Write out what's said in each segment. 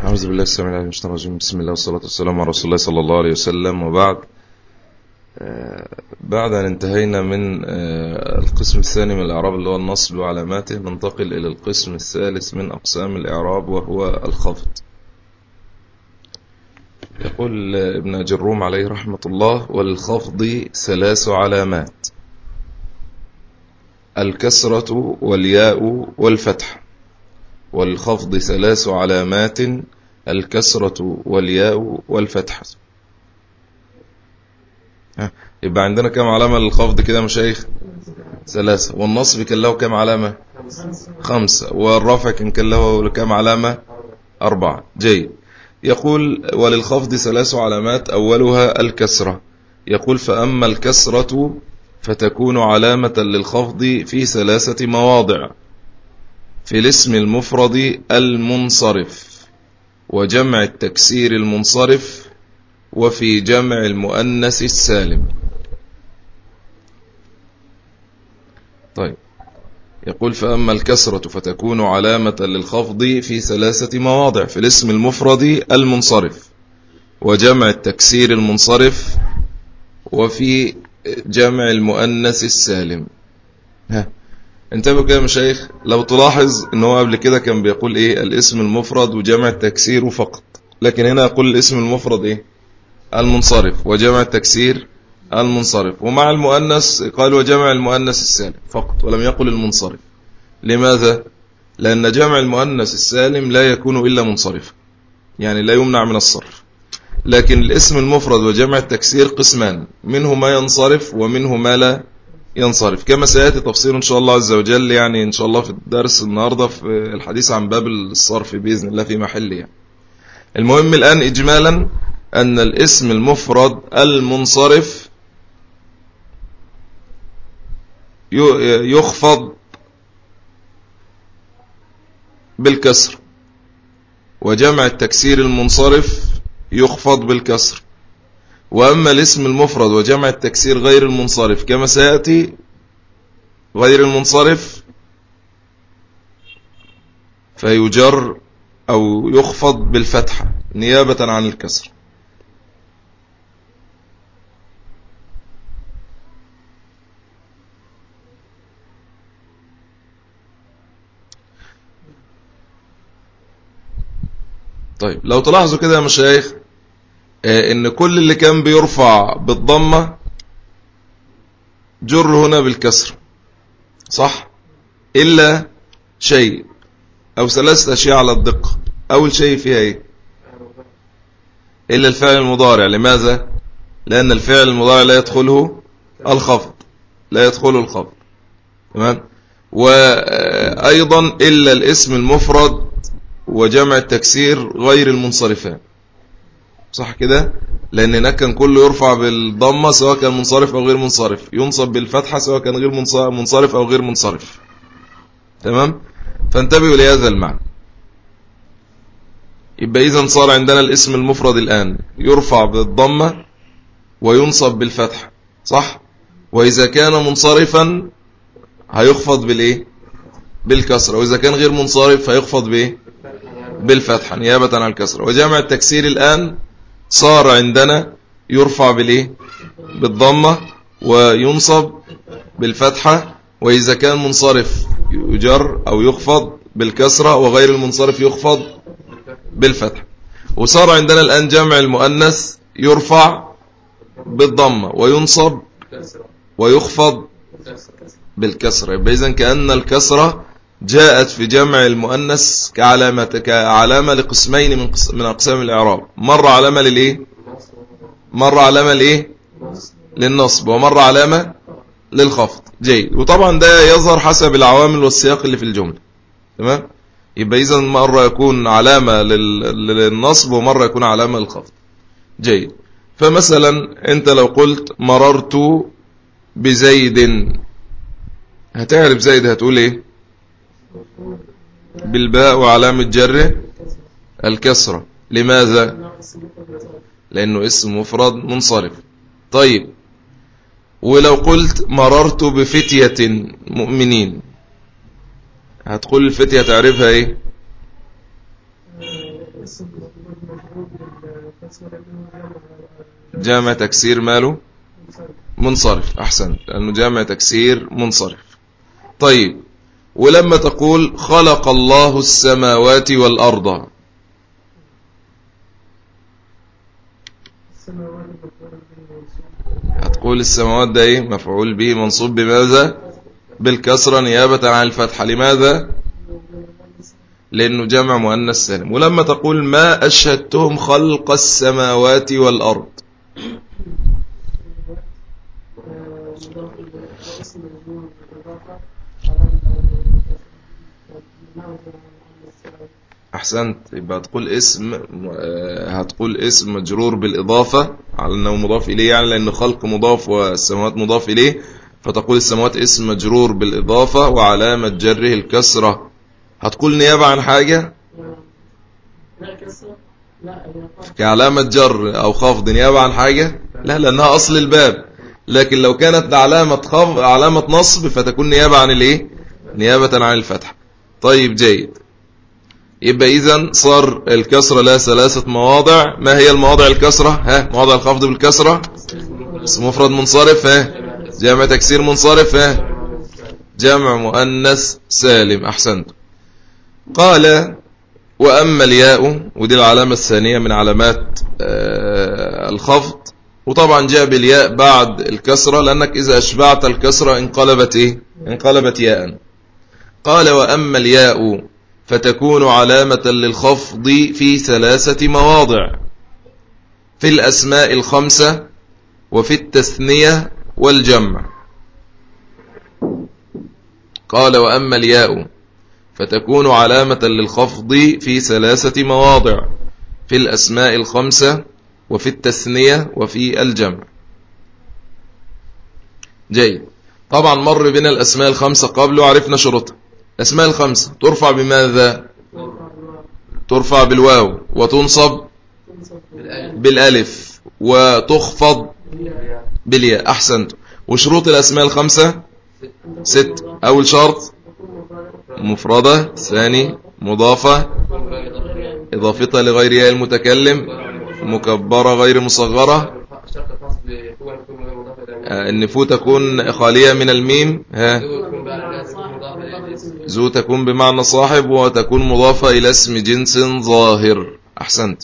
أعوذ بالله السلام عليكم من الرجيم بسم الله والصلاة والسلام على رسول الله صلى الله عليه وسلم وبعد بعد أن انتهينا من القسم الثاني من الإعراب اللي هو النصب وعلاماته ننتقل إلى القسم الثالث من أقسام الإعراب وهو الخفض يقول ابن جروم عليه رحمة الله وللخفض ثلاث علامات الكسرة والياء والفتح والخفض ثلاث علامات الكسرة والياء والفتح يبقى عندنا كم علامة للخفض كده مشايخ ثلاثة والنصب كان له كم علامة خمسة والرفع كان له كم علامة أربعة جيد يقول وللخفض ثلاث علامات أولها الكسرة يقول فأما الكسرة فتكون علامة للخفض في ثلاثة مواضع في الاسم المفرد المنصرف وجمع التكسير المنصرف وفي جمع المؤنث السالم طيب يقول فأما الكسرة فتكون علامة للخفض في ثلاثة مواضع في الاسم المفرد المنصرف وجمع التكسير المنصرف وفي جمع المؤنث السالم ها انتبهوا كده مشايخ لو تلاحظ ان هو قبل كده كان بيقول ايه الاسم المفرد وجمع التكسير فقط لكن هنا يقول الاسم المفرد ايه المنصرف وجمع التكسير المنصرف ومع المؤنث قال وجمع المؤنث السالم فقط ولم يقل المنصرف لماذا لأن جمع المؤنث السالم لا يكون إلا منصرفا يعني لا يمنع من الصرف لكن الاسم المفرد وجمع التكسير قسمان منه ما ينصرف ومنه ما لا ينصرف كما سيأتي تفصيل إن شاء الله عز وجل يعني إن شاء الله في الدرس النهاردة في الحديث عن باب الصرف بإذن الله في محله يعني. المهم الآن إجمالا أن الاسم المفرد المنصرف يخفض بالكسر وجمع التكسير المنصرف يخفض بالكسر وأما الاسم المفرد وجمع التكسير غير المنصرف كما سيأتي غير المنصرف فيجر أو يخفض بالفتحة نيابة عن الكسر طيب لو تلاحظوا كده يا مشايخ ان كل اللي كان بيرفع بالضمة جر هنا بالكسر صح إلا شيء أو ثلاثة أشياء على الدقة أول شيء فيها إيه إلا الفعل المضارع لماذا لأن الفعل المضارع لا يدخله الخفض لا يدخله الخفض تمام وأيضا إلا الاسم المفرد وجمع التكسير غير المنصرفان صح كده لأن هناك كان كله يرفع بالضمة سواء كان منصرف أو غير منصرف ينصب بالفتحة سواء كان غير منصرف أو غير منصرف تمام فانتبهوا لهذا المعنى يبقى إذا صار عندنا الاسم المفرد الآن يرفع بالضمة وينصب بالفتحة صح وإذا كان منصرفا هيخفض بالإيه بالكسرة وإذا كان غير منصرف هيخفض بإيه بالفتحة نيابة عن الكسرة وجمع التكسير الآن صار عندنا يرفع بالإيه بالضمة وينصب بالفتحة وإذا كان منصرف يجر أو يخفض بالكسرة وغير المنصرف يخفض بالفتح وصار عندنا الآن جمع المؤنث يرفع بالضمة وينصب ويخفض بالكسرة يبقى إذن كأن الكسرة جاءت في جمع المؤنث كعلامة كعلامة لقسمين من من أقسام الإعراب مرة علامة للإيه مرة علامة لإيه للنصب ومرة علامة للخفض جيد وطبعا ده يظهر حسب العوامل والسياق اللي في الجملة تمام يبقى إذا مرة يكون علامة للنصب ومرة يكون علامة للخفض جيد فمثلا أنت لو قلت مررت بزيد هتعرف زيد هتقول ايه بالباء وعلامة جره الكسرة لماذا لأنه اسم مفرد منصرف طيب ولو قلت مررت بفتية مؤمنين هتقول الفتية تعرفها ايه جامع تكسير ماله منصرف أحسن لأنه جامع تكسير منصرف طيب ولما تقول خلق الله السماوات والأرض هتقول السماوات ده ايه مفعول به منصوب بماذا بالكسرة نيابة عن الفتحة لماذا لأنه جمع مؤنث سالم ولما تقول ما أشهدتهم خلق السماوات والأرض أحسنت يبقى تقول اسم آه، هتقول اسم مجرور بالإضافة على أنه مضاف إليه يعني لأن خلق مضاف والسماوات مضاف إليه فتقول السماوات اسم مجرور بالإضافة وعلامة جره الكسرة هتقول نيابة عن حاجة كعلامة جر أو خفض نيابة عن حاجة لا لأنها أصل الباب لكن لو كانت علامة خفض علامة نصب فتكون نيابة عن الإيه نيابة عن الفتح طيب جيد يبقى إذا صار الكسرة لها ثلاثة مواضع ما هي المواضع الكسرة ها مواضع الخفض بالكسرة اسم مفرد منصرف ها جامع تكسير منصرف ها جمع مؤنث سالم أحسنت قال وأما الياء ودي العلامة الثانية من علامات آه، الخفض وطبعا جاء بالياء بعد الكسرة لأنك إذا أشبعت الكسرة انقلبت إيه؟ انقلبت ياء قال وأما الياء فتكون علامة للخفض في ثلاثة مواضع في الأسماء الخمسة وفي التثنية والجمع قال وأما الياء فتكون علامة للخفض في ثلاثة مواضع في الأسماء الخمسة وفي التثنية وفي الجمع جيد طبعا مر بنا الأسماء الخمسة قبل وعرفنا شروطها الأسماء الخمسة ترفع بماذا ترفع بالواو وتنصب بالالف وتخفض بالياء أحسنت وشروط الأسماء الخمسة ست أول شرط مفردة ثاني مضافة إضافتها لغير ياء المتكلم مكبرة غير مصغرة النفو تكون خالية من الميم ها ذو تكون بمعنى صاحب وتكون مضافة إلى اسم جنس ظاهر أحسنت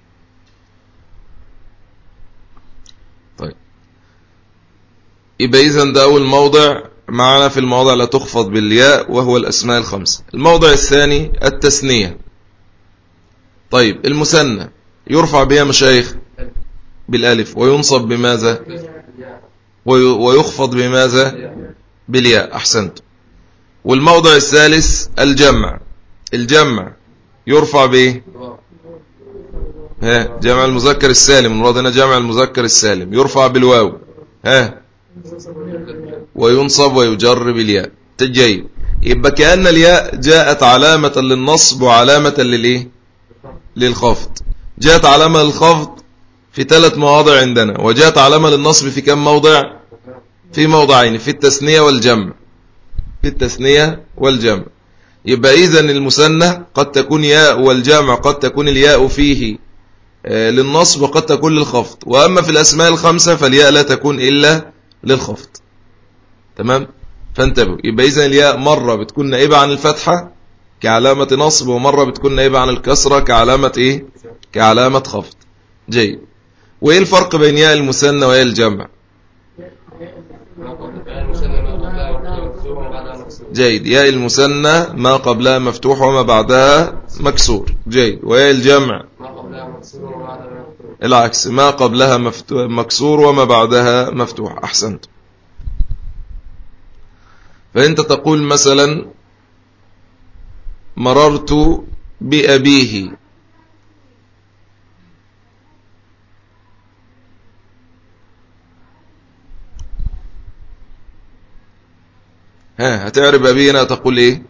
طيب يبقى إذن ده أول موضع معنا في المواضع لا تخفض بالياء وهو الأسماء الخمسة الموضع الثاني التثنية طيب المثنى يرفع بها مشايخ بالالف وينصب بماذا ويخفض بماذا بالياء أحسنت والموضع الثالث الجمع الجمع يرفع به ها جمع المذكر السالم المراد هنا جمع المذكر السالم يرفع بالواو ها وينصب ويجر بالياء تجيب يبقى كأن الياء جاءت علامة للنصب وعلامة للإيه للخفض جاءت علامة للخفض في ثلاث مواضع عندنا وجاءت علامة للنصب في كم موضع في موضعين في التثنية والجمع في التثنية والجمع يبقى إذا المثنى قد تكون ياء والجمع قد تكون الياء فيه آه، للنصب وقد تكون للخفض وأما في الأسماء الخمسة فالياء لا تكون إلا للخفض تمام فانتبهوا يبقى إذا الياء مرة بتكون نائبة عن الفتحة كعلامة نصب ومرة بتكون نائبة عن الكسرة كعلامة إيه كعلامة خفض جيد وإيه الفرق بين ياء المثنى وياء الجمع جيد ياء المثنى ما قبلها مفتوح وما بعدها مكسور جيد وياء الجمع العكس ما قبلها مكسور وما بعدها مفتوح أحسنت فأنت تقول مثلا مررت بأبيه ها هتعرف أبينا تقول إيه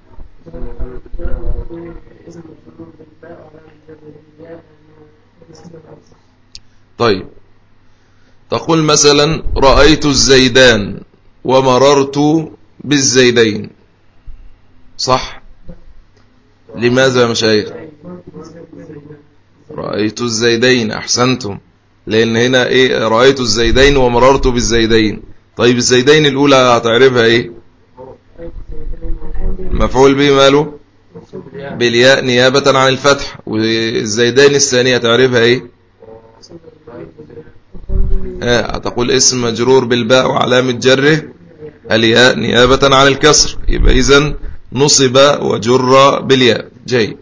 طيب تقول مثلا رأيت الزيدان ومررت بالزيدين صح لماذا يا مشايخ رأيت الزيدين أحسنتم لأن هنا إيه رأيت الزيدين ومررت بالزيدين طيب الزيدين الأولى هتعرفها إيه مفعول به ماله بالياء نيابة عن الفتح والزيدين الثانية تعرفها إيه هتقول اسم مجرور بالباء وعلامة جره الياء نيابة عن الكسر يبقى إذن نصب وجر بالياء جيد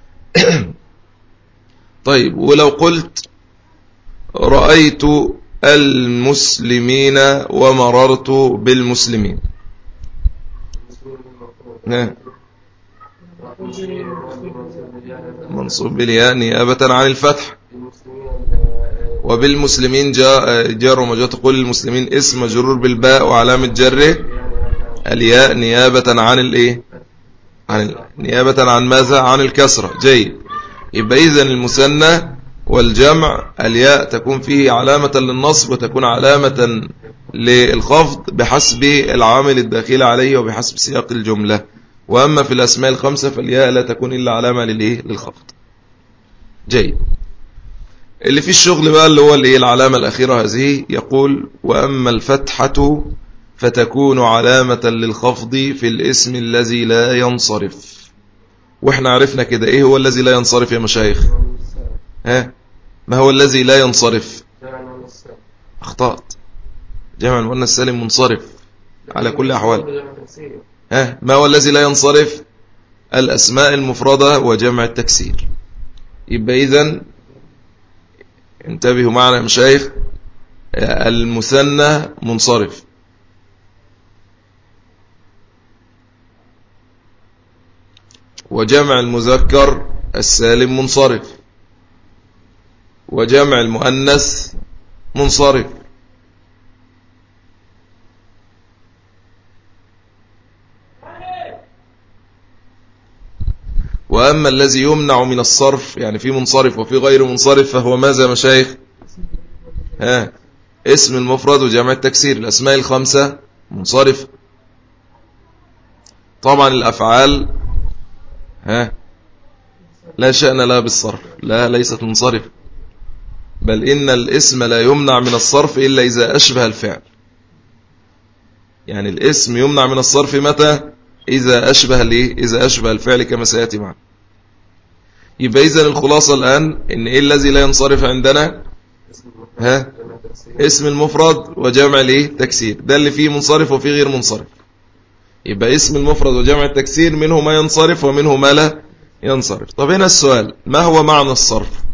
طيب ولو قلت رأيت المسلمين ومررت بالمسلمين منصوب بالياء نيابة عن الفتح وبالمسلمين جاء جار ومجاء تقول المسلمين اسم مجرور بالباء وعلامة جره الياء نيابة عن الايه عن نيابة عن ماذا عن الكسرة جيد يبقى إذن المثنى والجمع الياء تكون فيه علامة للنصب وتكون علامة للخفض بحسب العامل الداخل عليه وبحسب سياق الجملة وأما في الأسماء الخمسة فالياء لا تكون إلا علامة للإيه للخفض جيد اللي في الشغل بقى اللي هو الايه العلامة الأخيرة هذه يقول وأما الفتحة فتكون علامة للخفض في الاسم الذي لا ينصرف واحنا عرفنا كده ايه هو الذي لا ينصرف يا مشايخ ها ما هو الذي لا ينصرف اخطأت جمع المؤنث السالم منصرف على كل احوال ها ما هو الذي لا ينصرف الاسماء المفردة وجمع التكسير يبقى اذا انتبهوا معنا يا مشايخ المثنى منصرف وجمع المذكر السالم منصرف وجمع المؤنث منصرف وأما الذي يمنع من الصرف يعني في منصرف وفي غير منصرف فهو ماذا مشايخ ها اسم المفرد وجمع التكسير الأسماء الخمسة منصرف طبعا الأفعال ها لا شأن لها بالصرف لا ليست منصرف بل إن الاسم لا يمنع من الصرف إلا إذا أشبه الفعل يعني الاسم يمنع من الصرف متى إذا أشبه ليه إذا أشبه الفعل كما سيأتي معنا يبقى إذن الخلاصة الآن إن إيه الذي لا ينصرف عندنا ها اسم المفرد وجمع ليه تكسير ده اللي فيه منصرف وفيه غير منصرف يبقى اسم المفرد وجمع التكسير منه ما ينصرف ومنه ما لا ينصرف طب هنا السؤال ما هو معنى الصرف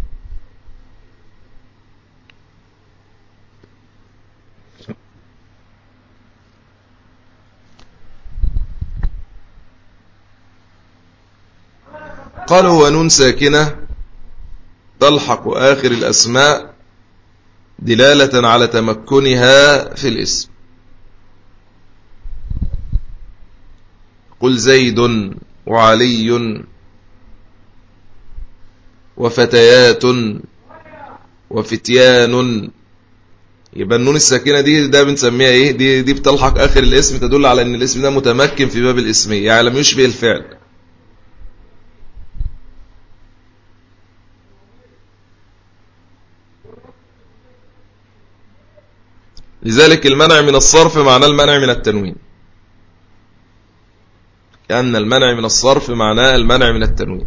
قال هو نون ساكنة تلحق آخر الأسماء دلالة على تمكنها في الاسم قل زيد وعلي وفتيات وفتيان يبقى النون الساكنة دي ده بنسميها ايه دي, دي بتلحق اخر الاسم تدل على ان الاسم ده متمكن في باب الاسمية يعني لم يشبه الفعل لذلك المنع من الصرف معناه المنع من التنوين كأن المنع من الصرف معناه المنع من التنوين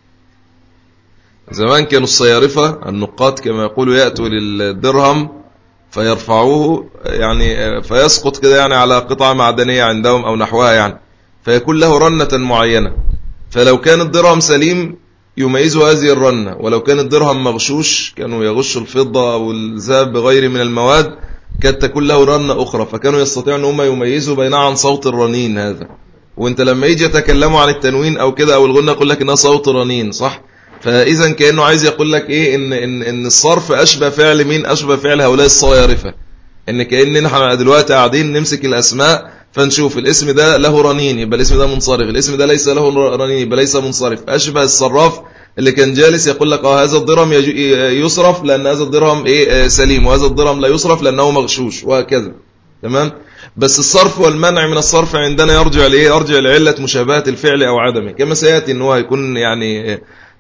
زمان كانوا الصيارفة النقاط كما يقولوا يأتوا للدرهم فيرفعوه يعني فيسقط كده يعني على قطعة معدنية عندهم أو نحوها يعني فيكون له رنة معينة فلو كان الدرهم سليم يميزوا هذه الرنة ولو كان الدرهم مغشوش كانوا يغشوا الفضة أو الذهب بغير من المواد كانت تكون له رنة أخرى فكانوا يستطيعوا أن هم يميزوا بينها عن صوت الرنين هذا وانت لما يجي يتكلموا عن التنوين أو كده أو الغنة يقول لك إنها صوت رنين صح فإذا كأنه عايز يقول لك إيه إن, إن, إن الصرف أشبه فعل مين أشبه فعل هؤلاء الصيارفة إن كأن نحن دلوقتي قاعدين نمسك الأسماء فنشوف الاسم ده له رنين يبقى الاسم ده منصرف الاسم ده ليس له رنين يبقى ليس منصرف أشبه الصراف اللي كان جالس يقول لك اه هذا الدرهم يصرف لأن هذا الدرهم ايه آه، سليم وهذا الدرهم لا يصرف لأنه مغشوش وهكذا تمام بس الصرف والمنع من الصرف عندنا يرجع لإيه يرجع لعلة مشابهة الفعل أو عدمه كما سيأتي ان هو يكون يعني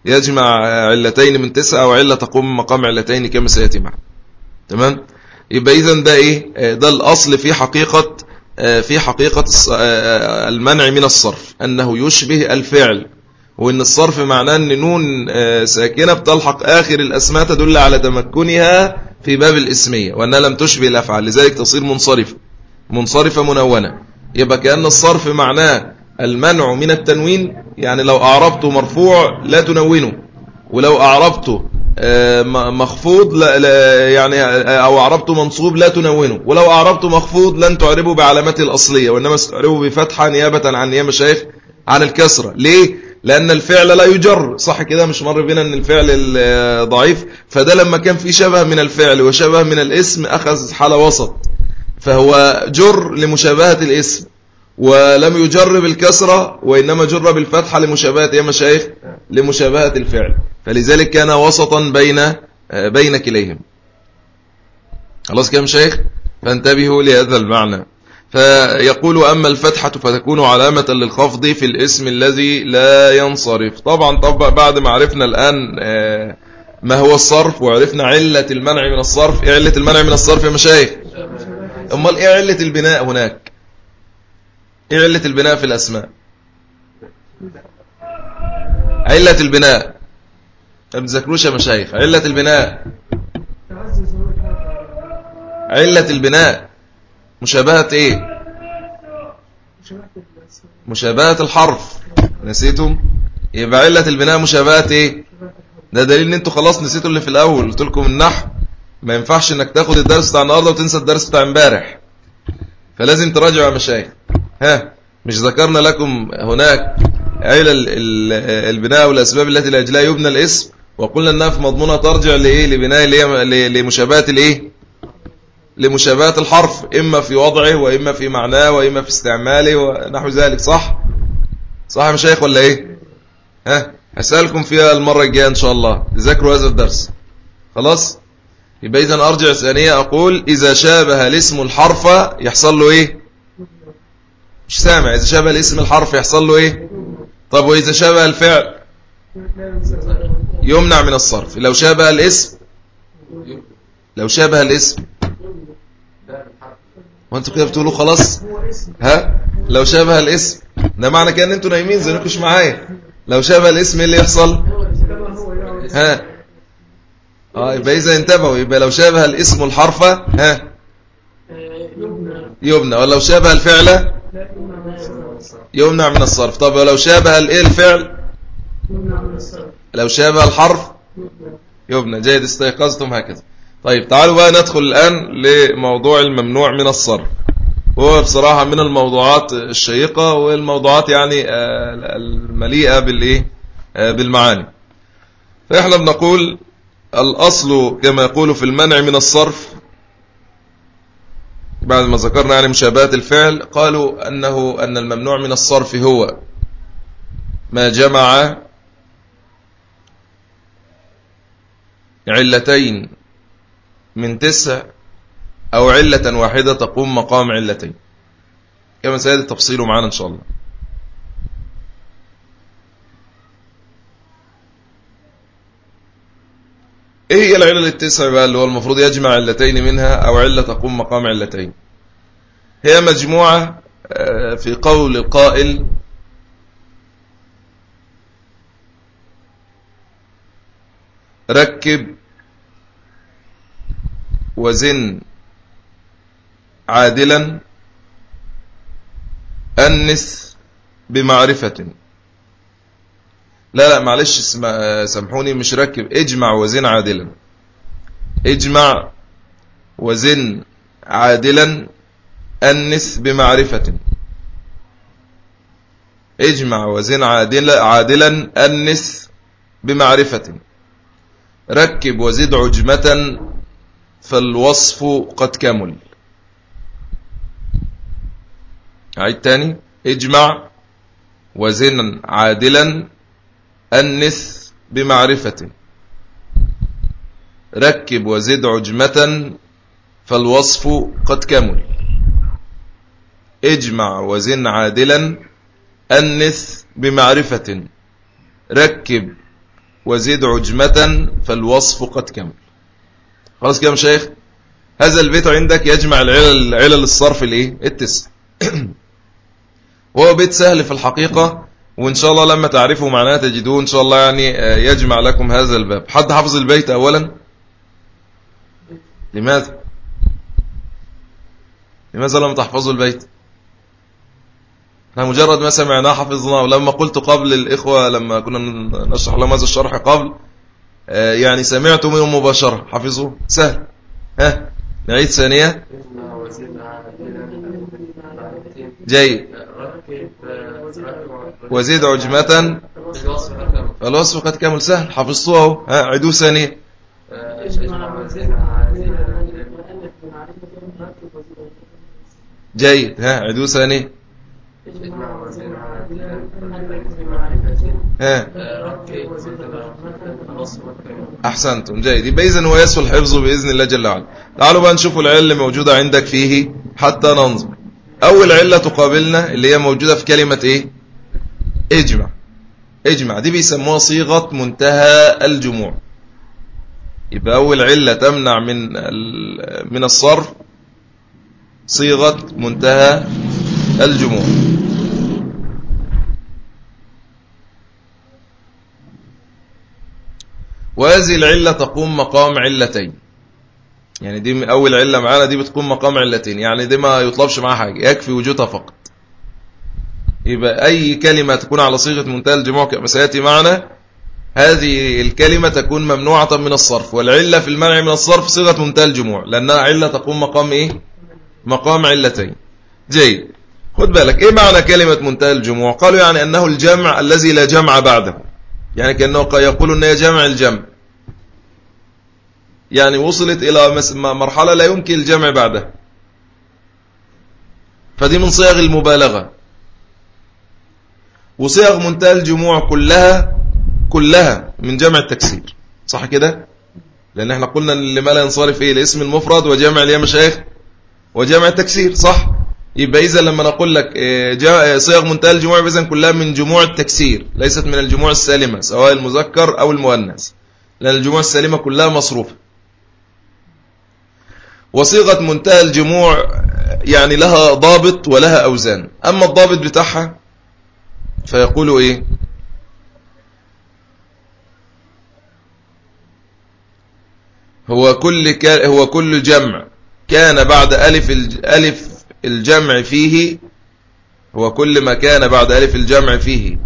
يجمع علتين من تسعة أو علة تقوم مقام علتين كما سيأتي معنا تمام يبقى إذن ده إيه ده الأصل في حقيقة في حقيقة المنع من الصرف أنه يشبه الفعل وإن الصرف معناه أن نون ساكنة بتلحق آخر الأسماء تدل على تمكنها في باب الاسمية وأنها لم تشبه الأفعال لذلك تصير منصرفة منصرفة منونة يبقى كأن الصرف معناه المنع من التنوين يعني لو أعربته مرفوع لا تنونه ولو أعربته آه، مخفوض لا لا يعني آه، أو أعربته منصوب لا تنونه ولو أعربته مخفوض لن تعربه بعلامته الأصلية وإنما ستعربه بفتحة نيابة عن يا مشايخ عن الكسرة ليه؟ لأن الفعل لا يجر صح كده مش مر بنا أن الفعل آه، ضعيف فده لما كان في شبه من الفعل وشبه من الاسم أخذ حالة وسط فهو جر لمشابهة الاسم ولم يجر بالكسرة وإنما جر بالفتحة لمشابهة يا مشايخ لمشابهة الفعل فلذلك كان وسطا بين بين كليهم خلاص كم شيخ فانتبهوا لهذا المعنى فيقول أما الفتحة فتكون علامة للخفض في الاسم الذي لا ينصرف طبعا طب بعد ما عرفنا الآن آه، ما هو الصرف وعرفنا علة المنع من الصرف ايه علة المنع من الصرف يا مشايخ امال ايه علة البناء هناك ايه علة البناء في الاسماء علة البناء ما بتذكروش يا مشايخ علة البناء علة البناء مشابهة ايه مشابهة الحرف نسيتم يبقى علة البناء مشابهة ايه ده دليل ان انتوا خلاص نسيتوا اللي في الاول قلت لكم النحو ما ينفعش انك تاخد الدرس بتاع النهارده وتنسى الدرس بتاع امبارح فلازم تراجعوا يا مشايخ ها مش ذكرنا لكم هناك علل البناء والاسباب التي لاجلها يبنى الاسم وقلنا انها في مضمونها ترجع لايه لبناء لمشابهه الايه لمشابهه الحرف اما في وضعه واما في معناه واما في استعماله ونحو ذلك صح صح يا مشايخ ولا ايه ها هسالكم فيها المره الجايه ان شاء الله تذاكروا هذا الدرس خلاص يبقى اذا ارجع ثانيه اقول اذا شابه الاسم الحرف يحصل له ايه مش سامع اذا شابه الاسم الحرف يحصل له ايه طب واذا شابه الفعل يمنع من الصرف لو شابه الاسم لو شابه الاسم وانتوا كده بتقولوا خلاص ها لو شابه الاسم ده معنى كده ان انتوا نايمين زي مش معايا لو شابه الاسم ايه اللي يحصل ها اه يبقى اذا انتبهوا يبقى لو شابه الاسم الحرف ها يبنى ولو شابه الفعل يمنع من الصرف طب ولو شابه الايه الفعل لو شابه الحرف يبنى جيد استيقظتم هكذا طيب تعالوا بقى ندخل الآن لموضوع الممنوع من الصرف هو بصراحة من الموضوعات الشيقة والموضوعات يعني آه، المليئة بالإيه آه، بالمعاني فإحنا بنقول الأصل كما يقول في المنع من الصرف بعد ما ذكرنا يعني مشابهات الفعل قالوا أنه أن الممنوع من الصرف هو ما جمع علتين من تسع أو علة واحدة تقوم مقام علتين كما سيأتي التفصيل معنا إن شاء الله ايه هي العلل التسع بقى اللي هو المفروض يجمع علتين منها او علة تقوم مقام علتين هي مجموعة آه، في قول القائل ركب وزن عادلا أنس بمعرفة لا لا معلش سامحوني مش ركب اجمع وزن عادلا اجمع وزن عادلا أنس بمعرفة اجمع وزن عادلا, عادلا أنس بمعرفة ركب وزد عجمة فالوصف قد كمل عيد تاني اجمع وزن عادلا أنث بمعرفة ركب وزد عجمة فالوصف قد كمل اجمع وزن عادلا أنث بمعرفة ركب وزد عجمة فالوصف قد كمل خلاص كده شيخ هذا البيت عندك يجمع العلل, علل الصرف الايه التسع وهو بيت سهل في الحقيقة وإن شاء الله لما تعرفوا معناه تجدوه إن شاء الله يعني آه، يجمع لكم هذا الباب حد حفظ البيت أولا لماذا لماذا لم تحفظوا البيت احنا مجرد ما سمعناه حفظناه ولما قلت قبل الإخوة لما كنا نشرح لهم هذا الشرح قبل آه، يعني سمعت منهم مباشرة حفظوه سهل ها نعيد ثانية جيد وزيد عجمة الوصف قد كامل سهل حفظتوه ها عدوه ثانية جيد ها عدوه ثانية ها أحسنتم جيد يبقى إذن هو يسهل حفظه بإذن الله جل وعلا تعالوا بقى نشوف العلة اللي موجودة عندك فيه حتى ننظر أول علة تقابلنا اللي هي موجودة في كلمة إيه اجمع اجمع دي بيسموها صيغة منتهى الجموع يبقى أول علة تمنع من من الصرف صيغة منتهى الجموع وهذه العلة تقوم مقام علتين يعني دي أول علة معانا دي بتقوم مقام علتين يعني دي ما يطلبش معها حاجة يكفي وجودها فقط يبقى أي كلمة تكون على صيغة منتهى الجموع كما سيأتي معنا هذه الكلمة تكون ممنوعة من الصرف والعلة في المنع من الصرف صيغة منتهى الجموع لأنها علة تقوم مقام إيه؟ مقام علتين جيد خد بالك إيه معنى كلمة منتهى الجموع قالوا يعني أنه الجمع الذي لا جمع بعده يعني كأنه يقول أنه جمع الجمع يعني وصلت إلى مرحلة لا يمكن الجمع بعدها فدي من صيغ المبالغة وصيغ منتهى الجموع كلها كلها من جمع التكسير صح كده لأن احنا قلنا لما لا ينصرف إيه الاسم المفرد وجمع اليا مشايخ وجمع التكسير صح يبقى إذا لما نقول لك إيه، صيغ منتهى الجموع إذا كلها من جموع التكسير ليست من الجموع السالمة سواء المذكر أو المؤنث لأن الجموع السالمة كلها مصروفة وصيغة منتهى الجموع يعني لها ضابط ولها أوزان أما الضابط بتاعها فيقول إيه هو كل هو كل جمع كان بعد ألف ألف الجمع فيه هو كل ما كان بعد ألف الجمع فيه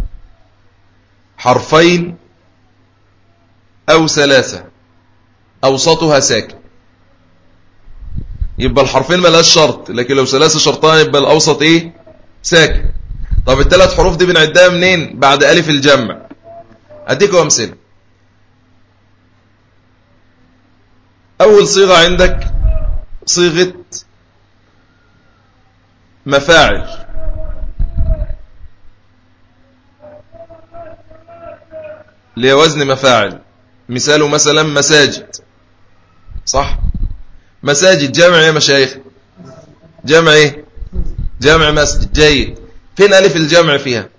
حرفين أو ثلاثة أوسطها ساكن يبقى الحرفين ملاش شرط لكن لو ثلاثة شرطان يبقى الأوسط إيه ساكن طب الثلاث حروف دي بنعدها منين بعد ألف الجمع أديكم أمثلة أول صيغة عندك صيغة مفاعل اللي وزن مفاعل مثاله مثلا مساجد صح مساجد جمع يا مشايخ جمع ايه جمع مسجد جيد فين ألف الجمع فيها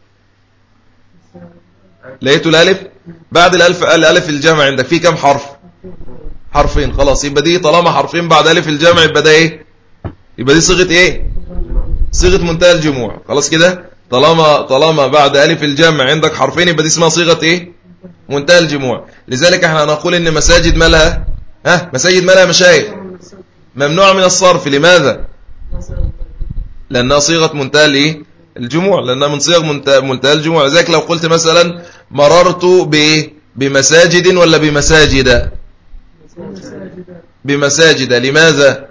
لقيتوا الألف بعد الألف الألف الجمع عندك في كم حرف حرفين خلاص يبقى دي طالما حرفين بعد ألف الجمع يبقى ده ايه يبقى دي صيغة ايه صيغة منتهى الجموع خلاص كده طالما طالما بعد ألف الجمع عندك حرفين يبقى دي اسمها صيغة ايه منتهى الجموع لذلك احنا نقول ان مساجد مالها ها مساجد مالها مشايخ ممنوع من الصرف لماذا لأنها صيغة منتهى الايه الجموع لأنها من صيغ منتهى الجموع لذلك لو قلت مثلا مررت بمساجد ولا بمساجد بمساجد لماذا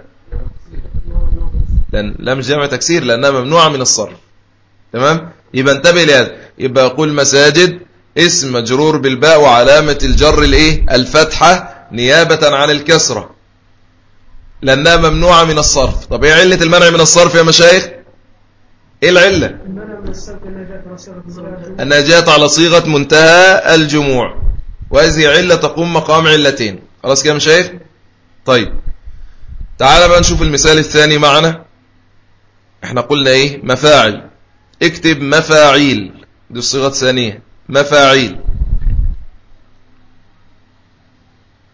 لأن لم جمع تكسير لأنها ممنوعة من الصرف تمام يبقى انتبه لهذا يبقى يقول مساجد اسم مجرور بالباء وعلامة الجر الايه الفتحة نيابة عن الكسرة لأنها ممنوعة من الصرف طب ايه علة المنع من الصرف يا مشايخ ايه العلة انها جاءت على صيغة منتهى الجموع وهذه علة تقوم مقام علتين خلاص كده مشايخ طيب تعال بقى نشوف المثال الثاني معنا احنا قلنا ايه مفاعل اكتب مفاعيل دي الصيغة الثانية مفاعيل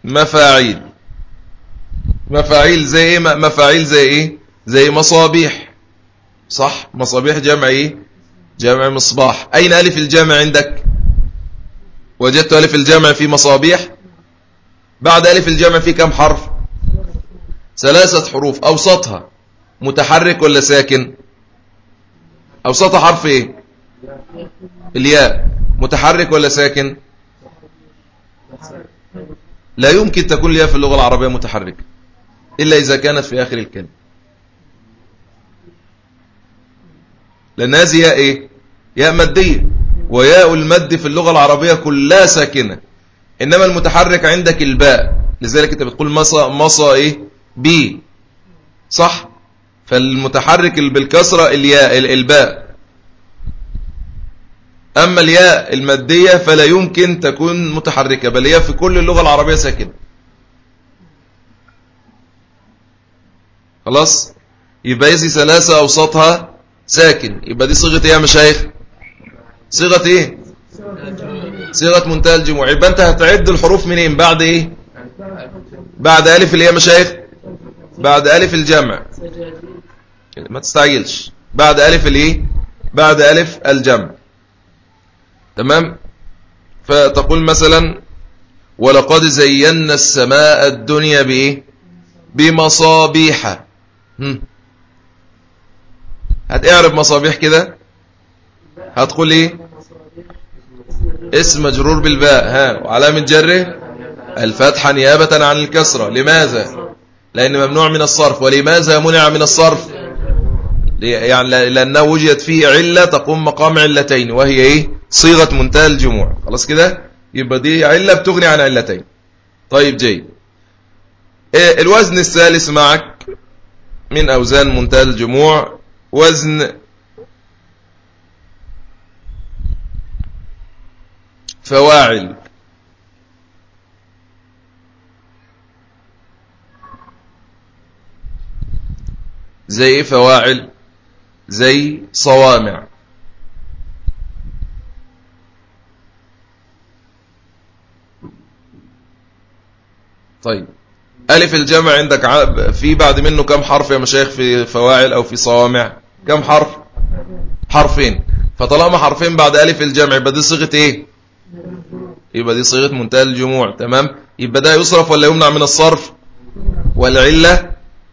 مفاعيل مفاعيل زي ايه مفاعيل زي ايه زي مصابيح صح مصابيح جمع ايه جمع مصباح اين الف الجمع عندك وجدت الف الجمع في مصابيح بعد الف الجمع في كم حرف ثلاثة حروف اوسطها متحرك ولا ساكن اوسطها حرف ايه الياء متحرك ولا ساكن لا يمكن تكون الياء في اللغة العربية متحركة إلا إذا كانت في آخر الكلمة لأن هذه ياء إيه ياء مادية وياء المد في اللغة العربية كلها ساكنة إنما المتحرك عندك الباء لذلك أنت بتقول مصا مصا إيه بي صح فالمتحرك بالكسرة الياء الباء أما الياء المادية فلا يمكن تكون متحركة بل هي في كل اللغة العربية ساكنة خلاص يبقى يزي ثلاثة أوسطها ساكن يبقى دي صيغة ايه يا مشايخ صيغة ايه صيغة منتهى الجموع يبقى انت هتعد الحروف منين بعد ايه بعد ألف اللي هي مشايخ بعد ألف الجمع ما تستعجلش بعد ألف الايه بعد ألف الجمع تمام فتقول مثلا ولقد زينا السماء الدنيا بايه بمصابيح هتعرف مصابيح كده هتقول ايه اسم مجرور بالباء ها وعلامة جره الفتحة نيابة عن الكسرة لماذا لأن ممنوع من الصرف ولماذا منع من الصرف يعني لأنه وجدت فيه علة تقوم مقام علتين وهي ايه صيغة منتهى الجموع خلاص كده يبقى دي علة بتغني عن علتين طيب جيد إيه الوزن الثالث معك من أوزان منتهى الجموع وزن فواعل زي فواعل زي صوامع طيب ألف الجمع عندك في بعد منه كم حرف يا مشايخ في فواعل أو في صوامع كم حرف حرفين فطالما حرفين بعد ألف الجمع يبقى دي صيغة إيه يبقى دي صيغة منتهى الجموع تمام يبقى ده يصرف ولا يمنع من الصرف والعلة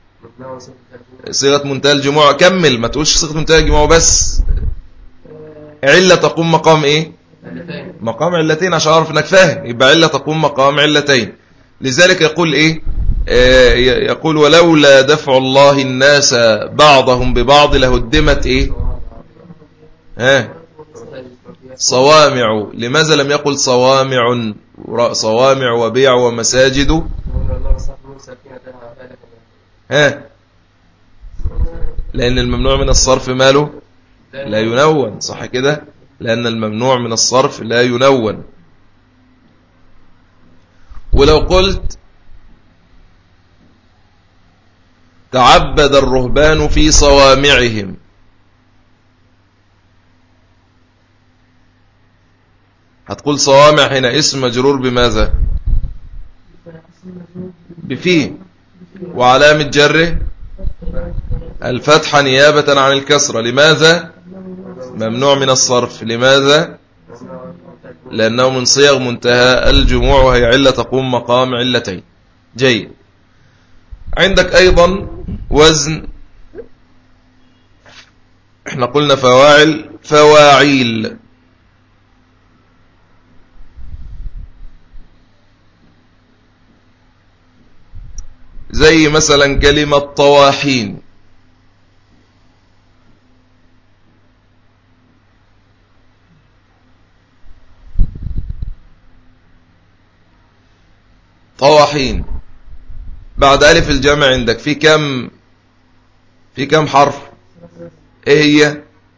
صيغة منتهى الجموع كمل ما تقولش صيغة منتهى الجموع بس علة تقوم مقام إيه مقام علتين عشان أعرف أنك فاهم يبقى علة تقوم مقام علتين لذلك يقول إيه آه، يقول ولولا دفع الله الناس بعضهم ببعض لهدمت إيه ها صوامع لماذا لم يقل صوامع صوامع وبيع ومساجد ها لأن الممنوع من الصرف ماله لا ينون صح كده لأن الممنوع من الصرف لا ينون ولو قلت تعبد الرهبان في صوامعهم هتقول صوامع هنا اسم مجرور بماذا بفيه وعلامة جره الفتحة نيابة عن الكسرة لماذا ممنوع من الصرف لماذا لأنه من صيغ منتهى الجموع وهي علة تقوم مقام علتين جيد عندك أيضا وزن احنا قلنا فواعل فواعيل زي مثلا كلمة طواحين طواحين بعد ألف الجمع عندك في كم في كم حرف ايه هي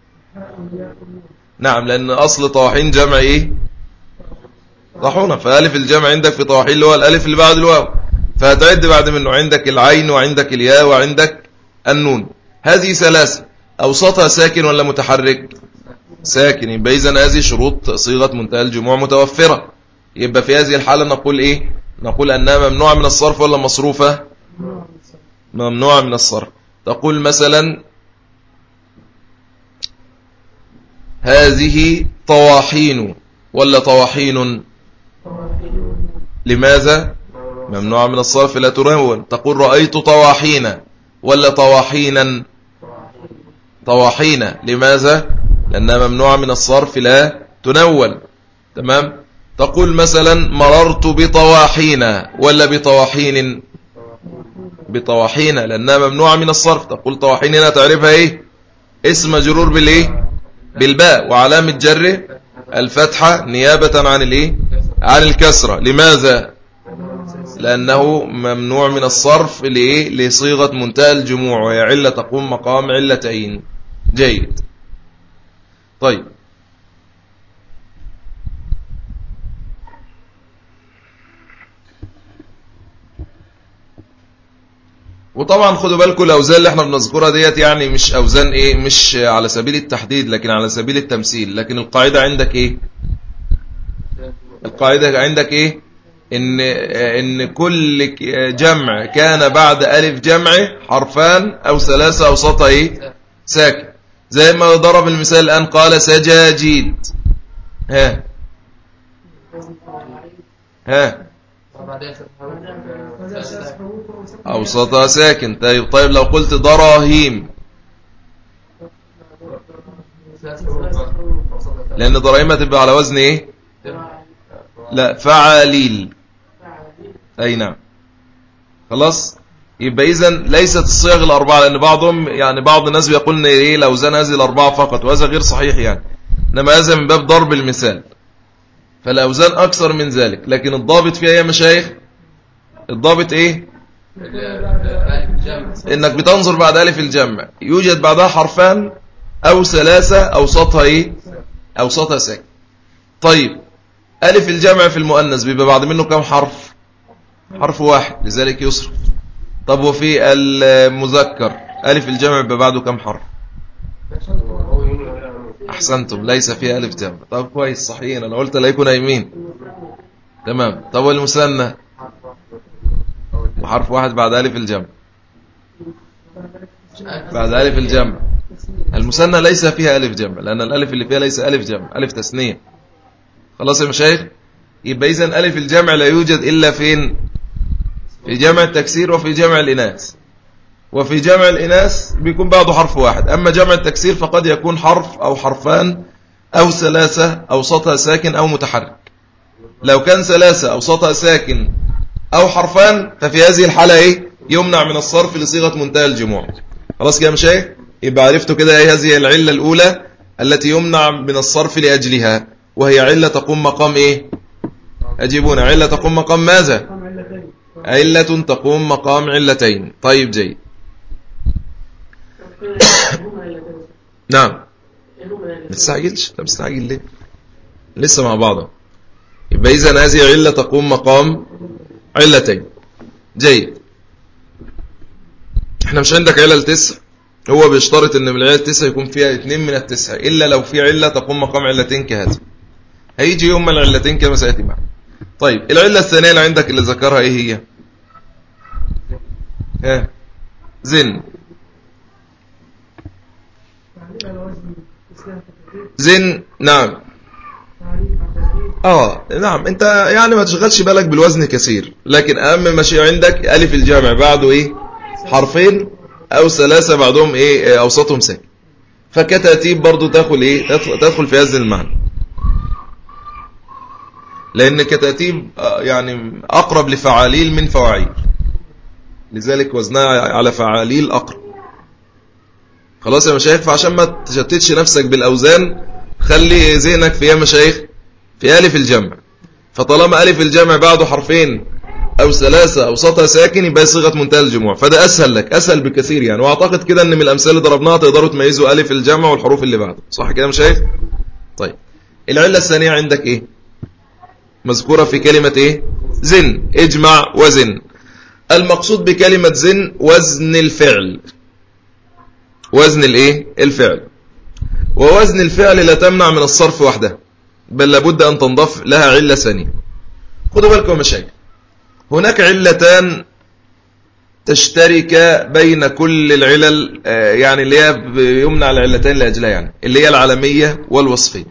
نعم لأن أصل طواحين جمع ايه طاحونة فألف الجمع عندك في طواحين اللي هو الألف اللي بعد الواو فهتعد بعد منه عندك العين وعندك الياء وعندك النون هذه ثلاثة أوسطها ساكن ولا متحرك ساكن يبقى إذن هذه شروط صيغة منتهى الجموع متوفرة يبقى في هذه الحالة نقول إيه نقول أنها ممنوعة من الصرف ولا مصروفة ممنوعة من الصرف تقول مثلا هذه طواحين ولا طواحين لماذا ممنوع من الصرف لا تنون تقول رأيت طواحين ولا طواحينا طواحين لماذا لأنها ممنوعة من الصرف لا تنون تمام تقول مثلا مررت بطواحين ولا بطواحين بطواحين لأنها ممنوعة من الصرف تقول طواحين هنا تعرفها ايه اسم مجرور بالايه بالباء وعلامة جره الفتحة نيابة عن الايه عن الكسرة لماذا لأنه ممنوع من الصرف لإيه لصيغة منتهى الجموع وهي علة تقوم مقام علتين جيد طيب وطبعا خدوا بالكم الاوزان اللي احنا بنذكرها ديت يعني مش اوزان ايه مش على سبيل التحديد لكن على سبيل التمثيل لكن القاعده عندك ايه القاعده عندك ايه ان ان كل جمع كان بعد الف جمع حرفان او ثلاثه او سطا ايه ساكن زي ما ضرب المثال الان قال سجاجيد ها ها أوسطها ساكن طيب طيب لو قلت دراهيم لأن دراهيم هتبقى على وزن إيه لا فعاليل أي نعم خلاص يبقى إذا ليست الصيغ الأربعة لأن بعضهم يعني بعض الناس بيقول إن إيه الأوزان هذه الأربعة فقط وهذا غير صحيح يعني إنما هذا من باب ضرب المثال فالأوزان أكثر من ذلك لكن الضابط فيها يا مشايخ الضابط إيه إنك بتنظر بعد ألف الجمع يوجد بعدها حرفان أو ثلاثة أوسطها إيه أوسطها ساكن طيب ألف الجمع في المؤنث بيبقى بعد منه كم حرف حرف واحد لذلك يصرف طب وفي المذكر ألف الجمع بيبقى بعده كم حرف أحسنتم ليس فيها ألف جمع طب كويس صحيح أنا قلت لا يكون نايمين تمام طب والمثنى وحرف واحد بعد ألف الجمع بعد ألف الجمع المثنى ليس فيها ألف جمع لأن الألف اللي فيها ليس ألف جمع ألف تثنية خلاص يا مشايخ يبقى إذن ألف الجمع لا يوجد إلا فين في جمع التكسير وفي جمع الإناث وفي جمع الإناث بيكون بعده حرف واحد أما جمع التكسير فقد يكون حرف أو حرفان أو ثلاثة أو سطى ساكن أو متحرك لو كان ثلاثة أو سطى ساكن أو حرفان ففي هذه الحالة إيه يمنع من الصرف لصيغة منتهى الجموع خلاص كده مش ايه يبقى عرفتوا كده ايه هذه العلة الأولى التي يمنع من الصرف لأجلها وهي علة تقوم مقام ايه أجيبون علة تقوم مقام ماذا علة تقوم مقام علتين طيب جيد نعم ما تستعجلش لا مستعجل ليه لسه مع بعض يبقى إذا هذه علة تقوم مقام علتين جيد احنا مش عندك علل تسع هو بيشترط ان من العلل التسع يكون فيها اثنين من التسع الا لو في علة تقوم مقام علتين كهذه هيجي يوم من العلتين كما سيأتي معنا طيب العلة الثانية اللي عندك اللي ذكرها ايه هي ها زن زن نعم اه نعم انت يعني ما تشغلش بالك بالوزن كثير لكن اهم شيء عندك الف الجامع بعده ايه حرفين او ثلاثة بعدهم ايه اوسطهم ساكن فكتاتيب برضو تدخل ايه تدخل في هذا المعنى لان كتاتيب آه، يعني اقرب لفعاليل من فواعيل لذلك وزنها على فعاليل اقرب خلاص يا مشايخ فعشان ما تشتتش نفسك بالاوزان خلي ذهنك في يا مشايخ في الف الجمع فطالما الف الجمع بعده حرفين أو ثلاثة أو سطر ساكن يبقى صيغة منتهى الجموع فده أسهل لك أسهل بكثير يعني وأعتقد كده أن من الأمثال اللي ضربناها تقدروا تميزوا ألف الجمع والحروف اللي بعده صح كده مش شايف طيب العلة الثانية عندك إيه مذكورة في كلمة إيه زن اجمع وزن المقصود بكلمة زن وزن الفعل وزن الإيه الفعل ووزن الفعل لا تمنع من الصرف وحده بل لابد أن تنضاف لها علة ثانية خدوا بالكم يا مشايخ هناك علتان تشترك بين كل العلل آه، يعني اللي هي يمنع العلتين لأجلها يعني اللي هي العالمية والوصفية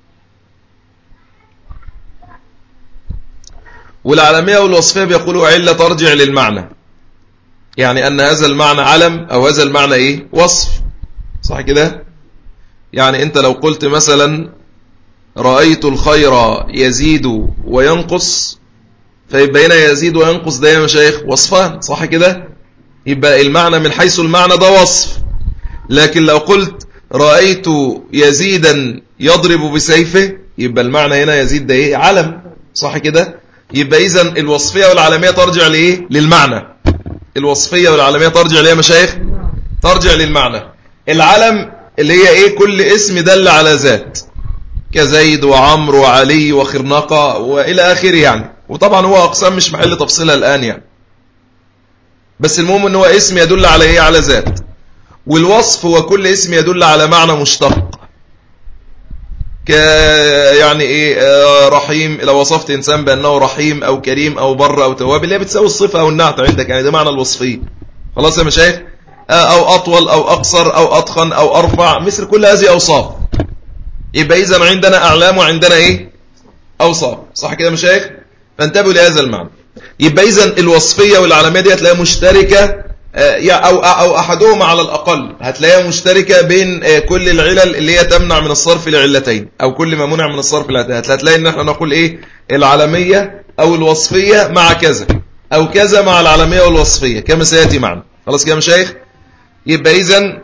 والعالمية والوصفية بيقولوا علة ترجع للمعنى يعني أن هذا المعنى علم أو هذا المعنى إيه وصف صح كده يعني أنت لو قلت مثلا رأيت الخير يزيد وينقص فيبقى هنا يزيد وينقص ده يا مشايخ وصفان صح كده يبقى المعنى من حيث المعنى ده وصف لكن لو قلت رأيت يزيدا يضرب بسيفه يبقى المعنى هنا يزيد ده ايه علم صح كده يبقى اذا الوصفية والعالمية ترجع لايه للمعنى الوصفية والعالمية ترجع ليه مشايخ ترجع للمعنى العلم اللي هي ايه كل اسم دل على ذات كزيد وعمر وعلي وخرنقة والى اخره يعني وطبعا هو اقسام مش محل تفصيلها الان يعني بس المهم ان هو اسم يدل على ايه على ذات والوصف هو كل اسم يدل على معنى مشتق ك يعني ايه آه، رحيم لو وصفت انسان بانه رحيم او كريم او بر او تواب اللي هي بتساوي الصفه او النعت عندك يعني ده معنى الوصفيه خلاص يا مشايخ آه، او اطول او اقصر او اضخن او ارفع مثل كل هذه اوصاف يبقى اذا عندنا اعلام وعندنا ايه اوصاف صح كده يا مشايخ فانتبهوا لهذا المعنى يبقى اذا الوصفيه والعلاميه دي هتلاقيها مشتركه آه، أو, أو أحدهما على الأقل هتلاقيها مشتركة بين آه، كل العلل اللي هي تمنع من الصرف لعلتين أو كل ما منع من الصرف لعلتين هتلاقي إن احنا نقول إيه العالمية أو الوصفية مع كذا أو كذا مع العالمية والوصفية كما سيأتي معنا خلاص كده مشايخ يبقى إذن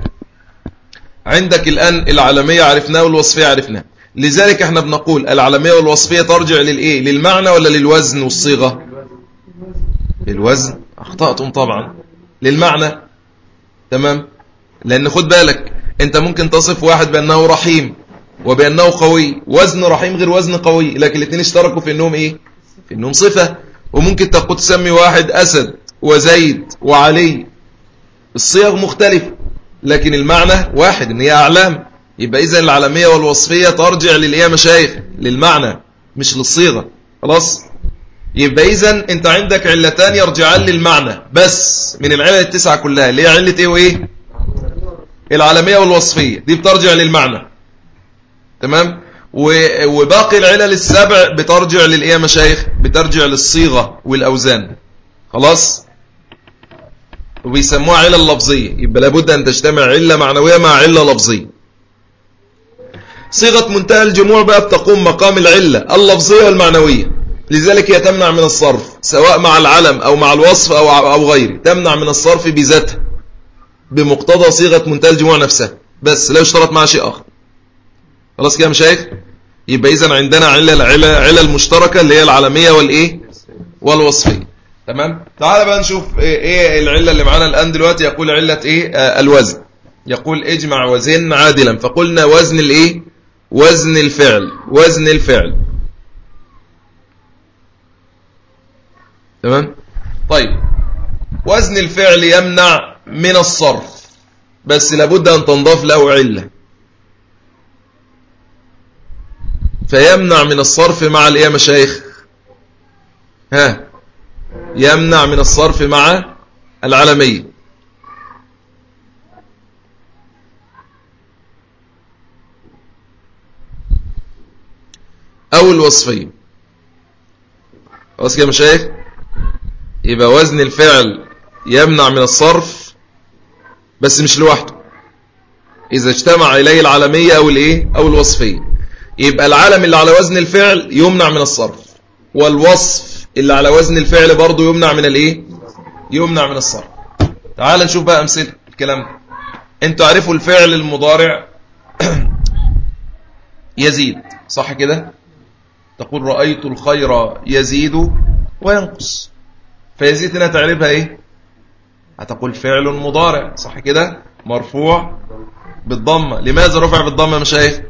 عندك الآن العالمية عرفناها والوصفية عرفناها لذلك احنا بنقول العالمية والوصفية ترجع للإيه للمعنى ولا للوزن والصيغة للوزن أخطأتم طبعا للمعنى تمام لأن خد بالك أنت ممكن تصف واحد بأنه رحيم وبأنه قوي وزن رحيم غير وزن قوي لكن الاثنين اشتركوا في أنهم إيه في أنهم صفة وممكن تقول تسمي واحد أسد وزيد وعلي الصيغ مختلفة لكن المعنى واحد ان هي أعلام يبقى إذا العالمية والوصفية ترجع للإيه مشايخ للمعنى مش للصيغة خلاص يبقى إذا أنت عندك علتان يرجعان للمعنى بس من العلل التسعة كلها اللي هي علة إيه وإيه العالمية والوصفية دي بترجع للمعنى تمام وباقي العلل السبع بترجع للإيه مشايخ بترجع للصيغة والأوزان خلاص وبيسموها علة لفظية يبقى لابد أن تجتمع علة معنوية مع علة لفظية صيغة منتهى الجموع بقى بتقوم مقام العلة اللفظية والمعنوية لذلك هي تمنع من الصرف سواء مع العلم أو مع الوصف أو, أو غيره تمنع من الصرف بذاتها بمقتضى صيغة منتهى الجموع نفسها بس لا يشترط معها شيء آخر خلاص كده مشايخ يبقى إذن عندنا علة علة المشتركة اللي هي العالمية والإيه والوصفية تمام تعال بقى نشوف إيه, إيه العلة اللي معانا الآن دلوقتي يقول علة إيه آه الوزن يقول اجمع وزن عادلا فقلنا وزن الإيه وزن الفعل وزن الفعل تمام طيب وزن الفعل يمنع من الصرف بس لابد أن تنضاف له علة فيمنع من الصرف مع الايه مشايخ ها يمنع من الصرف مع العالمية أو الوصفية خلاص كده مشايخ يبقى وزن الفعل يمنع من الصرف بس مش لوحده إذا اجتمع إليه العالمية أو الإيه أو الوصفية يبقى العالم اللي على وزن الفعل يمنع من الصرف والوصف اللي على وزن الفعل برضه يمنع من الإيه يمنع من الصرف تعال نشوف بقى أمثلة الكلام ده انتوا عارفوا الفعل المضارع يزيد صح كده تقول رأيت الخير يزيد وينقص فيزيد هنا تعرفها ايه هتقول فعل مضارع صح كده مرفوع بالضمه لماذا رفع بالضمه يا مشايخ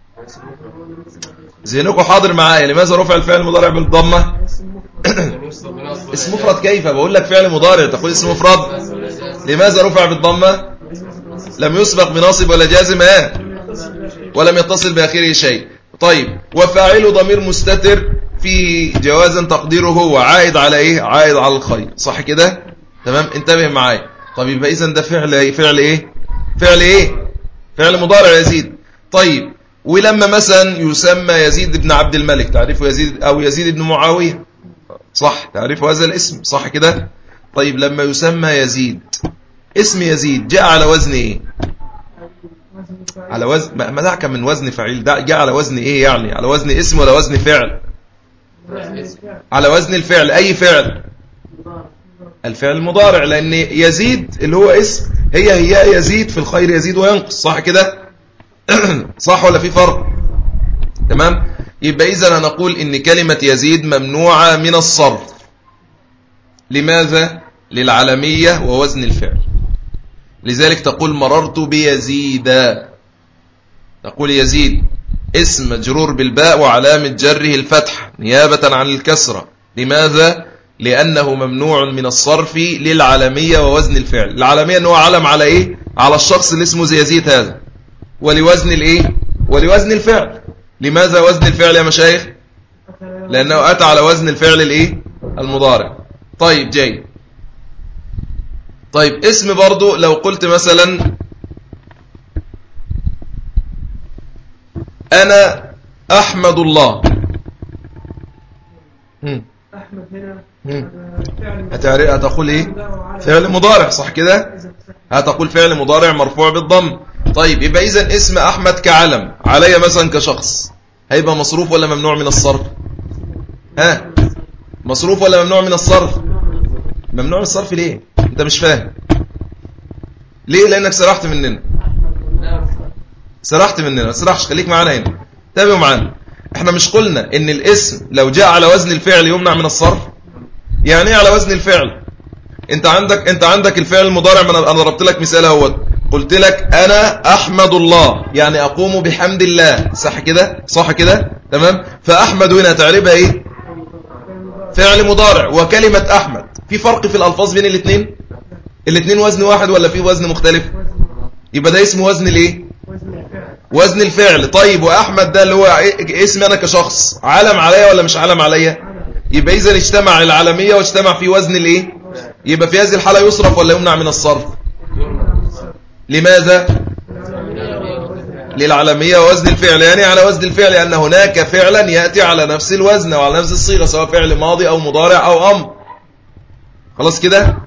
ذهنكم حاضر معايا لماذا رفع الفعل المضارع بالضمه اسم مفرد كيف بقول لك فعل مضارع تقول اسم مفرد لماذا رفع بالضمه لم يسبق بناصب ولا جازم اه ولم يتصل باخره شيء طيب وفاعل ضمير مستتر فيه جوازا تقديره هو عائد على ايه عائد على الخير صح كده تمام انتبه معايا طب يبقى اذا ده فعل ايه فعل ايه فعل ايه فعل مضارع يزيد طيب ولما مثلا يسمى يزيد بن عبد الملك تعرفه يزيد او يزيد بن معاويه صح تعرفه هذا الاسم صح كده طيب لما يسمى يزيد اسم يزيد جاء على وزن ايه على وزن ما دعك من وزن فعيل ده جاء على وزن ايه يعني على وزن اسم ولا وزن فعل على وزن الفعل اي فعل الفعل المضارع لان يزيد اللي هو اسم هي هي يزيد في الخير يزيد وينقص صح كده صح ولا في فرق تمام يبقى اذا نقول ان كلمة يزيد ممنوعة من الصرف لماذا للعلمية ووزن الفعل لذلك تقول مررت بيزيد تقول يزيد اسم مجرور بالباء وعلامة جره الفتح نيابة عن الكسرة لماذا؟ لأنه ممنوع من الصرف للعلمية ووزن الفعل العلمية أنه علم على إيه؟ على الشخص اللي اسمه يزيد هذا ولوزن الإيه؟ ولوزن الفعل لماذا وزن الفعل يا مشايخ؟ لأنه أتى على وزن الفعل الإيه؟ المضارع طيب جاي طيب اسم برضو لو قلت مثلا أنا أحمد الله أحمد هنا هتقول إيه فعل مضارع صح كده هتقول فعل مضارع مرفوع بالضم طيب يبقى إذا اسم أحمد كعلم علي مثلا كشخص هيبقى مصروف ولا ممنوع من الصرف ها مصروف ولا ممنوع من الصرف ممنوع من الصرف ليه انت مش فاهم ليه لانك سرحت مننا سرحت مننا ما سرحش خليك معانا هنا تابعوا معانا احنا مش قلنا ان الاسم لو جاء على وزن الفعل يمنع من الصرف يعني ايه على وزن الفعل انت عندك انت عندك الفعل المضارع من انا ضربت لك مثال اهوت قلت لك انا احمد الله يعني اقوم بحمد الله صح كده صح كده تمام فاحمد هنا تعريبها ايه فعل مضارع وكلمه احمد في فرق في الالفاظ بين الاثنين الاثنين وزن واحد ولا في وزن مختلف يبقى ده اسمه وزن الايه وزن الفعل طيب واحمد ده اللي هو اسمي انا كشخص علم عليا ولا مش علم عليا يبقى اذا اجتمع العالميه واجتمع في وزن الايه يبقى في هذه الحاله يصرف ولا يمنع من الصرف لماذا للعالمية ووزن الفعل يعني على وزن الفعل لأن هناك فعلا يأتي على نفس الوزن وعلى نفس الصيغة سواء فعل ماضي أو مضارع أو أمر خلاص كده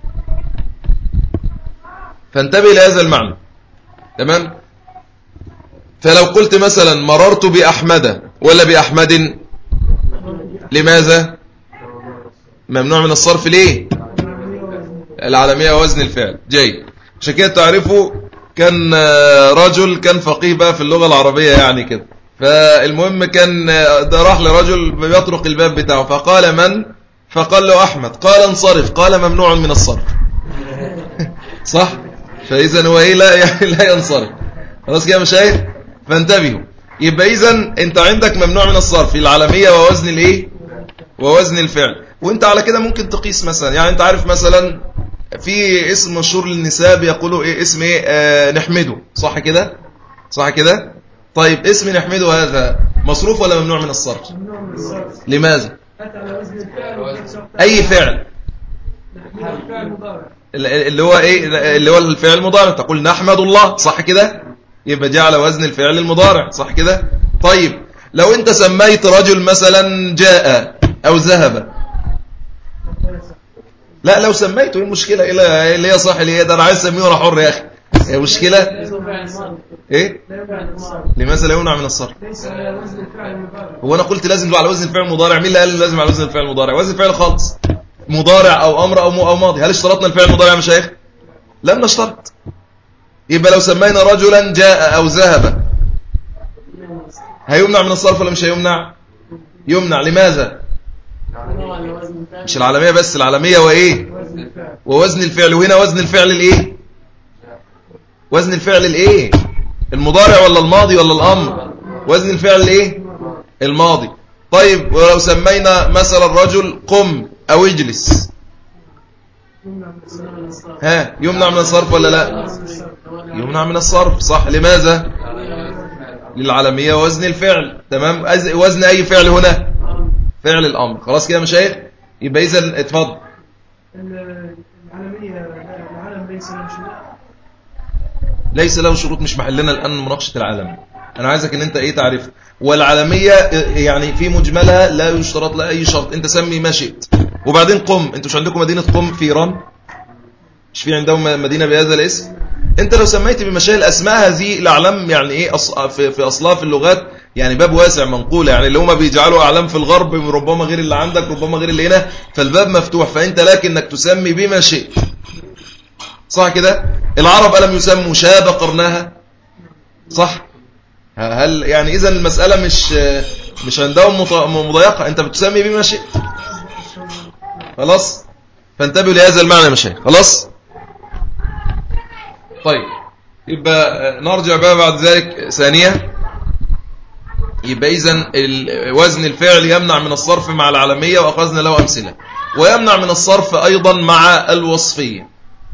فانتبه لهذا المعنى تمام فلو قلت مثلا مررت بأحمد ولا بأحمد لماذا ممنوع من الصرف ليه العالمية وزن الفعل جاي عشان كده تعرفوا كان رجل كان فقيه بقى في اللغة العربية يعني كده فالمهم كان ده راح لرجل بيطرق الباب بتاعه فقال من فقال له أحمد قال انصرف قال ممنوع من الصرف صح فإذا هو إيه لا, لا ينصرف خلاص كده مشايخ فانتبهوا يبقى إذا أنت عندك ممنوع من الصرف العالمية ووزن الإيه ووزن الفعل وانت على كده ممكن تقيس مثلا يعني انت عارف مثلا في اسم مشهور للنساء بيقولوا ايه اسم ايه آه نحمده صح كده صح كده طيب اسم نحمده هذا مصروف ولا ممنوع من الصرف ممنوع من الصرف لماذا اي فعل اللي هو ايه اللي هو الفعل المضارع تقول نحمد الله صح كده يبقى جاء على وزن الفعل المضارع صح كده طيب لو انت سميت رجل مثلا جاء او ذهب لا لو سميته ايه المشكله ايه اللي هي صح اللي هي ده انا عايز اسميه وانا حر يا اخي هي مشكله ايه لماذا لا يمنع من الصرف هو انا قلت لازم على وزن الفعل المضارع مين اللي قال لازم على وزن الفعل المضارع وزن الفعل خالص مضارع او امر او او ماضي هل اشترطنا الفعل المضارع يا مشايخ لم نشترط يبقى لو سمينا رجلا جاء او ذهب هيمنع من الصرف ولا مش هيمنع يمنع لماذا مش العالمية بس العالمية وإيه ووزن الفعل وهنا وزن الفعل الإيه وزن الفعل الإيه المضارع ولا الماضي ولا الأمر وزن الفعل الإيه الماضي طيب ولو سمينا مثلا الرجل قم أو اجلس ها يمنع من الصرف ولا لا يمنع من الصرف صح لماذا للعالمية وزن الفعل تمام وزن أي فعل هنا فعل الأمر خلاص كده يا مشايخ يبقى إذا اتفضل العالمية العالم ليس له شروط ليس له شروط مش محلنا الآن مناقشة العالم أنا عايزك إن أنت إيه تعرف والعالمية يعني في مجملها لا يشترط لها أي شرط أنت سمي ما شئت وبعدين قم أنتوا مش عندكم مدينة قم في إيران مش في عندهم مدينة بهذا الاسم انت لو سميت بمشاهد الاسماء هذه الاعلام يعني ايه في اصلها في اللغات يعني باب واسع منقوله يعني اللي هم بيجعلوا اعلام في الغرب ربما غير اللي عندك ربما غير اللي هنا فالباب مفتوح فانت لكنك تسمي بما شئت صح كده العرب ألم يسموا شاب قرناها صح هل يعني إذا المسألة مش مش عندهم مضايقة أنت بتسمي بما شئت خلاص فانتبهوا لهذا المعنى يا مشايخ خلاص طيب يبقى نرجع بقى بعد ذلك ثانية يبقى إذن وزن الفعل يمنع من الصرف مع العالمية وأخذنا له أمثلة ويمنع من الصرف أيضا مع الوصفية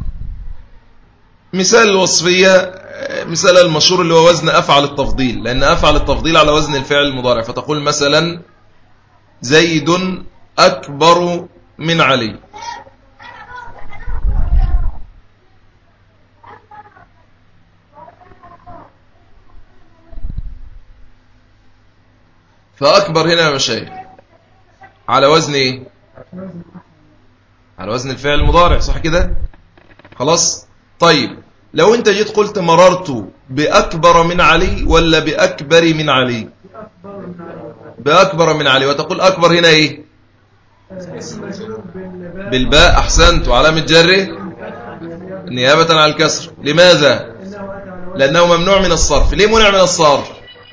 مثال الوصفية مثال المشهور اللي هو وزن أفعل التفضيل لأن أفعل التفضيل على وزن الفعل المضارع فتقول مثلا زيد أكبر من علي فأكبر هنا يا مشايخ على وزن ايه على وزن الفعل المضارع صح كده خلاص طيب لو انت جيت قلت مررت بأكبر من علي ولا بأكبر من علي بأكبر من علي وتقول أكبر هنا ايه بالباء أحسنت وعلامة جره نيابة عن الكسر لماذا لأنه ممنوع من الصرف ليه منع من الصرف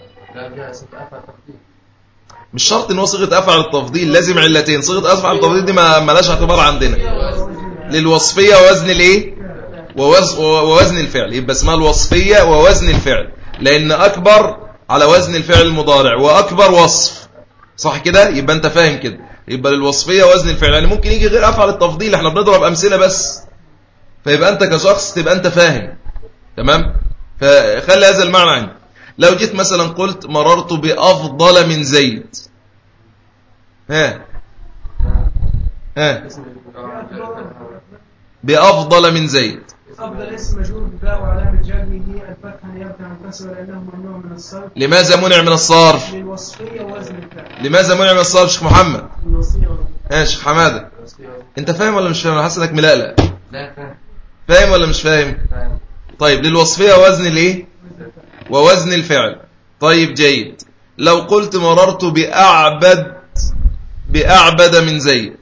مش شرط ان هو صيغه افعل التفضيل لازم علتين صيغه افعل التفضيل دي ما مالهاش اعتبار عندنا للوصفيه ووزن الايه ووزن الفعل يبقى اسمها الوصفيه ووزن الفعل لان اكبر على وزن الفعل المضارع واكبر وصف صح كده يبقى انت فاهم كده يبقى للوصفيه وزن الفعل يعني ممكن يجي غير افعل التفضيل احنا بنضرب امثله بس فيبقى انت كشخص تبقى انت فاهم تمام فخلي هذا المعنى عندك لو جيت مثلا قلت مررت بأفضل من زيد ها ها بأفضل من زيد أفضل اسم مجرور بباء وعلامة جره الفتحة نيابة عن الكسر لأنه ممنوع من الصرف لماذا منع من الصرف؟ للوصفية وزن الفعل لماذا منع من الصرف شيخ محمد؟ الوصية ها شيخ حمادة أنت فاهم ولا مش فاهم؟ أنا حاسس إنك ملقلق لا فاهم فاهم ولا مش فاهم؟ فاهم طيب للوصفية وزن الإيه؟ ووزن الفعل طيب جيد لو قلت مررت بأعبد بأعبد من زيد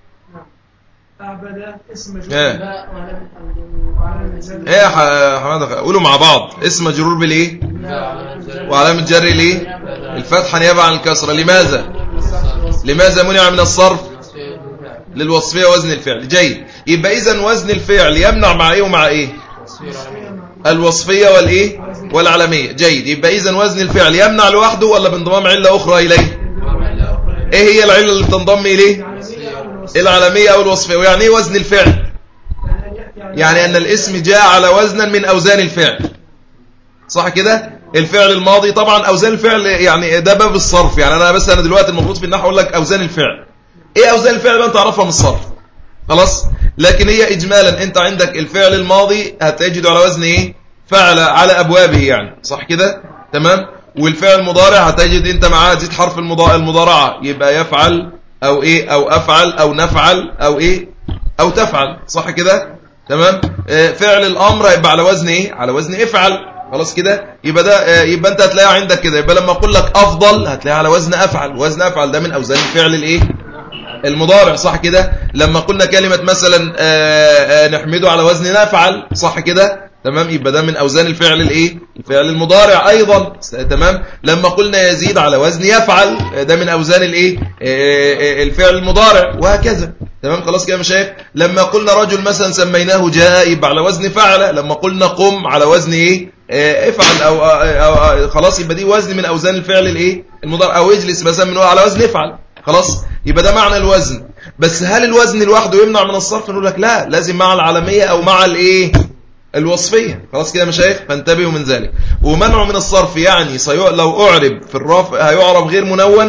أعبد اسم مجرور إيه. بباء وعلامة جره ايه يا حماده قولوا مع بعض اسم مجرور بالايه وعلامه جر الايه الفتحه نيابه عن الكسره لماذا لماذا منع من الصرف للوصفيه وزن الفعل جيد يبقى اذا وزن الفعل يمنع مع ايه ومع ايه الوصفيه والايه والعلميه جيد يبقى اذا وزن الفعل يمنع لوحده ولا بانضمام عله اخرى اليه ايه هي العله اللي بتنضم اليه العلميه او الوصفيه ويعني ايه وزن الفعل يعني أن الاسم جاء على وزنا من أوزان الفعل صح كده الفعل الماضي طبعا أوزان الفعل يعني ده باب الصرف يعني أنا بس أنا دلوقتي المفروض في النحو أقول لك أوزان الفعل إيه أوزان الفعل بقى أنت تعرفها من الصرف خلاص لكن هي إجمالا أنت عندك الفعل الماضي هتجد على وزن إيه فعل على أبوابه يعني صح كده تمام والفعل المضارع هتجد أنت معاه زيد حرف المضا- المضارعة يبقى يفعل أو إيه أو أفعل أو نفعل أو إيه أو تفعل صح كده تمام آه، فعل الامر هيبقى على وزن ايه على وزن افعل خلاص كده يبقى ده آه، يبقى انت هتلاقيه عندك كده يبقى لما اقول لك افضل هتلاقيه على وزن افعل وزن افعل ده من اوزان الفعل الايه المضارع صح كده لما قلنا كلمة مثلا آه، آه، نحمده على وزن نفعل صح كده تمام يبقى ده من اوزان الفعل الايه الفعل المضارع ايضا س- تمام لما قلنا يزيد على وزن يفعل آه، ده من اوزان الايه آه، آه، الفعل المضارع وهكذا تمام خلاص كده يا مشايخ لما قلنا رجل مثلا سميناه جاء يبقى على وزن فعل لما قلنا قم على وزن ايه آه، افعل أو, أو, أو, أو خلاص يبقى دي وزن من اوزان الفعل الايه المضارع او اجلس مثلا من على وزن افعل خلاص يبقى ده معنى الوزن بس هل الوزن لوحده يمنع من الصرف نقول لك لا لازم مع العالميه او مع الايه الوصفيه خلاص كده يا مشايخ فانتبهوا من ذلك ومنعه من الصرف يعني سيع... لو اعرب في الرفع هيعرب غير منون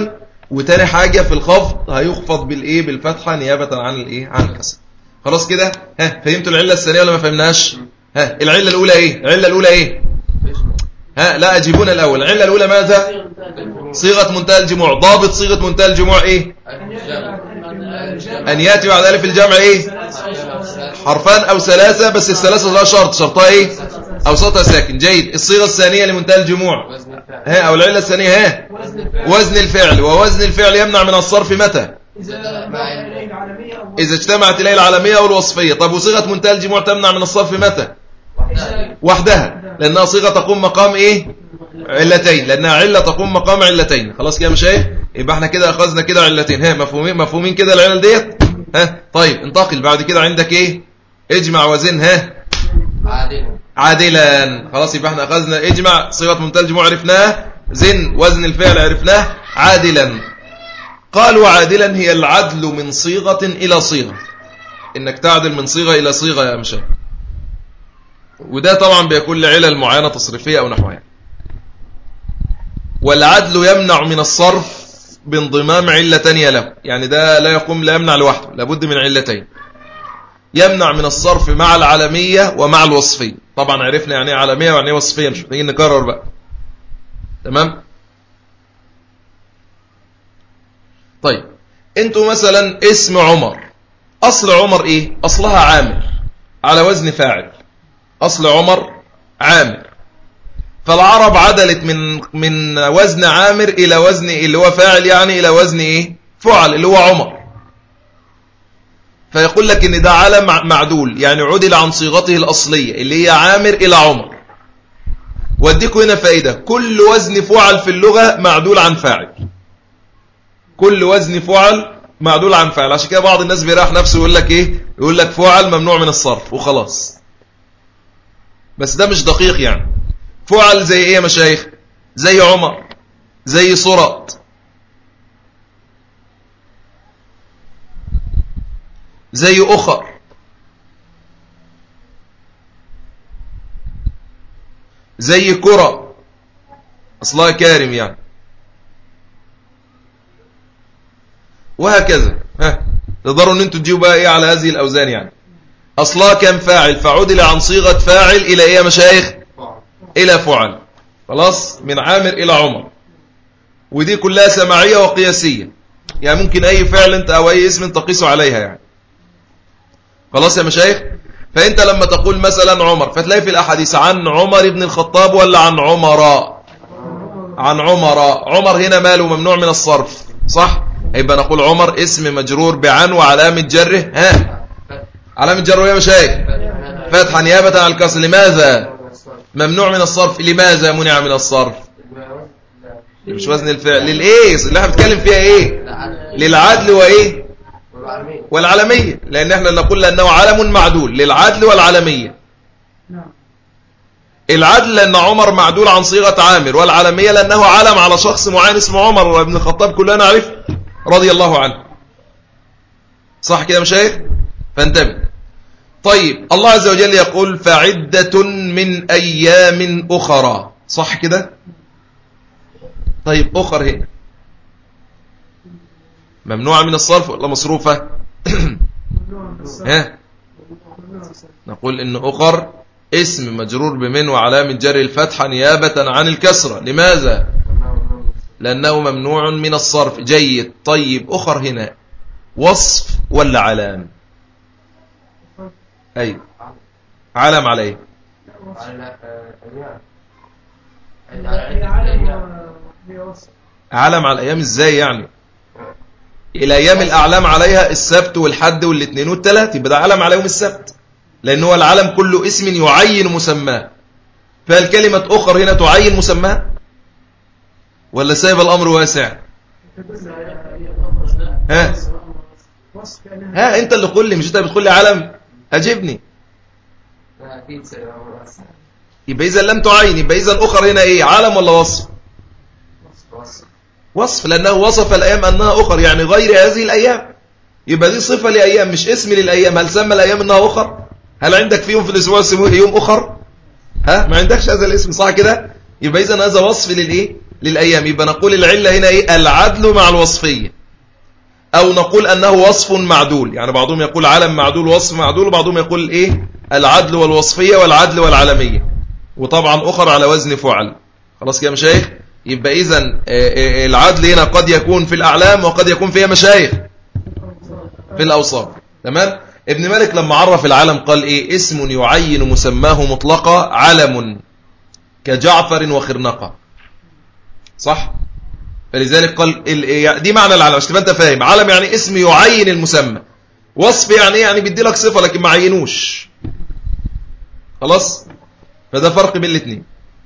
وتاني حاجة في الخفض هيخفض بالايه بالفتحة نيابة عن الايه عن الكسر خلاص كده ها فهمتوا العلة الثانية ولا ما فهمناش ها العلة الأولى ايه العلة الأولى ايه ها لا أجيبون الأول العلة الأولى ماذا صيغة منتهى الجموع ضابط صيغة منتهى الجموع ايه أن يأتي بعد ألف الجمع ايه حرفان أو ثلاثة بس الثلاثة لا شرط شرطها ايه أوسطها ساكن جيد الصيغة الثانية لمنتهى الجموع ها أو العلة الثانية ها وزن الفعل ووزن الفعل يمنع من الصرف متى إذا اجتمعت إليه العالمية والوصفية طب وصيغة منتهى الجموع تمنع من الصرف متى وحدها لأنها صيغة تقوم مقام إيه علتين لأنها علة تقوم مقام علتين خلاص كده مش ايه يبقى احنا كده أخذنا كده علتين ها مفهومين مفهومين كده العلل ديت ها طيب انتقل بعد كده عندك ايه اجمع وزن ها عادلا عادلا خلاص يبقى احنا أخذنا اجمع صيغة منتهى الجموع عرفناها زن وزن الفعل عرفناه عادلا قال وعادلا هي العدل من صيغة إلى صيغة إنك تعدل من صيغة إلى صيغة يا مشاهد وده طبعا بيكون لعلل معينة تصريفية أو نحوها والعدل يمنع من الصرف بانضمام علة تانية له يعني ده لا يقوم لا يمنع لوحده لابد من علتين يمنع من الصرف مع العالمية ومع الوصفية طبعا عرفنا يعني ايه عالمية ويعني ايه وصفية مش محتاجين نكرر بقى تمام طيب انتوا مثلا اسم عمر اصل عمر ايه اصلها عامر على وزن فاعل اصل عمر عامر فالعرب عدلت من من وزن عامر الى وزن اللي هو فاعل يعني الى وزن ايه فعل اللي هو عمر فيقول لك ان ده علم معدول يعني عدل عن صيغته الاصليه اللي هي عامر الى عمر واديكم هنا فائدة كل وزن فعل في اللغة معدول عن فاعل كل وزن فعل معدول عن فاعل عشان كده بعض الناس بيريح نفسه يقول لك ايه يقول لك فعل ممنوع من الصرف وخلاص بس ده مش دقيق يعني فعل زي ايه يا مشايخ زي عمر زي صرط زي أخر زي كرة أصلها كارم يعني وهكذا ها تقدروا ان انتوا تجيبوا بقى ايه على هذه الاوزان يعني اصلها كان فاعل فعدل عن صيغه فاعل الى ايه يا مشايخ الى فعل خلاص من عامر الى عمر ودي كلها سماعيه وقياسيه يعني ممكن اي فعل انت او اي اسم تقيسه عليها يعني خلاص يا مشايخ فأنت لما تقول مثلا عمر فتلاقي في الأحاديث عن عمر بن الخطاب ولا عن عمر عن عمر عمر هنا ماله ممنوع من الصرف صح يبقى نقول عمر اسم مجرور بعن وعلامة جره ها علامة جره يا مشايخ فتحا نيابة عن الكسر لماذا ممنوع من الصرف لماذا منع من الصرف مش وزن الفعل للايه اللي احنا بنتكلم فيها ايه للعدل وايه والعالمية لأن احنا نقول لأنه علم معدول للعدل والعالمية نعم. العدل لأن عمر معدول عن صيغة عامر والعالمية لأنه علم على شخص معين اسمه عمر وابن الخطاب كلنا نعرف رضي الله عنه صح كده مشايخ فانتبه طيب الله عز وجل يقول فعدة من أيام أخرى صح كده طيب أخر هنا ممنوعة من الصرف ولا مصروفة ها نقول إن أخر اسم مجرور بمن وعلامة جر الفتحة نيابة عن الكسرة لماذا لأنه ممنوع من الصرف جيد طيب أخر هنا وصف ولا علام أي علم عليه علم على الأيام إزاي يعني الأيام الأعلام عليها السبت والحد والاثنين والثلاث يبقى ده علم على يوم السبت لأن هو العلم كله اسم يعين مسماه فالكلمة أخر هنا تعين مسماه ولا سايب الأمر واسع ها ها انت اللي قل لي مش انت بتقول لي علم اجبني يبقى اذا لم تعين يبقى اذا اخر هنا ايه علم ولا وصف وصف لأنه وصف الأيام أنها أخر يعني غير هذه الأيام يبقى دي صفة لأيام مش اسم للأيام هل سمى الأيام أنها أخر هل عندك فيهم في الأسبوع يسموه يوم أخر ها ما عندكش هذا الاسم صح كده يبقى إذا هذا وصف للإيه للأيام يبقى نقول العلة هنا إيه العدل مع الوصفية أو نقول أنه وصف معدول يعني بعضهم يقول علم معدول وصف معدول وبعضهم يقول إيه العدل والوصفية والعدل والعلمية وطبعا أخر على وزن فعل خلاص كده مشايخ يبقى إذا آه، آه، العدل هنا قد يكون في الأعلام وقد يكون فيها مشايخ في الأوصاف تمام ابن مالك لما عرف العلم قال إيه اسم يعين مسماه مطلقا علم كجعفر وخرنقة صح فلذلك قال دي معنى العلم عشان تبقى انت فاهم علم يعني اسم يعين المسمى وصف يعني ايه يعني بيدي لك صفه لكن ما عينوش خلاص فده فرق بين الاثنين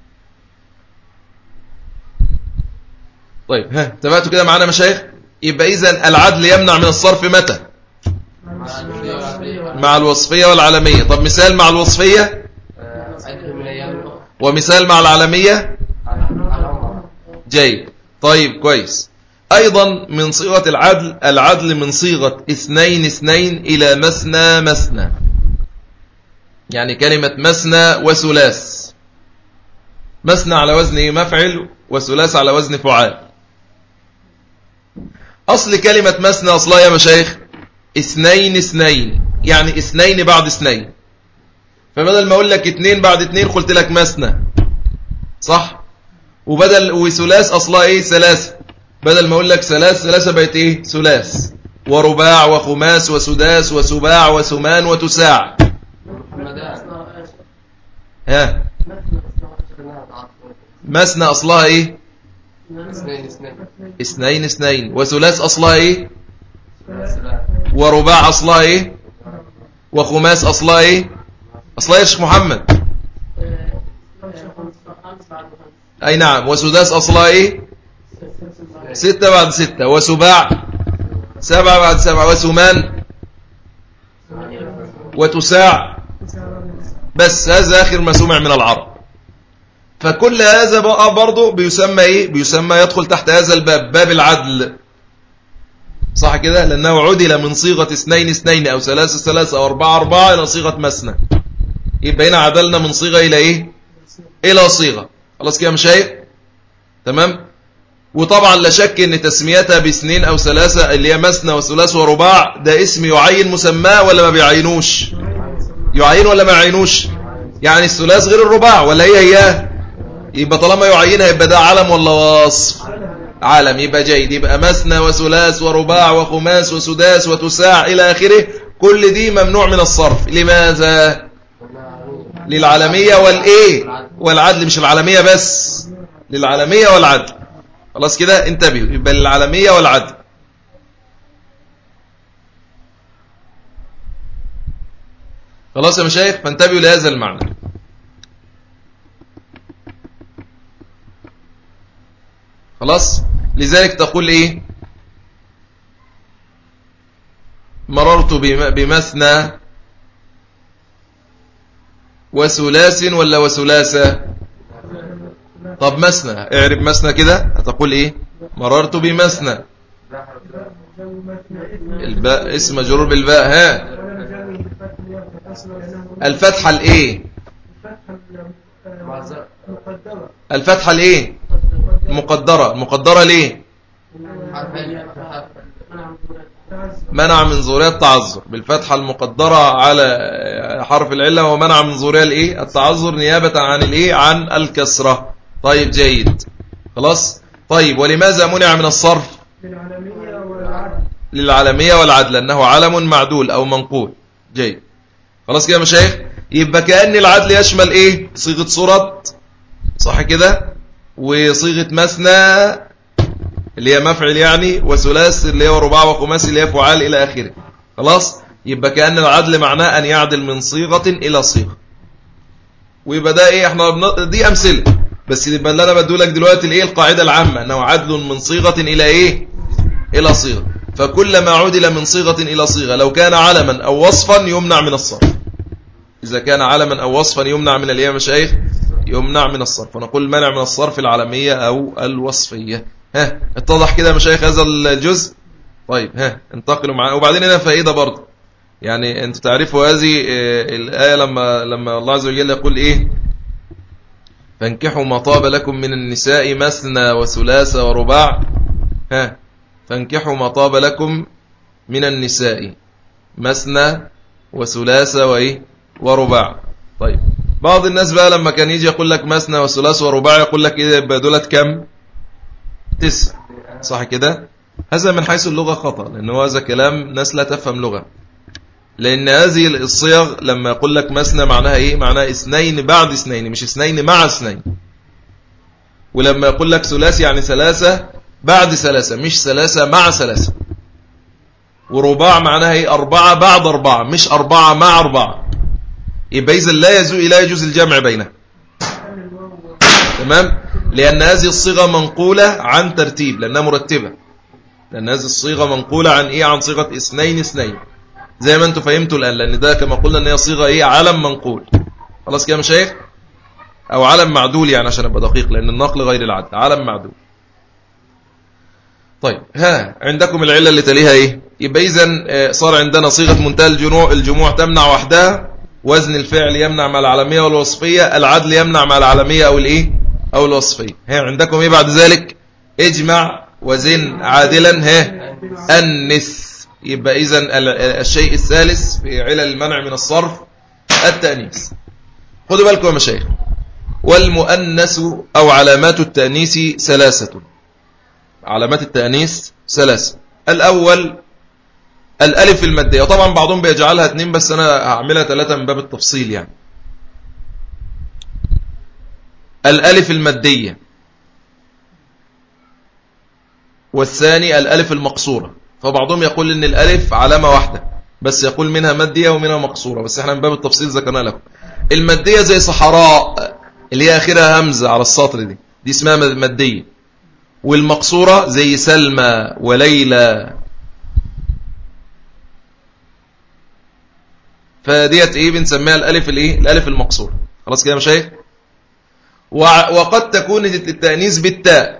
طيب ها تبعتوا كده معانا مشايخ يبقى اذا العدل يمنع من الصرف متى مع الوصفيه والعالميه طب مثال مع الوصفيه ومثال مع العالميه جيد طيب كويس أيضا من صيغة العدل العدل من صيغة اثنين اثنين إلى مثنى مثنى يعني كلمة مثنى وثلاث مثنى على وزن مفعل وثلاث على وزن فعال أصل كلمة مثنى أصلها يا مشايخ اثنين اثنين يعني اثنين بعد اثنين فبدل ما أقول لك اثنين بعد اثنين قلت لك مثنى صح وبدل وثلاث أصلها إيه ثلاثة بدل ما أقول لك ثلاث ثلاثة بقت إيه ثلاث ورباع وخماس وسداس وسباع وثمان وتساع ها مثنى أصلها إيه اثنين اثنين وثلاث أصلها إيه ورباع أصلها إيه وخماس أصلها إيه أصلها إيه يا شيخ محمد أي نعم وسداس أصلها إيه ستة بعد ستة وسباع سبعة بعد سبعة وثمان وتساع بس هذا آخر ما سمع من العرب فكل هذا بقى برضه بيسمى إيه بيسمى يدخل تحت هذا الباب باب العدل صح كده لأنه عدل من صيغة اثنين اثنين أو ثلاثة ثلاثة أو أربعة أربعة إلى صيغة مسنى يبقى هنا عدلنا من صيغة إلى إيه إلى صيغة خلاص كده مشايخ تمام وطبعا لا شك ان تسميتها باثنين او ثلاثة اللي هي مثنى وثلاث ورباع ده اسم يعين مسماه ولا ما بيعينوش يعين ولا ما يعينوش يعني الثلاث غير الرباع ولا هي هي يبقى طالما يعينها يبقى ده علم ولا وصف علم يبقى جيد يبقى مثنى وثلاث ورباع وخماس وسداس وتساع إلى آخره كل دي ممنوع من الصرف لماذا للعالمية والإيه والعدل مش العالمية بس للعالمية والعدل خلاص كده انتبهوا يبقى للعالمية والعدل خلاص يا مشايخ فانتبهوا لهذا المعنى خلاص لذلك تقول ايه مررت بمثنى وثلاث ولا وثلاثة طب مسنى اعرب مسنى كده هتقول ايه مررت بمسنى الباء اسم مجرور بالباء ها الفتحة الايه الفتحة الايه مقدرة مقدرة ليه منع من ظهورها التعذر بالفتحة المقدرة على حرف العلة ومنع من ظهورها الايه التعذر نيابة عن الايه عن الكسرة طيب جيد خلاص طيب ولماذا منع من الصرف للعالمية والعدل للعالمية والعدل لأنه علم معدول أو منقول جيد خلاص كده مشايخ يبقى كأن العدل يشمل ايه صيغة صورة صح كده وصيغة مثنى اللي هي مفعل يعني وثلاث اللي هي رباع وخماس اللي هي فعال إلى آخره خلاص يبقى كأن العدل معناه أن يعدل من صيغة إلى صيغة ويبقى ده إيه احنا دي أمثلة بس يبقى اللي أنا بدو لك دلوقتي الإيه القاعدة العامة أنه عدل من صيغة إلى إيه إلى صيغة فكلما عدل من صيغة إلى صيغة لو كان علما أو وصفا يمنع من الصرف إذا كان علما أو وصفا يمنع من الإيه مشايخ يمنع من الصرف ونقول منع من الصرف العالمية أو الوصفية ها اتضح كده مشايخ هذا الجزء طيب ها انتقلوا معنا وبعدين هنا فائدة برضه يعني انتوا تعرفوا هذه آه، الآية لما لما الله عز وجل يقول ايه فانكحوا ما طاب لكم من النساء مثنى وثلاث ورباع ها فانكحوا ما طاب لكم من النساء مثنى وثلاث وإيه ورباع طيب بعض الناس بقى لما كان يجي يقول لك مثنى وثلاث ورباع يقول لك إيه يبقى دولت كم تسع صح كده هذا من حيث اللغة خطأ لأنه هذا كلام ناس لا تفهم لغة لأن هذه الصيغ لما يقول لك مثنى معناها إيه معناها اثنين بعد اثنين مش اثنين مع اثنين ولما يقول لك ثلاث يعني ثلاثة بعد ثلاثة مش ثلاثة مع ثلاثة ورباع معناها ايه أربعة بعد أربعة مش أربعة مع أربعة يبقى إذا لا يجوز لا يجوز الجمع بينها تمام لأن هذه الصيغة منقولة عن ترتيب لأنها مرتبة لأن هذه الصيغة منقولة عن إيه عن صيغة اثنين اثنين زي ما أنتم فهمتوا الآن لأن ده كما قلنا أن هي صيغة إيه علم منقول خلاص كده مشايخ أو علم معدول يعني عشان أبقى دقيق لأن النقل غير العدل علم معدول طيب ها عندكم العلة اللي تليها إيه يبقى إذا آه، صار عندنا صيغة منتهى الجموع الجموع تمنع وحدها وزن الفعل يمنع مع العالمية والوصفية العدل يمنع مع العالمية أو الإيه أو الوصفية ها عندكم إيه بعد ذلك اجمع وزن عادلا ها النث يبقى إذا الشيء الثالث في علل المنع من الصرف التأنيث خدوا بالكم يا مشايخ والمؤنث أو علامات التأنيث ثلاثة علامات التأنيث ثلاثة الأول الألف المادية طبعا بعضهم بيجعلها اثنين بس أنا هعملها ثلاثة من باب التفصيل يعني الألف المادية والثاني الألف المقصورة فبعضهم يقول ان الالف علامة واحدة بس يقول منها مادية ومنها مقصورة بس احنا من باب التفصيل ذكرنا لكم المادية زي صحراء اللي هي اخرها همزة على السطر دي دي اسمها مادية والمقصورة زي سلمى وليلى فديت ايه بنسميها الالف الايه الالف المقصورة خلاص كده يا مشايخ وقد تكون التأنيث بالتاء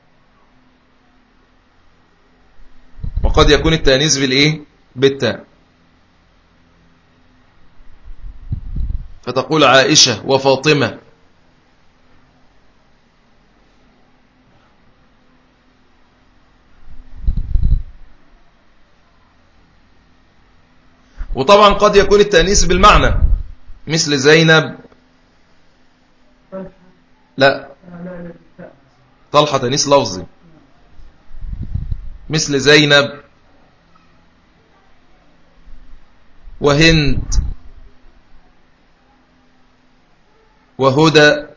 وقد يكون التانيث بالايه بالتاء فتقول عائشة وفاطمة وطبعا قد يكون التأنيث بالمعنى مثل زينب لا طلحة تأنيث لفظي مثل زينب وهند وهدى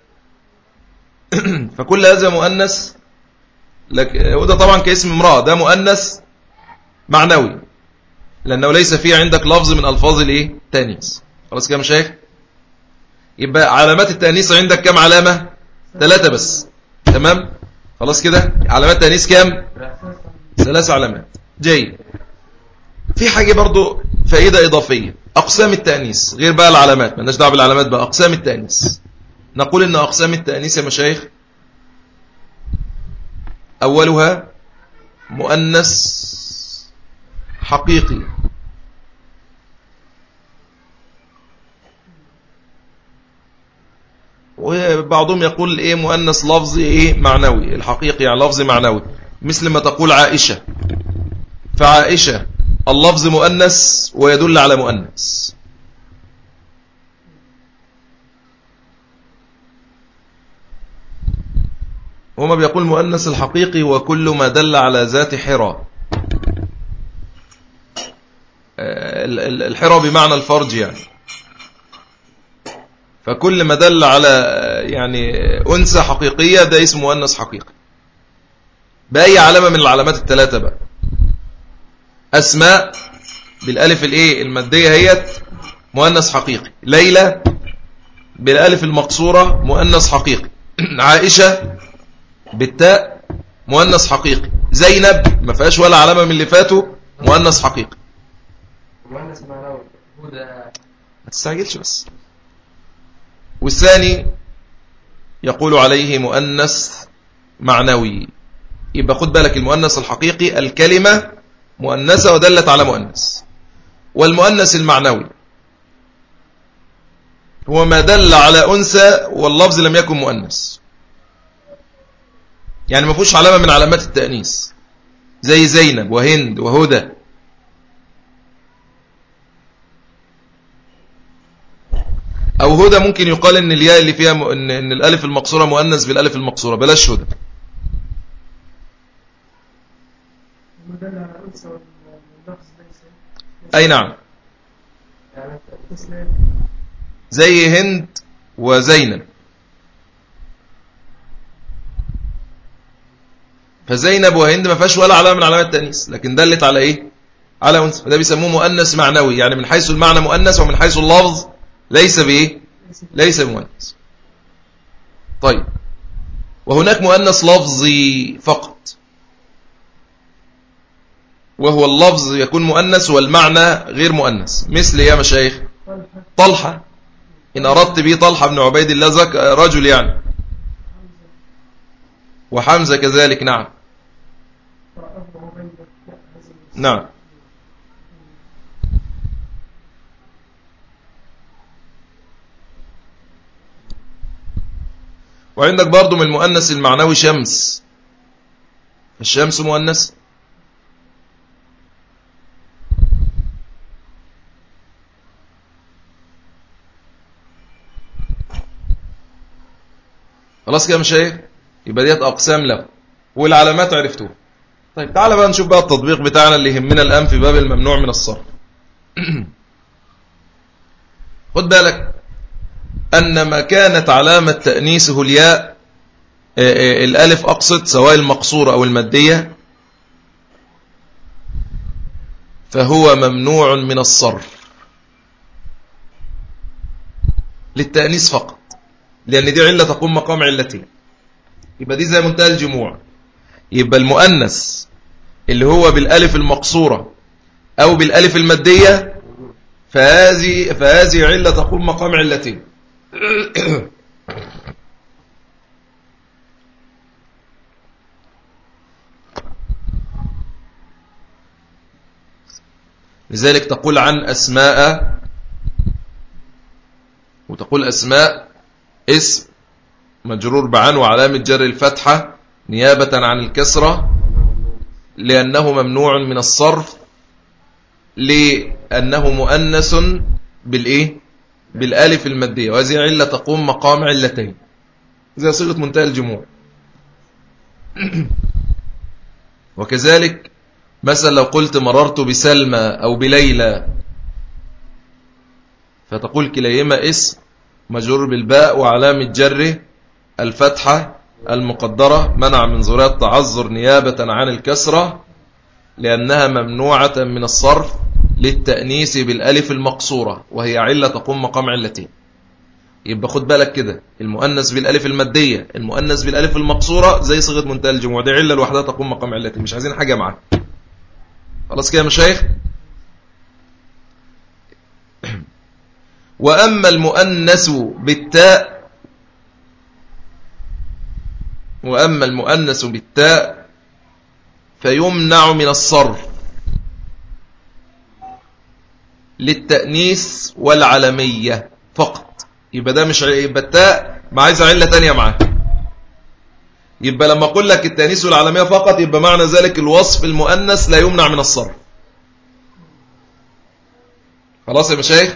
فكل هذا مؤنث لك هدى طبعا كاسم امرأة ده مؤنث معنوي لأنه ليس فيه عندك لفظ من ألفاظ الايه تانيس خلاص كده مشايخ يبقى علامات التانيس عندك كم علامة ثلاثة بس تمام خلاص كده علامات التانيس كم ثلاث علامات جيد في حاجة برضو فائدة إضافية أقسام التأنيس غير بقى العلامات ما دعوه بالعلامات بقى أقسام التأنيس نقول إن أقسام التأنيس يا مشايخ أولها مؤنس حقيقي وبعضهم يقول ايه مؤنث لفظي ايه معنوي الحقيقي يعني لفظي معنوي مثل ما تقول عائشة فعائشة اللفظ مؤنث ويدل على مؤنث هما بيقول مؤنث الحقيقي وكل ما دل على ذات حرى الحرى بمعنى الفرج يعني فكل ما دل على يعني أنثى حقيقية ده اسمه مؤنث حقيقي بأي علامة من العلامات الثلاثة بقى أسماء بالألف الإيه المادية هي مؤنث حقيقي ليلى بالألف المقصورة مؤنث حقيقي عائشة بالتاء مؤنث حقيقي زينب ما فيهاش ولا علامة من اللي فاتوا مؤنث حقيقي مؤنث معنوي ما تستعجلش بس والثاني يقول عليه مؤنث معنوي يبقى خد بالك المؤنث الحقيقي الكلمة مؤنثة ودلت على مؤنث والمؤنث المعنوي هو ما دل على أنثى واللفظ لم يكن مؤنث يعني ما فيهوش علامة من علامات التأنيث زي زينب وهند وهدى أو هدى ممكن يقال إن الياء اللي فيها م... إن... إن الألف المقصورة مؤنث بالألف المقصورة بلاش هدى أي نعم زي هند وزينب فزينب وهند ما فيهاش ولا علامه من علامات التانيث لكن دلت على ايه على انثى فده بيسموه مؤنث معنوي يعني من حيث المعنى مؤنث ومن حيث اللفظ ليس بايه ليس بمؤنث طيب وهناك مؤنث لفظي فقط وهو اللفظ يكون مؤنث والمعنى غير مؤنث مثل يا مشايخ طلحة إن أردت به طلحة بن عبيد الله زك رجل يعني وحمزة كذلك نعم نعم وعندك برضو من المؤنث المعنوي شمس الشمس مؤنث خلاص كده مش ايه يبقى ديت اقسام له والعلامات عرفتوها طيب تعالى بقى نشوف بقى التطبيق بتاعنا اللي يهمنا الان في باب الممنوع من الصرف خد بالك ان ما كانت علامه تانيثه الياء آه، آه، الالف اقصد سواء المقصوره او الماديه فهو ممنوع من الصرف للتأنيث فقط لأن دي علة تقوم مقام علتين يبقى دي زي منتهى الجموع يبقى المؤنث اللي هو بالالف المقصورة أو بالالف المادية فهذه, فهذه علة تقوم مقام علتين لذلك تقول عن أسماء وتقول أسماء اسم مجرور بعن وعلامة جر الفتحة نيابة عن الكسرة لأنه ممنوع من الصرف لأنه مؤنس بالإيه بالآلف المادية وهذه علة تقوم مقام علتين زي صيغة منتهى الجموع وكذلك مثلا لو قلت مررت بسلمى أو بليلى فتقول كليهما اسم مجرور بالباء وعلامة جره الفتحة المقدرة منع من ظهورها التعذر نيابة عن الكسرة لأنها ممنوعة من الصرف للتأنيس بالألف المقصورة وهي علة تقوم مقام علتين يبقى خد بالك كده المؤنث بالالف الماديه المؤنث بالالف المقصوره زي صيغه منتهى الجموع دي عله لوحدها تقوم مقام علتين مش عايزين حاجه معاها خلاص كده يا مشايخ واما المؤنث بالتاء وأما المؤنث بالتاء فيمنع من الصرف للتأنيث والعلمية فقط يبقى ده مش يبقى التاء ما عايز علة تانية معاه يبقى لما أقول لك التأنيث والعلمية فقط يبقى معنى ذلك الوصف المؤنث لا يمنع من الصرف خلاص يا مشايخ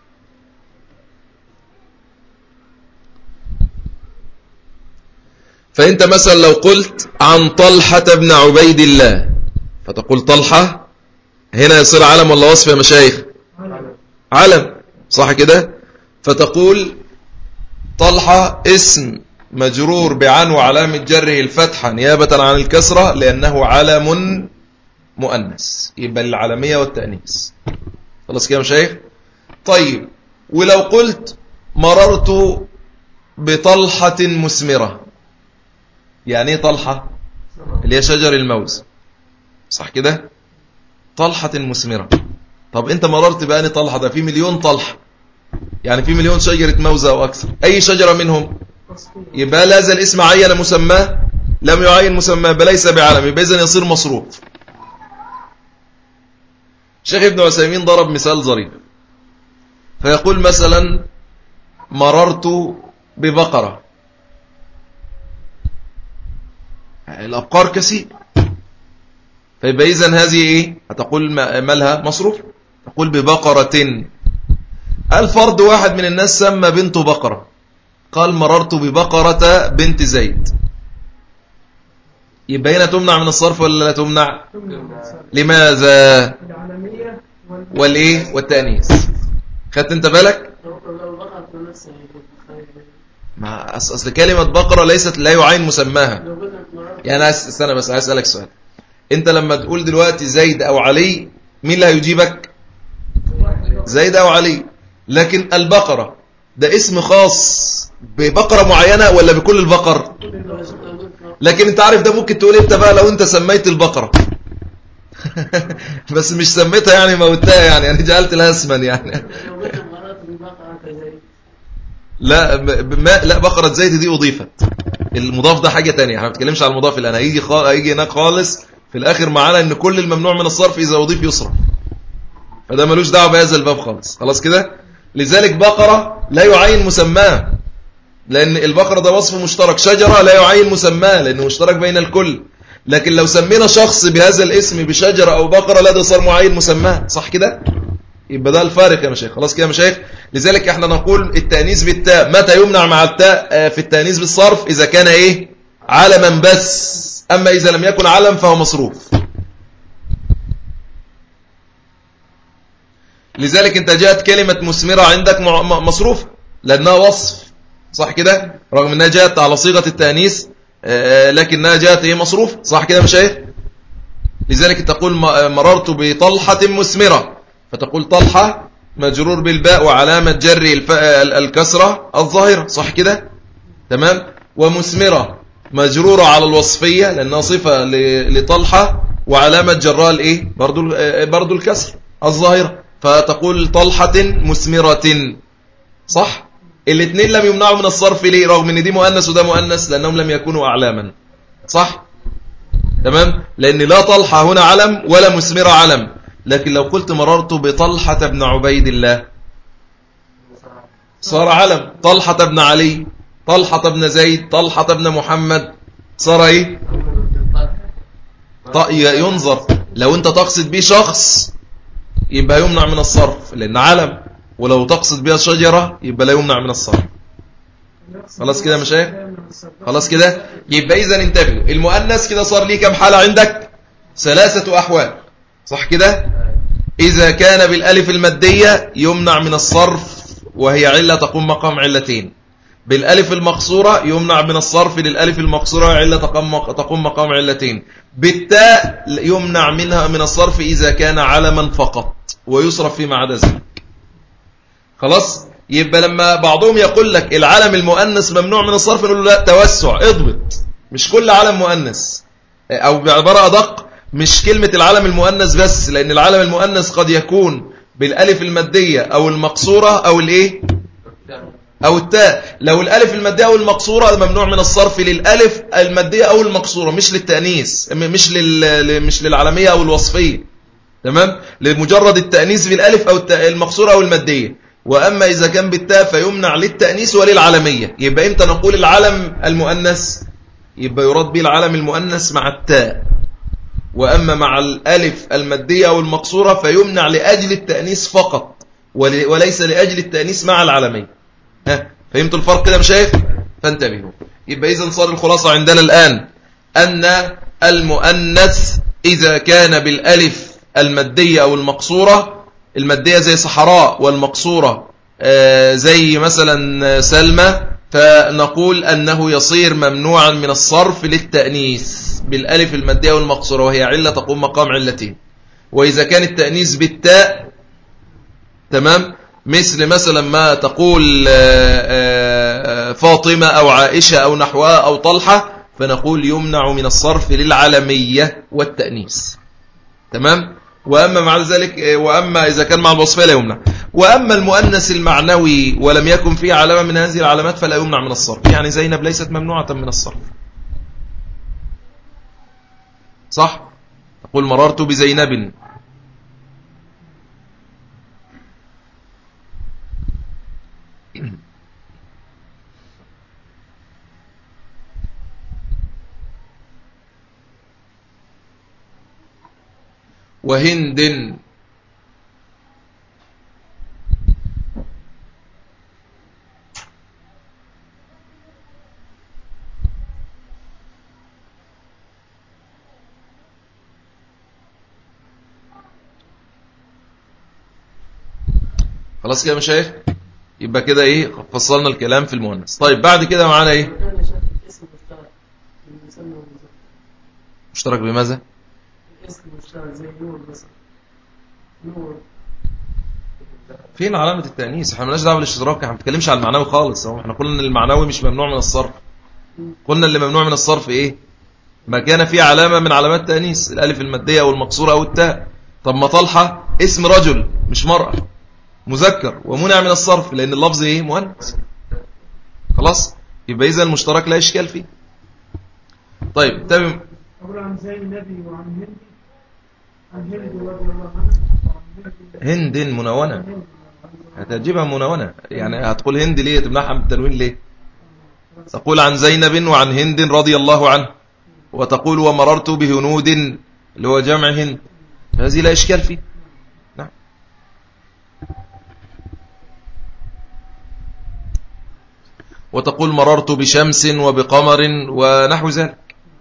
فأنت مثلا لو قلت عن طلحة بن عبيد الله فتقول طلحة هنا يصير علم ولا وصف يا مشايخ علم صح كده فتقول طلحة اسم مجرور بعن وعلامة جره الفتحة نيابة عن الكسرة لأنه علم مؤنث يبقى العلمية والتأنيث خلاص كده يا مشايخ طيب ولو قلت مررت بطلحة مسمرة يعني ايه طلحة اللي هي شجر الموز صح كده طلحة المثمرة طب انت مررت بأني طلحة ده في مليون طلحة يعني في مليون شجرة موزة أو أكثر أي شجرة منهم يبقى لا زال اسم عين مسماه لم يعين مسماه بل ليس بعلم يبقى إذن يصير مصروف شيخ ابن عثيمين ضرب مثال ظريف فيقول مثلا مررت ببقرة الأبقار كثير فيبقى إذن هذه إيه هتقول مالها مصروف تقول ببقرة الفرد واحد من الناس سمى بنته بقرة قال مررت ببقرة بنت زيد يبقى هنا تمنع من الصرف ولا لا تمنع لماذا والايه والتانيث خدت انت بالك ما اصل كلمه بقره ليست لا يعين مسماها يعني استنى بس عايز اسالك سؤال انت لما تقول دلوقتي زيد او علي مين اللي هيجيبك زيد او علي لكن البقره ده اسم خاص ببقره معينه ولا بكل البقر لكن انت عارف ده ممكن تقول انت بقى لو انت سميت البقره بس مش سميتها يعني موتها يعني يعني جعلت لها اسما يعني لا ما لا بقرة زيت دي أضيفت المضاف ده حاجة تانية احنا ما بنتكلمش على المضاف الآن هيجي خال... هيجي هناك خالص في الآخر معانا إن كل الممنوع من الصرف إذا أضيف يصرف فده ملوش دعوة بهذا الباب خالص خلاص كده لذلك بقرة لا يعين مسماه لأن البقرة ده وصف مشترك شجرة لا يعين مسماه لأنه مشترك بين الكل لكن لو سمينا شخص بهذا الاسم بشجرة أو بقرة لا ده صار معين مسماه صح كده يبقى ده الفارق يا مشايخ خلاص كده يا مشايخ لذلك احنا نقول التأنيث بالتاء متى يمنع مع التاء آه، في التأنيث بالصرف إذا كان إيه علما بس أما إذا لم يكن علم فهو مصروف لذلك انت جاءت كلمة مثمرة عندك مصروفة لأنها وصف صح كده رغم أنها جاءت على صيغة التأنيث آه، لكنها جاءت ايه مصروف صح كده مش ايه لذلك تقول مررت بطلحة مثمرة فتقول طلحة مجرور بالباء وعلامة جر الكسرة الظاهرة صح كده تمام ومثمرة مجرورة على الوصفية لأنها صفة لطلحة وعلامة جراء الايه برضو, آه، برضو الكسر الظاهرة فتقول طلحة مثمرة صح الاثنين لم يمنعوا من الصرف ليه رغم ان دي مؤنث وده مؤنث لانهم لم يكونوا اعلاما صح تمام لان لا طلحة هنا علم ولا مثمرة علم لكن لو قلت مررت بطلحة بن عبيد الله صار علم طلحة بن علي طلحة بن زيد طلحة بن محمد صار ايه ينظر لو انت تقصد به شخص يبقى يمنع من الصرف لان علم ولو تقصد بها شجرة يبقى لا يمنع من الصرف خلاص كده مش ايه خلاص كده يبقى اذا انتبهوا المؤنث كده صار ليه كم حالة عندك ثلاثة احوال صح كده اذا كان بالالف المادية يمنع من الصرف وهي علة تقوم مقام علتين بالالف المقصورة يمنع من الصرف للالف المقصورة علة تقوم مقام علتين بالتاء يمنع منها من الصرف اذا كان علما فقط ويصرف فيما عدا ذلك خلاص يبقى لما بعضهم يقول لك العلم المؤنث ممنوع من الصرف نقول له لا توسع اضبط مش كل علم مؤنث او بعبارة ادق مش كلمة العلم المؤنث بس لان العلم المؤنث قد يكون بالالف المادية او المقصورة او الايه او التاء لو الالف المادية او المقصورة ممنوع من الصرف للالف المادية او المقصورة مش للتأنيث مش لل... مش للعلمية او الوصفية تمام لمجرد التأنيث بالالف او المقصورة او المادية وأما إذا كان بالتاء فيمنع للتأنيس وللعلمية يبقى إمتى نقول العلم المؤنث يبقى يراد به العلم المؤنث مع التاء وأما مع الألف المادية أو المقصورة فيمنع لأجل التأنيس فقط وليس لأجل التأنيس مع العلمية ها فهمتوا الفرق كده مشايخ فانتبهوا يبقى إذا صار الخلاصة عندنا الآن أن المؤنث إذا كان بالألف المادية أو المقصورة المادية زي صحراء والمقصورة آه، زي مثلا سلمى فنقول أنه يصير ممنوعا من الصرف للتأنيث بالألف المادية والمقصورة وهي علة تقوم مقام علتين وإذا كان التأنيث بالتاء تمام مثل مثلا ما تقول آه، آه، فاطمة أو عائشة أو نحوها أو طلحة فنقول يمنع من الصرف للعلمية والتأنيث تمام وأما مع ذلك وأما إذا كان مع الوصفية لا يمنع وأما المؤنث المعنوي ولم يكن فيه علامة من هذه العلامات فلا يمنع من الصرف يعني زينب ليست ممنوعة من الصرف صح تقول مررت بزينب وهند خلاص كده مشايخ يبقى كده ايه فصلنا الكلام في المؤنث طيب بعد كده معانا ايه مشترك بماذا فين علامة التأنيث احنا مالناش دعوه بالاشتراك احنا ما بنتكلمش على المعنوي خالص احنا قلنا ان المعنوي مش ممنوع من الصرف قلنا اللي ممنوع من الصرف ايه ما كان فيه علامة من علامات التأنيث الالف المادية او المقصورة او التاء طب ما طلحة اسم رجل مش مرأة مذكر ومنع من الصرف لأن اللفظ إيه مؤنث خلاص يبقى إذا المشترك لا إشكال فيه طيب تمام عن زي النبي وعن هند عن هند رضي الله عنها هند منونة هتجيبها منونة يعني هتقول هند ليه تمنعها من التنوين ليه تقول عن زينب وعن هند رضي الله عنه وتقول ومررت بهنود اللي هو جمع هند هذه لا إشكال فيه وتقول مررت بشمس وبقمر ونحو ذلك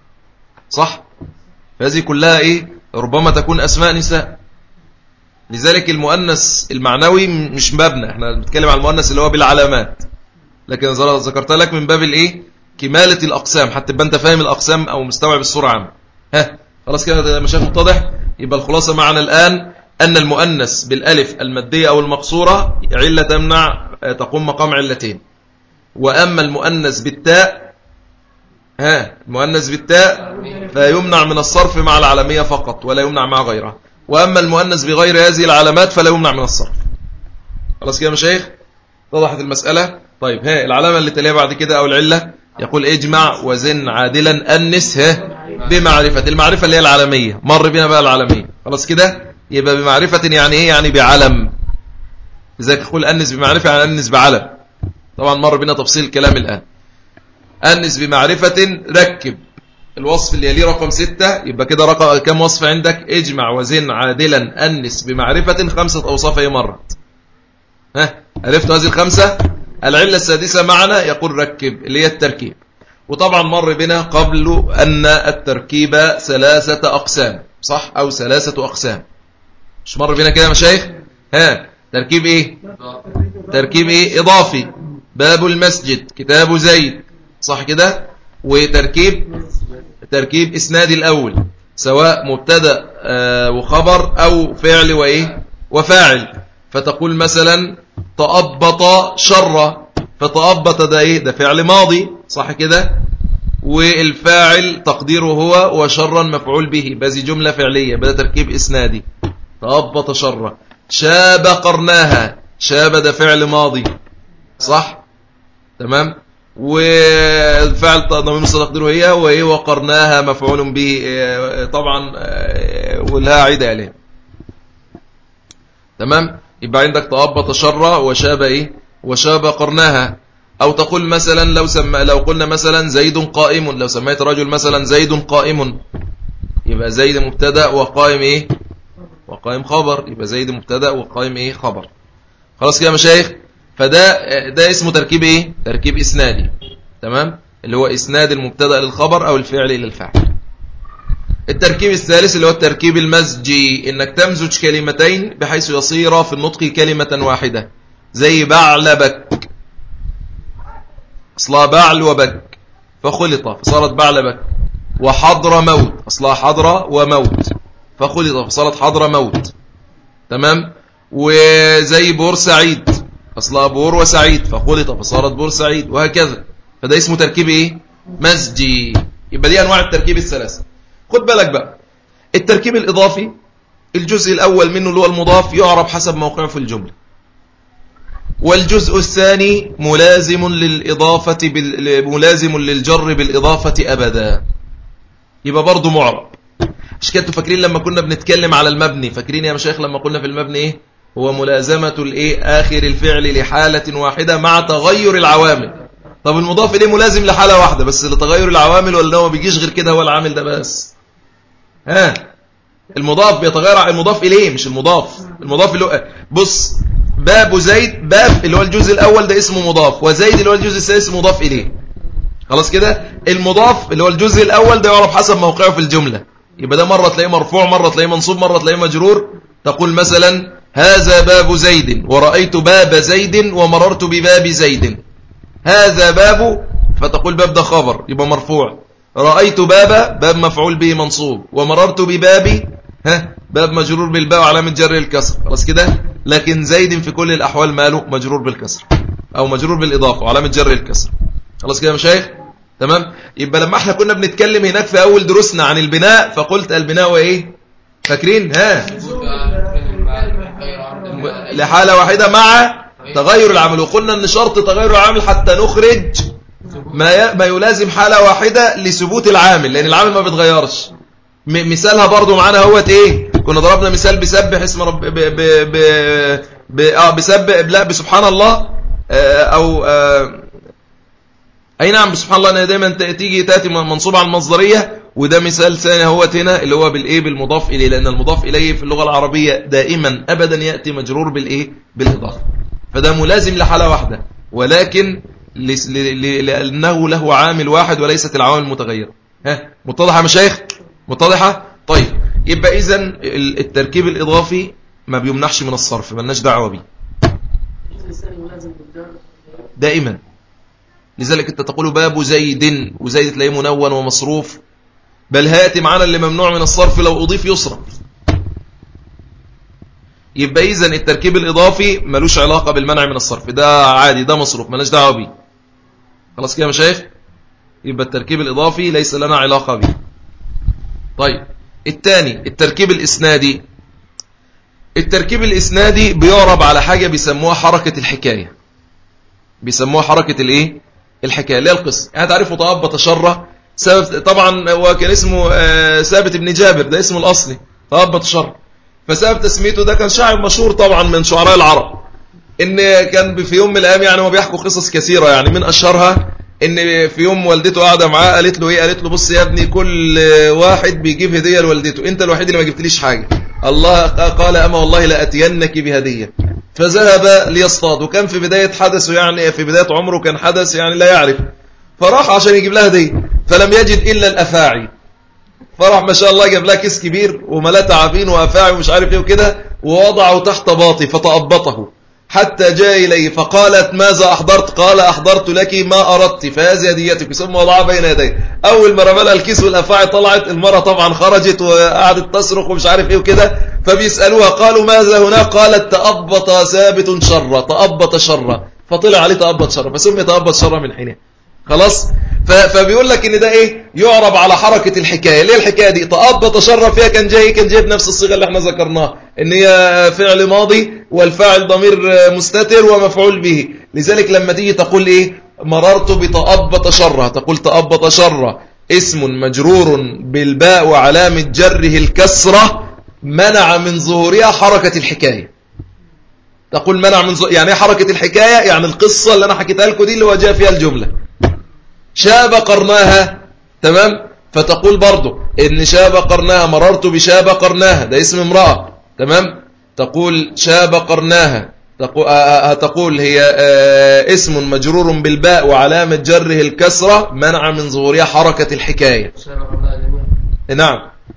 صح هذه كلها إيه ربما تكون أسماء نساء لذلك المؤنس المعنوي مش مبنى احنا بنتكلم عن المؤنس اللي هو بالعلامات لكن ذكرت لك من باب الايه كمالة الأقسام حتى تبقى انت فاهم الأقسام أو مستوعب الصورة عامة ها خلاص كده مشاهد متضح يبقى الخلاصة معنا الآن أن المؤنس بالألف المادية أو المقصورة علة تمنع تقوم مقام علتين وأما المؤنث بالتاء ها المؤنث بالتاء فيمنع من الصرف مع العالمية فقط ولا يمنع مع غيرها وأما المؤنث بغير هذه العلامات فلا يمنع من الصرف خلاص كده مشايخ وضحت المسألة طيب ها العلامة اللي تليها بعد كده أو العلة يقول اجمع وزن عادلا أنس ها بمعرفة المعرفة اللي هي العالمية مر بنا بقى العالمية خلاص كده يبقى بمعرفة يعني ايه يعني بعلم إذا يقول أنس بمعرفة يعني أنس بعلم طبعا مر بنا تفصيل الكلام الآن أنس بمعرفة ركب الوصف اللي يليه رقم ستة يبقى كده رقم كم وصف عندك اجمع وزن عادلا أنس بمعرفة خمسة أوصاف أي مرة ها عرفت هذه الخمسة العلة السادسة معنا يقول ركب اللي هي التركيب وطبعا مر بنا قبل أن التركيب ثلاثة أقسام صح أو ثلاثة أقسام مش مر بنا كده مشايخ ها تركيب ايه تركيب ايه اضافي باب المسجد كتاب زيد صح كده وتركيب تركيب اسناد الاول سواء مبتدا آه، وخبر او فعل وايه وفاعل فتقول مثلا تأبط شر فتأبط ده ايه ده فعل ماضي صح كده والفاعل تقديره هو وشرا مفعول به بهذه جملة فعلية بدأ تركيب إسنادي تأبط شر شاب قرناها شاب ده فعل ماضي صح تمام والفعل ضمير مصدر تقديره هي وهي وقرناها مفعول به آه، طبعا آه، ولها عيد عليه تمام يبقى عندك تأبط شر وشاب ايه وشاب قرناها او تقول مثلا لو سم... لو قلنا مثلا زيد قائم لو سميت رجل مثلا زيد قائم يبقى زيد مبتدا وقائم ايه وقائم خبر يبقى زيد مبتدا وقائم ايه خبر خلاص كده يا مشايخ فده ده اسمه تركيب ايه تركيب اسنادي تمام اللي هو اسناد المبتدا للخبر او الفعل الى الفاعل التركيب الثالث اللي هو التركيب المزجي انك تمزج كلمتين بحيث يصير في النطق كلمة واحدة زي بعلبك اصلها بعل وبك فخلط فصارت بعلبك وحضر موت اصلها حضر وموت فخلط فصارت حضر موت تمام وزي بورسعيد أصلها بور وسعيد فخلط فصارت بور سعيد وهكذا فده اسمه تركيب إيه مزجي يبقى دي أنواع التركيب الثلاثة خد بالك بقى التركيب الإضافي الجزء الأول منه اللي هو المضاف يعرف حسب موقعه في الجملة والجزء الثاني ملازم للإضافة بال... ملازم للجر بالإضافة أبدا يبقى برضه معرب مش كده فاكرين لما كنا بنتكلم على المبني فاكرين يا مشايخ لما قلنا في المبني ايه هو ملازمة الايه آخر الفعل لحالة واحدة مع تغير العوامل طب المضاف إليه ملازم لحالة واحدة بس لتغير العوامل ولا هو ما بيجيش غير كده هو العامل ده بس ها المضاف بيتغير المضاف إليه مش المضاف المضاف اللي بص باب زيد باب اللي هو الجزء الأول ده اسمه مضاف وزيد اللي هو الجزء الثاني اسمه مضاف إليه خلاص كده المضاف اللي هو الجزء الأول ده يعرف حسب موقعه في الجملة يبقى ده مرة تلاقيه مرفوع مرة تلاقيه منصوب مرة تلاقيه مجرور تقول مثلا هذا باب زيد ورأيت باب زيد ومررت بباب زيد هذا باب فتقول باب ده خبر يبقى مرفوع رأيت باب باب مفعول به منصوب ومررت بباب ها باب مجرور بالباء وعلامة جر الكسر خلاص كده لكن زيد في كل الأحوال ماله مجرور بالكسر أو مجرور بالإضافة وعلامة جر الكسر خلاص كده يا مشايخ تمام يبقى لما احنا كنا بنتكلم هناك في أول دروسنا عن البناء فقلت البناء وإيه فاكرين ها لحالة واحدة مع تغير العمل وقلنا ان شرط تغير العمل حتى نخرج ما ما يلازم حالة واحدة لثبوت العامل لأن العامل ما بيتغيرش مثالها برضو معانا هوت ايه كنا ضربنا مثال بسبح اسم رب ب ب ب ب اه بسبح لا بسبحان الله آه او آه اي نعم بسبحان الله انها دايما تيجي تاتي منصوبه على المصدريه وده مثال ثاني هوت هنا اللي هو بالايه بالمضاف اليه لان المضاف اليه في اللغه العربيه دائما ابدا ياتي مجرور بالايه بالاضافه فده ملازم لحاله واحده ولكن لانه له عامل واحد وليست العوامل المتغيره ها متضحه يا مشايخ متضحه طيب يبقى اذا التركيب الاضافي ما بيمنحش من الصرف مالناش دعوه بيه دائما لذلك انت تقول باب زيد وزيد تلاقيه منون ومصروف بل هاتي معنا اللي ممنوع من الصرف لو أضيف يصرف يبقى إذا التركيب الإضافي ملوش علاقة بالمنع من الصرف ده عادي ده مصروف ملاش دعوة بيه خلاص كده يا مشايخ يبقى التركيب الإضافي ليس لنا علاقة به طيب الثاني التركيب الإسنادي التركيب الإسنادي بيعرب على حاجة بيسموها حركة الحكاية بيسموها حركة الايه الحكاية اللي هي القصة يعني تعرفوا طابة شرة سبب طبعا هو كان اسمه آه، ثابت بن جابر ده اسمه الأصلي طابة شرة فسبب تسميته ده كان شاعر مشهور طبعا من شعراء العرب ان كان في يوم من الايام يعني هو بيحكوا قصص كثيره يعني من اشهرها ان في يوم والدته قاعده معاه قالت له ايه قالت له بص يا ابني كل واحد بيجيب هديه لوالدته انت الوحيد اللي ما جبتليش حاجه الله قال اما والله لاتينك بهديه فذهب ليصطاد وكان في بدايه حدثه يعني في بدايه عمره كان حدث يعني لا يعرف فراح عشان يجيب لها هديه فلم يجد الا الافاعي فراح ما شاء الله جاب لها كيس كبير وملاه تعابين وافاعي ومش عارف ايه وكده ووضعه تحت باطي فتأبطه حتى جاء إليه فقالت ماذا أحضرت قال أحضرت لك ما أردت فهذه هديتك ثم وضعها بين يديه أول ما رمى الكيس والأفاعي طلعت المرة طبعا خرجت وقعدت تصرخ ومش عارف إيه وكده فبيسألوها قالوا ماذا هنا قالت تأبط ثابت شر تأبط شر فطلع عليه تأبط شر فسمي تأبط شر من حينه خلاص فبيقول لك ان ده ايه يعرب على حركة الحكاية ليه الحكاية دي تأبط شر فيها كان جاي كان جايب نفس الصيغة اللي احنا ذكرناها ان هي فعل ماضي والفاعل ضمير مستتر ومفعول به لذلك لما تيجي تقول ايه مررت بتأبط شر تقول تأبط شر اسم مجرور بالباء وعلامة جره الكسرة منع من ظهورها حركة الحكاية تقول منع من ظهور يعني ايه حركة الحكاية يعني القصة اللي انا حكيتها لكم دي اللي هو جاء فيها الجملة شاب قرناها تمام فتقول برضو ان شاب قرناها مررت بشاب قرناها ده اسم امرأة تمام تقول شاب قرناها تقول هي اسم مجرور بالباء وعلامة جره الكسرة منع من ظهورها حركة الحكاية نعم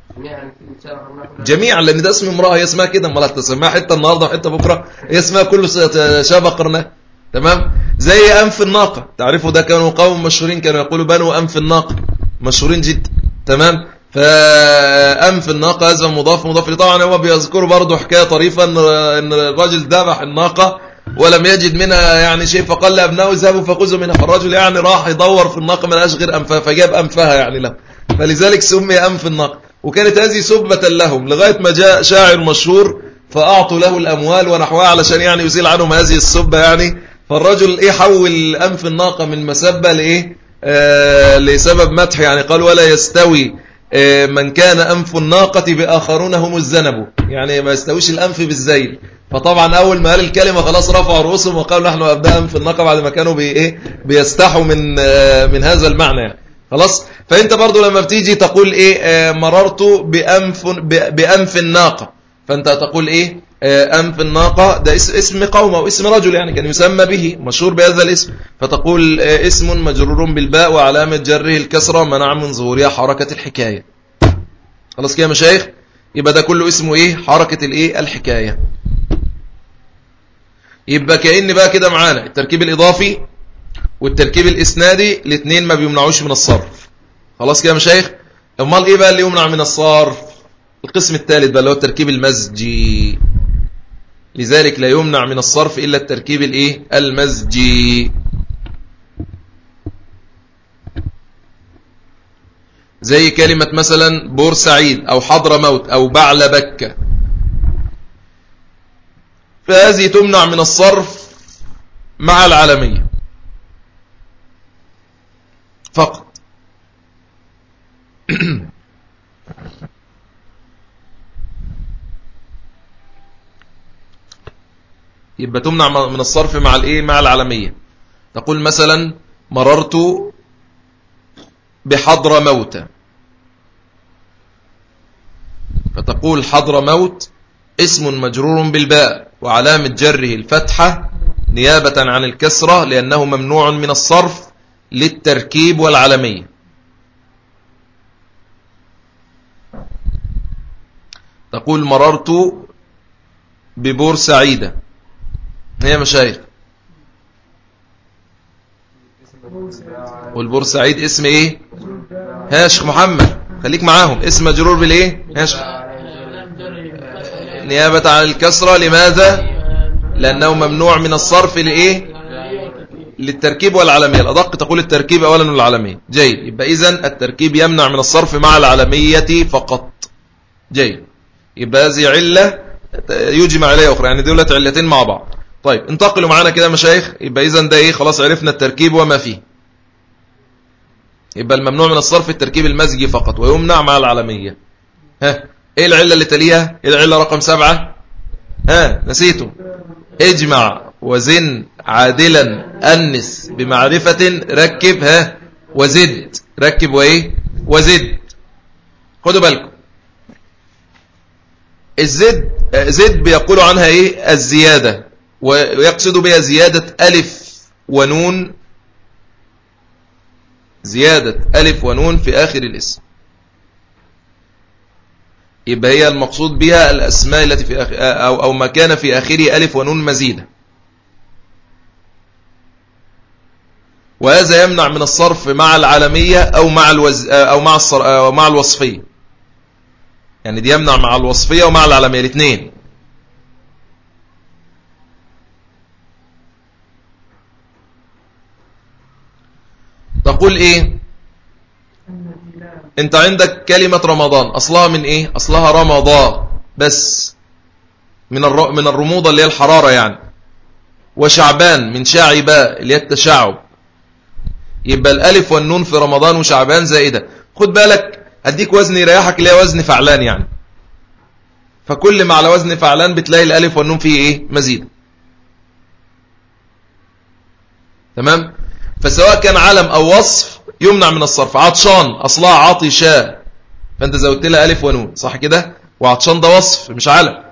جميعا لان ده اسم امرأة هي اسمها كده امال هتسميها حتة النهاردة وحتة بكرة هي اسمها كله شاب قرناها تمام زي أنف الناقة تعرفوا ده كانوا قوم مشهورين كانوا يقولوا بنوا أنف الناقة مشهورين جدا تمام فأنف الناقة هذا مضاف مضاف طبعا هو بيذكروا برضه حكاية طريفة ان الراجل ذبح الناقة ولم يجد منها يعني شيء فقال لأبنائه اذهبوا فخذوا منها فالرجل يعني راح يدور في الناقة ما لقاش غير أنفها فجاب أنفها يعني له فلذلك سمي أنف الناقة وكانت هذه سبة لهم لغاية ما جاء شاعر مشهور فأعطوا له الأموال ونحوها علشان يعني يزيل عنهم هذه السبة يعني فالرجل ايه حول انف الناقة من مسبة لايه آه لسبب مدح يعني قال ولا يستوي آه من كان انف الناقة باخرون هم الزنب يعني ما يستويش الانف بالزيل فطبعا اول ما قال الكلمة خلاص رفعوا رؤوسهم وقالوا نحن ابناء انف الناقة بعد ما كانوا بي ايه بيستحوا من آه من هذا المعنى يعني خلاص فانت برضو لما بتيجي تقول ايه آه مررت بأنف, بأنف الناقة فانت تقول ايه آه أنف الناقة ده اسم قوم أو اسم رجل يعني كان يسمى به مشهور بهذا الاسم فتقول آه اسم مجرور بالباء وعلامة جره الكسرة منع من ظهورها حركة الحكاية خلاص كده يا مشايخ يبقى ده كله اسمه ايه حركة الايه الحكاية يبقى كأن بقى كده معانا التركيب الإضافي والتركيب الإسنادي الاثنين ما بيمنعوش من الصرف خلاص كده يا مشايخ امال ايه بقى اللي يمنع من الصرف القسم الثالث بقى اللي هو التركيب المزجي لذلك لا يمنع من الصرف إلا التركيب الايه المزجي زي كلمة مثلا بورسعيد أو حضر موت أو بعل بكة فهذه تمنع من الصرف مع العالمية فقط يبقى تمنع من الصرف مع الايه مع العالمية تقول مثلا مررت بحضر موت فتقول حضر موت اسم مجرور بالباء وعلامة جره الفتحة نيابة عن الكسرة لأنه ممنوع من الصرف للتركيب والعلمية تقول مررت ببور سعيدة هي مشايخ والبورسعيد اسم ايه ها شيخ محمد خليك معاهم اسم مجرور بالايه ها شيخ نيابة عن الكسرة لماذا لأنه ممنوع من الصرف لإيه للتركيب والعلمية الأدق تقول التركيب أولا والعلمية جيد يبقى إذن التركيب يمنع من الصرف مع العلمية فقط جيد يبقى هذه علة يجمع عليها أخرى يعني دولة علتين مع بعض طيب انتقلوا معنا كده مشايخ يبقى إذن ده إيه خلاص عرفنا التركيب وما فيه يبقى الممنوع من الصرف التركيب المزجي فقط ويمنع مع العلمية ها ايه العلة اللي تليها ايه العلة رقم سبعة ها نسيته اجمع وزن عادلا أنس بمعرفة ركب ها وزد ركب وايه وزد خدوا بالكم الزد زد بيقولوا عنها ايه الزيادة ويقصدوا بها زيادة ألف ونون زيادة ألف ونون في آخر الاسم يبقى هي المقصود بها الأسماء التي في آخر أو, أو ما كان في آخره ألف ونون مزيدة وهذا يمنع من الصرف مع العالمية أو مع الوز أو مع الصر أو مع الوصفية يعني دي يمنع مع الوصفية ومع العالمية الاثنين تقول ايه انت عندك كلمة رمضان اصلها من ايه اصلها رمضان بس من الر... من الرموضة اللي هي الحرارة يعني وشعبان من شاعباء اللي هي التشعب يبقى الالف والنون في رمضان وشعبان زائدة خد بالك هديك وزن يريحك اللي هي وزن فعلان يعني فكل ما على وزن فعلان بتلاقي الالف والنون فيه ايه مزيد تمام فسواء كان علم أو وصف يمنع من الصرف عطشان أصلها عطشا فأنت زودت لها ألف ونون صح كده وعطشان ده وصف مش علم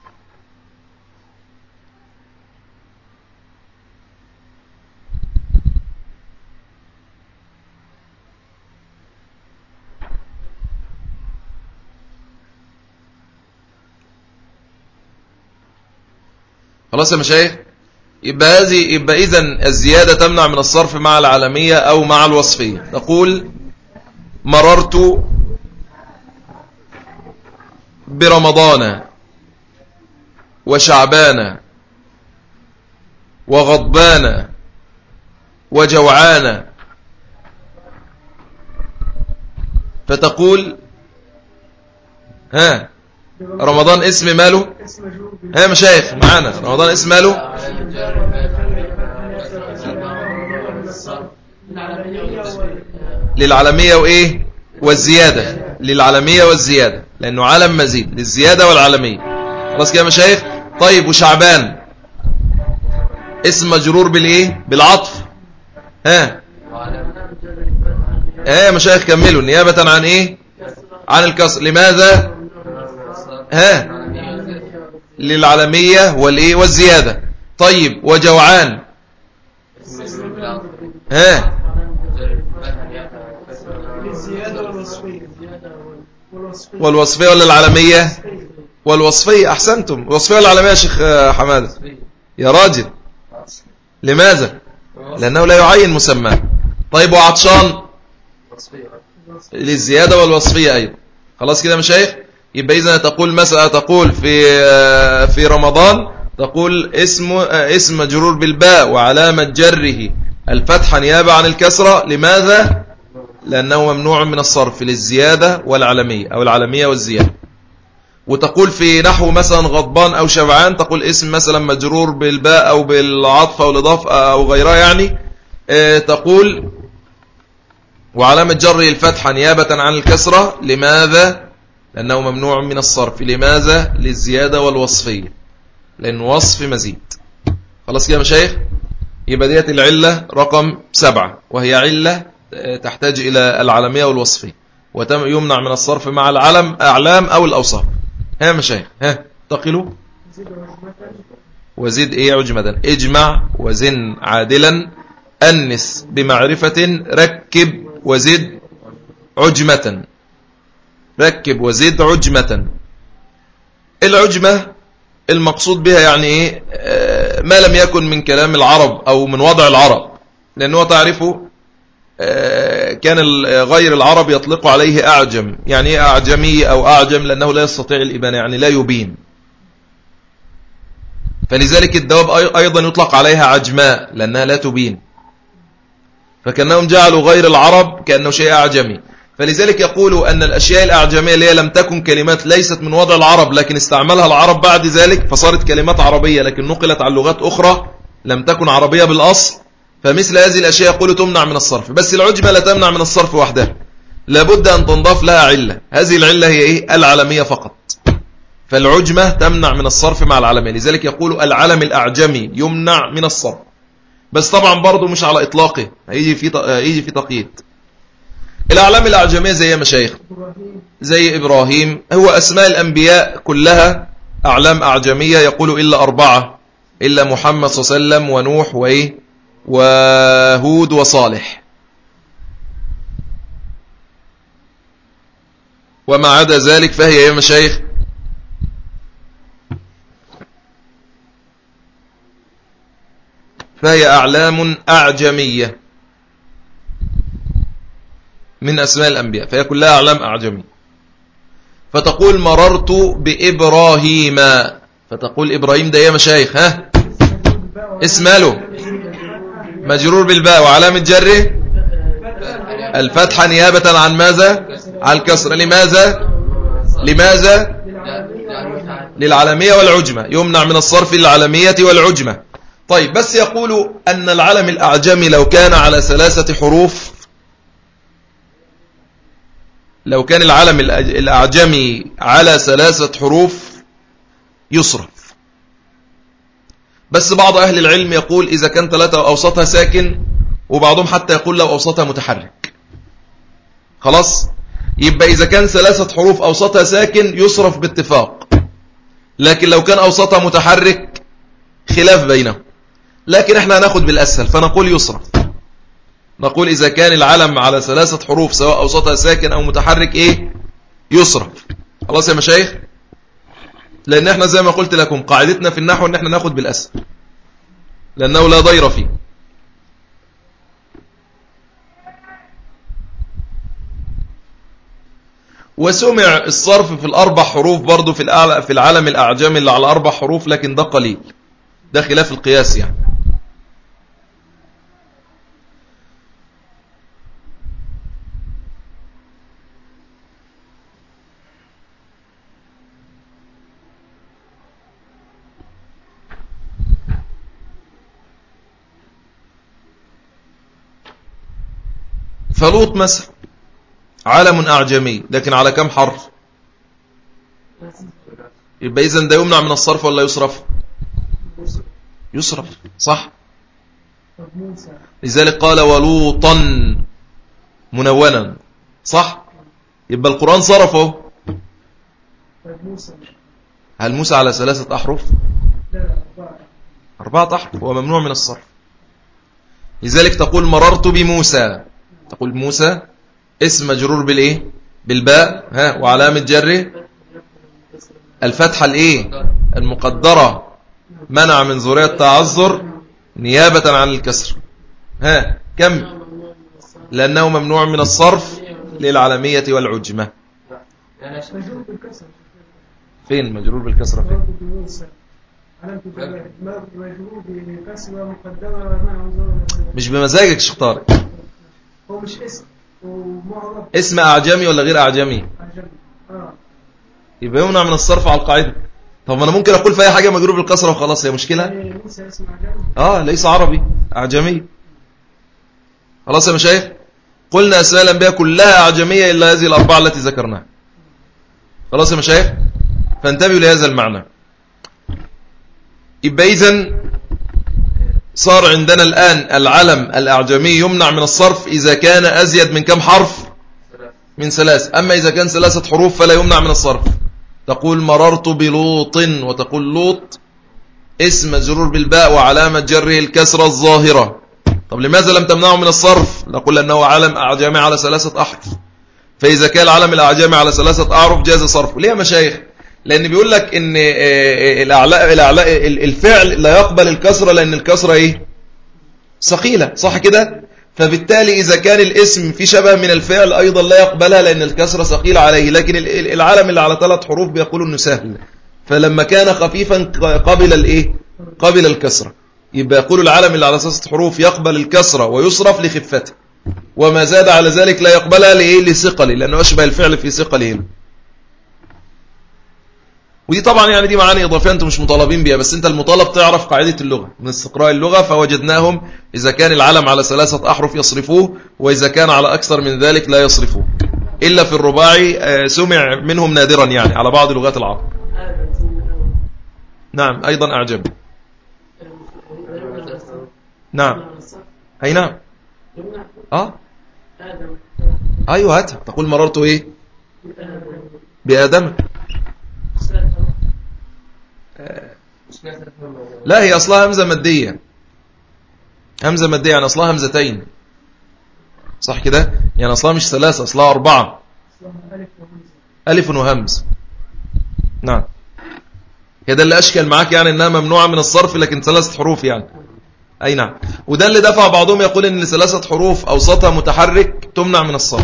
خلاص يا مشايخ يبقى هذه يبقى اذا الزيادة تمنع من الصرف مع العالمية أو مع الوصفية نقول مررت برمضان وشعبان وغضبان وجوعان فتقول ها رمضان اسم ماله ها مشايخ معانا رمضان اسم ماله للعالمية وإيه والزيادة للعالمية والزيادة لأنه عالم مزيد للزيادة والعالمية خلاص كده مشايخ طيب وشعبان اسم مجرور بالإيه بالعطف ها ايه يا مشايخ كملوا نيابة عن ايه عن الكسر لماذا ها للعالمية والايه والزيادة طيب وجوعان ها والوصفية ولا العالمية والوصفية أحسنتم الوصفية ولا العالمية يا شيخ حمادة يا راجل لماذا لأنه لا يعين مسمى طيب وعطشان للزيادة والوصفية أيضا خلاص كده مشايخ يبقى إذا تقول مسألة تقول في في رمضان تقول اسم اسم مجرور بالباء وعلامة جره الفتحة نيابة عن الكسرة لماذا لأنه ممنوع من الصرف للزيادة والعلمية أو العلمية والزيادة وتقول في نحو مثلا غضبان أو شبعان تقول اسم مثلا مجرور بالباء أو بالعطف أو الإضافة أو غيرها يعني آه، تقول وعلامة جره الفتحة نيابة عن الكسرة لماذا لأنه ممنوع من الصرف لماذا للزيادة والوصفية لأن وصف مزيد خلاص يا مشايخ يبقى ديت العلة رقم سبعة وهي علة آه، تحتاج إلى العلمية والوصفية وتم يمنع من الصرف مع العلم أعلام أو الأوصاف ها مشايخ ها تقلوا وزد إيه عجمة اجمع وزن عادلا أنس بمعرفة ركب وزد عجمة ركب وزد عجمة العجمة المقصود بها يعني إيه آه، ما لم يكن من كلام العرب أو من وضع العرب لأنه تعرفه آه، كان غير العرب يطلق عليه أعجم يعني إيه أعجمي أو أعجم لأنه لا يستطيع الإبانة يعني لا يبين فلذلك الدواب أيضا يطلق عليها عجماء لأنها لا تبين فكأنهم جعلوا غير العرب كأنه شيء أعجمي فلذلك يقولوا أن الأشياء الأعجمية اللي هي لم تكن كلمات ليست من وضع العرب لكن استعملها العرب بعد ذلك فصارت كلمات عربية لكن نقلت عن لغات أخرى لم تكن عربية بالأصل فمثل هذه الأشياء يقول تمنع من الصرف بس العجمة لا تمنع من الصرف وحدها لابد أن تنضاف لها علة هذه العلة هي إيه؟ العالمية فقط فالعجمة تمنع من الصرف مع العالمية لذلك يقول العلم الأعجمي يمنع من الصرف بس طبعا برضه مش على إطلاقه هيجي في هيجي في تقييد الأعلام الأعجمية زي مشايخ زي إبراهيم هو أسماء الأنبياء كلها أعلام أعجمية يقول إلا أربعة إلا محمد صلى الله عليه وسلم ونوح وإيه وهود وصالح وما عدا ذلك فهي يا مشايخ فهي أعلام أعجمية من أسماء الأنبياء فهي كلها أعلام أعجمية فتقول مررت بإبراهيم فتقول إبراهيم ده يا مشايخ ها اسماله مجرور بالباء وعلامة جره الفتحة نيابة عن ماذا عن الكسر لماذا لماذا للعلمية والعجمة يمنع من الصرف للعلمية والعجمة طيب بس يقول أن العلم الأعجمي لو كان على ثلاثة حروف لو كان العلم الأعجمي على ثلاثة حروف يصرف بس بعض أهل العلم يقول إذا كان ثلاثة أوسطها ساكن وبعضهم حتى يقول لو أوسطها متحرك خلاص يبقى إذا كان ثلاثة حروف أوسطها ساكن يصرف باتفاق لكن لو كان أوسطها متحرك خلاف بينهم لكن احنا هناخد بالأسهل فنقول يصرف نقول إذا كان العلم على ثلاثة حروف سواء أوسطها ساكن أو متحرك إيه يصرف خلاص يا مشايخ لأن احنا زي ما قلت لكم قاعدتنا في النحو ان احنا ناخد بالأسهل لأنه لا ضير فيه وسمع الصرف في الأربع حروف برضو في في العالم الأعجام اللي على أربع حروف لكن ده قليل ده خلاف القياس يعني فلوط مثلا علم أعجمي لكن على كم حرف يبقى إذن ده يمنع من الصرف ولا يصرف يصرف صح لذلك قال ولوطا منونا صح يبقى القرآن صرفه طيب موسى هل موسى على ثلاثة أحرف لا لا أربعة أربعة أحرف هو ممنوع من الصرف لذلك تقول مررت بموسى تقول موسى اسم مجرور بالإيه بالباء ها وعلامة جره الفتحة الإيه المقدرة منع من ذرية التعذر نيابة عن الكسر ها كم لأنه ممنوع من الصرف للعلمية والعجمة مجرور بالكسر فين مجرور بالكسرة فين مررت بموسى علامة الجماعة مجرور بكسر مقدمة مع وزارة مش بمزاجك شيخ طارق هو مش اسم ومعرب اسم أعجمي ولا غير أعجمي عجمي اه يبقى يمنع من الصرف على القاعدة طب ما أنا ممكن أقول في أي حاجة مجرور بالكسرة وخلاص هي مشكلة يعني موسى اسم عجمي آه ليس عربي أعجمي خلاص يا مشايخ قلنا أسماء الأنبياء كلها أعجمية إلا هذه الأربعة التي ذكرناها خلاص يا مشايخ فانتبهوا لهذا المعنى يبقى إذن صار عندنا الآن العلم الأعجمي يمنع من الصرف إذا كان أزيد من كم حرف من ثلاث أما إذا كان ثلاثة حروف فلا يمنع من الصرف تقول مررت بلوط وتقول لوط اسم مجرور بالباء وعلامة جره الكسرة الظاهرة طب لماذا لم تمنعه من الصرف نقول أنه علم أعجمي على ثلاثة أحرف فإذا كان العلم الأعجمي على ثلاثة أعرف جاز صرفه ليه يا مشايخ لأن بيقول لك إن آه، آه، الأعلاء الأعلاء الفعل لا يقبل الكسرة لأن الكسرة إيه ثقيلة صح كده فبالتالي إذا كان الاسم في شبه من الفعل أيضا لا يقبلها لأن الكسرة ثقيلة عليه لكن ال- ال- العلم اللي على ثلاث حروف بيقولوا أنه سهل فلما كان خفيفا ق- قبل الإيه قبل الكسرة يبقى يقول العلم اللي على ثلاث حروف يقبل الكسرة ويصرف لخفته وما زاد على ذلك لا يقبلها لإيه لثقله لأنه أشبه الفعل في ثقله ودي طبعا يعني دي معاني إضافية أنتم مش مطالبين بيها بس أنت المطالب تعرف قاعدة اللغة من استقراء اللغة فوجدناهم إذا كان العلم على ثلاثة أحرف يصرفوه وإذا كان على أكثر من ذلك لا يصرفوه إلا في الرباعي آه، سمع منهم نادرا يعني على بعض لغات العرب نعم أيضا أعجب نعم أي نعم آه أيوة هاتها تقول مررت إيه بآدم لا هي أصلها همزة مادية همزة مادية يعني أصلها همزتين صح كده يعني أصلها مش ثلاثة أصلها أربعة ألف وهمزة ألف وهمز نعم كده اللي أشكل معاك يعني أنها ممنوعة من الصرف لكن ثلاثة حروف يعني أي نعم وده اللي دفع بعضهم يقول أن ثلاثة حروف أوسطها متحرك تمنع من الصرف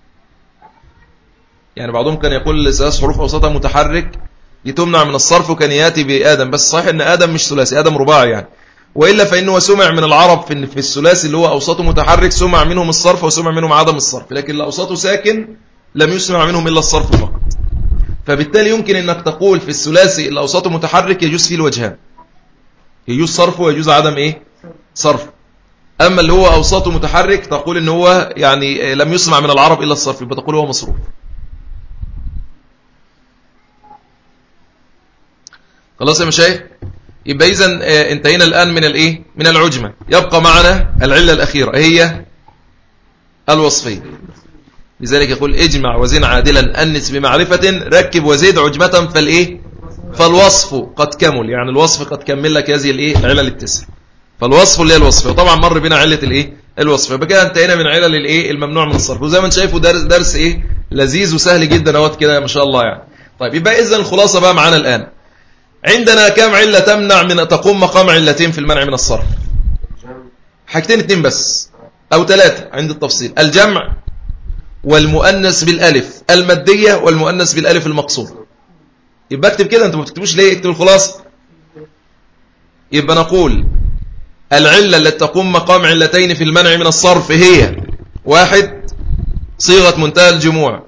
يعني بعضهم كان يقول ثلاث حروف أوسطها متحرك دي تمنع من الصرف وكان ياتي بآدم بس صحيح أن آدم مش ثلاثي آدم رباعي يعني وإلا فإنه سمع من العرب في في الثلاثي اللي هو أوسطه متحرك سمع منهم الصرف وسمع منهم عدم الصرف لكن اللي أوسطه ساكن لم يسمع منهم إلا الصرف فقط فبالتالي يمكن أنك تقول في الثلاثي اللي أوسطه متحرك يجوز فيه الوجهان يجوز صرفه ويجوز عدم إيه صرف أما اللي هو أوسطه متحرك تقول إن هو يعني لم يسمع من العرب إلا الصرف يبقى تقول هو مصروف خلاص يا مشايخ يبقى إذا انتهينا الآن من الإيه من العجمة يبقى معنا العلة الأخيرة هي الوصفية لذلك يقول اجمع وزن عادلا أنس بمعرفة ركب وزيد عجمة فالإيه فالوصف قد كمل يعني الوصف قد كمل لك هذه الإيه العلل التسع فالوصف اللي هي الوصف وطبعا مر بنا علة الإيه الوصف يبقى كده انتهينا من علل الإيه الممنوع من الصرف وزي ما انت شايفه درس درس إيه لذيذ وسهل جدا اهوت كده ما شاء الله يعني طيب يبقى إذا الخلاصة بقى معانا الآن عندنا كم علة تمنع من تقوم مقام علتين في المنع من الصرف حاجتين اتنين بس أو ثلاثة عند التفصيل الجمع والمؤنث بالالف المادية والمؤنث بالالف المقصور يبقى اكتب كده انت ما بتكتبوش ليه اكتب الخلاص يبقى نقول العلة التي تقوم مقام علتين في المنع من الصرف هي واحد صيغة منتهى الجموع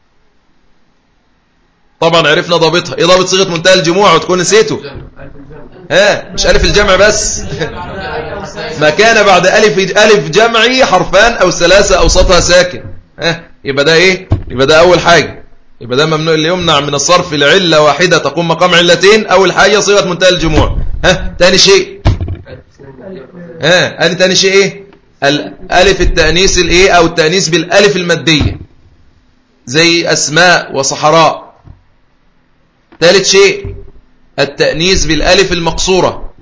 طبعا عرفنا ضابطها ايه ضابط صيغة منتهى الجموع وتكون نسيته ها مش ألف الجمع بس ما كان بعد ألف ألف جمعي حرفان أو ثلاثة أوسطها ساكن ها يبقى ده إيه يبقى ده أول حاجة يبقى ده ممنوع اللي يمنع من الصرف لعلة واحدة تقوم مقام علتين أول حاجة صيغة منتهى الجموع ها تاني شيء ها أنا تاني شيء إيه الألف التأنيس الإيه أو التأنيس بالألف المادية زي أسماء وصحراء ثالث شيء التأنيس بالألف المقصورة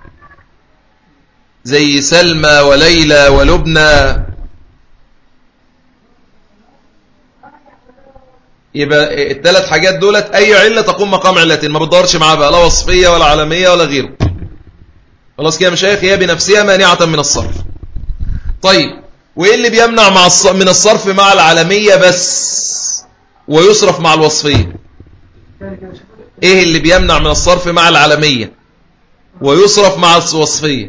زي سلمى وليلى ولبنى يبقى الثلاث حاجات دولت أي علة تقوم مقام علتين ما بتدورش معاها بقى لا وصفية ولا عالمية ولا غيره خلاص كده مشايخ هي بنفسها مانعة من الصرف طيب وإيه اللي بيمنع مع من الصرف مع العالمية بس ويصرف مع الوصفية إيه اللي بيمنع من الصرف مع العالمية ويصرف مع الوصفية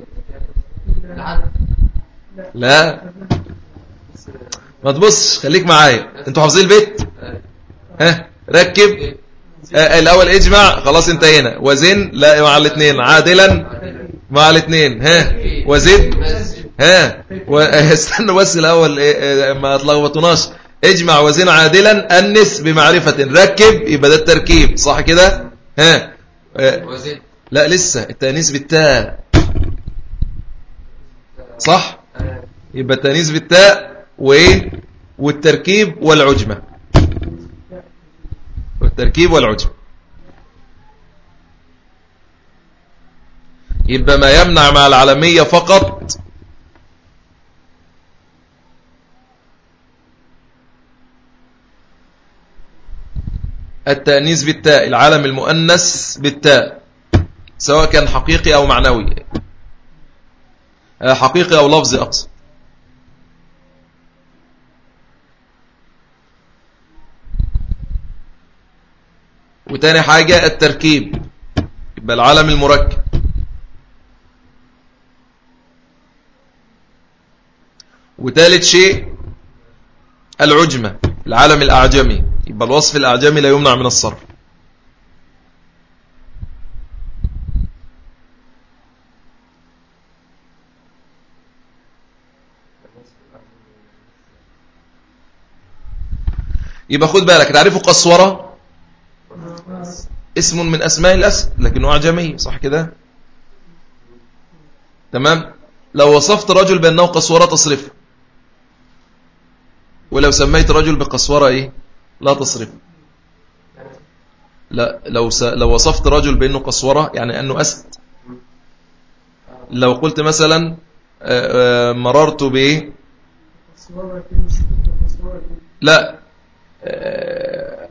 لا ما تبص خليك معايا انتوا حافظين البيت ها ركب آه الاول اجمع خلاص انتهينا وزن لا مع الاثنين عادلا مع الاثنين ها وزد ها استنى بس الاول إيه، ما تلخبطوناش اجمع وزن عادلا انس بمعرفة ركب يبقى ده التركيب صح كده ها آه، لا لسه التانيث بالتاء صح يبقى التانيث بالتاء وايه والتركيب والعجمه والتركيب والعجم يبقى ما يمنع مع العالمية فقط التأنيث بالتاء العالم المؤنث بالتاء سواء كان حقيقي أو معنوي آه، حقيقي أو لفظي أقصد وتاني حاجة التركيب يبقى العالم المركب وثالث شيء العجمة العالم الأعجمي يبقى الوصف الأعجمي لا يمنع من الصرف يبقى خد بالك تعرفوا قصورة اسم من أسماء الأسد لكنه أعجمي صح كده تمام لو وصفت رجل بأنه قصورة تصرف ولو سميت رجل بقصورة إيه لا تصرف لا لو س... لو وصفت رجل بأنه قصورة يعني أنه أسد لو قلت مثلا آه، آه، مررت بإيه لا آه،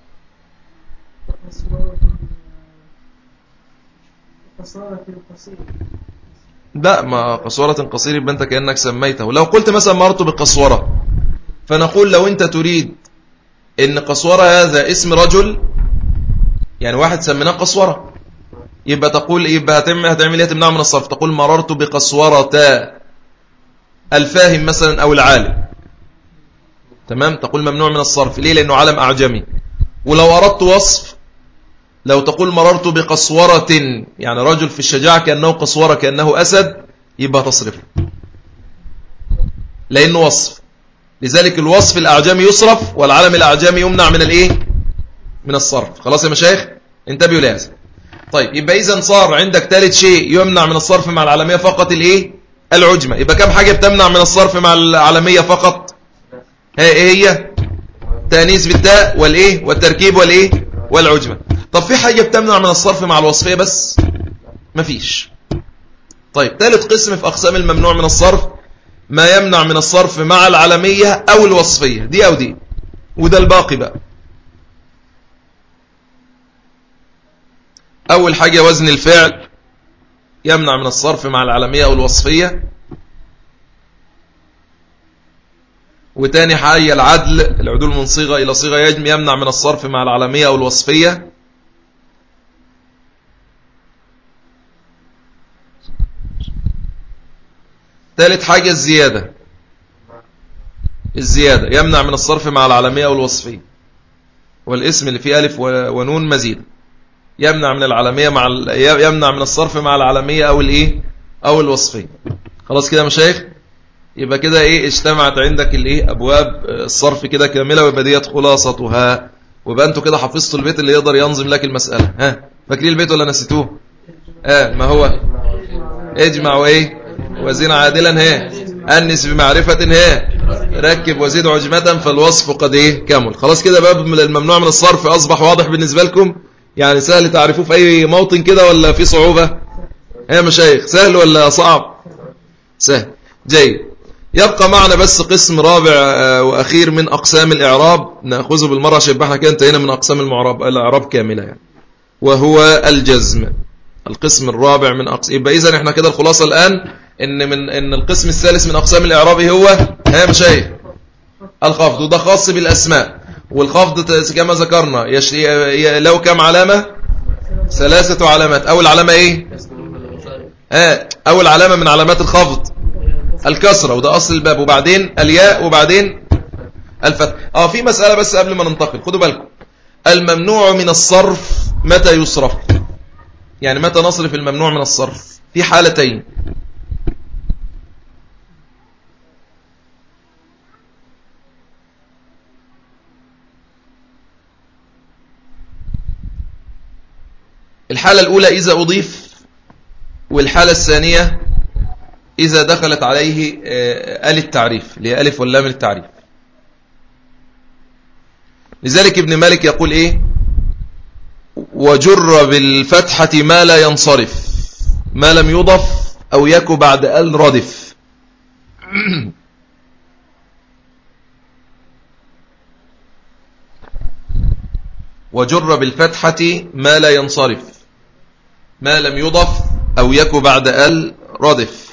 لا ما قصورة قصير يبقى أنت كأنك سميته لو قلت مثلا مرت بقصورة فنقول لو أنت تريد إن قصورة هذا اسم رجل يعني واحد سميناه قصورة يبقى تقول يبقى هتعمل هتعمل ايه تمنع من الصرف تقول مررت بقصورة الفاهم مثلا أو العالم تمام تقول ممنوع من الصرف ليه لأنه علم أعجمي ولو أردت وصف لو تقول مررت بقصورة يعني رجل في الشجاعة كأنه قصورة كأنه أسد يبقى تصرف لأنه وصف لذلك الوصف الأعجمي يصرف والعلم الأعجمي يمنع من الإيه من الصرف خلاص يا مشايخ انتبهوا لهذا طيب يبقى إذا صار عندك ثالث شيء يمنع من الصرف مع العالمية فقط الإيه العجمة يبقى كم حاجة بتمنع من الصرف مع العالمية فقط هي إيه هي تانيث بالتاء والإيه والتركيب والإيه والعجمة طب في حاجة بتمنع من الصرف مع الوصفية بس مفيش طيب ثالث قسم في أقسام الممنوع من الصرف ما يمنع من الصرف مع العلمية أو الوصفية دي أو دي وده الباقي بقى أول حاجة وزن الفعل يمنع من الصرف مع العلمية أو الوصفية وتاني حاجة العدل العدول من صيغة إلى صيغة يجم يمنع من الصرف مع العلمية أو الوصفية ثالث حاجة الزيادة الزيادة يمنع من الصرف مع العلمية أو الوصفية والاسم اللي فيه ألف ونون مزيد يمنع من العلمية مع يمنع من الصرف مع العلمية أو الإيه أو الوصفية خلاص كده مشايخ يبقى كده إيه اجتمعت عندك الإيه أبواب الصرف كده كاملة ويبقى ديت خلاصتها ويبقى أنتوا كده حفظتوا البيت اللي يقدر ينظم لك المسألة ها فاكرين البيت ولا نسيتوه آه ما هو اجمع وإيه وزين عادلا ها أنس بمعرفة هي ركب وزيد عجمة فالوصف قد إيه كمل خلاص كده باب الممنوع من الصرف أصبح واضح بالنسبة لكم يعني سهل تعرفوه في أي موطن كده ولا في صعوبة يا مشايخ سهل ولا صعب سهل جيد يبقى معنا بس قسم رابع آه، وأخير من أقسام الإعراب نأخذه بالمرة عشان احنا كده انتهينا من أقسام المعرب الإعراب كاملة يعني وهو الجزم القسم الرابع من أقسام يبقى إذن احنا كده الخلاصة الآن إن من إن القسم الثالث من أقسام الإعراب هو ها مشايخ الخفض وده خاص بالأسماء والخفض كما ذكرنا يش... لو كم علامة ثلاثة علامات أول علامة إيه آه أول علامة من علامات الخفض الكسرة وده أصل الباب وبعدين الياء وبعدين الفتح آه في مسألة بس قبل ما ننتقل خدوا بالكم الممنوع من الصرف متى يصرف يعني متى نصرف الممنوع من الصرف في حالتين الحالة الأولى إذا أضيف والحالة الثانية إذا دخلت عليه آه، آل التعريف اللي هي ألف واللام التعريف لذلك ابن مالك يقول إيه وجر بالفتحة ما لا ينصرف ما لم يضف أو يك بعد أل ردف وجر بالفتحة ما لا ينصرف ما لم يضف أو يك بعد أل ردف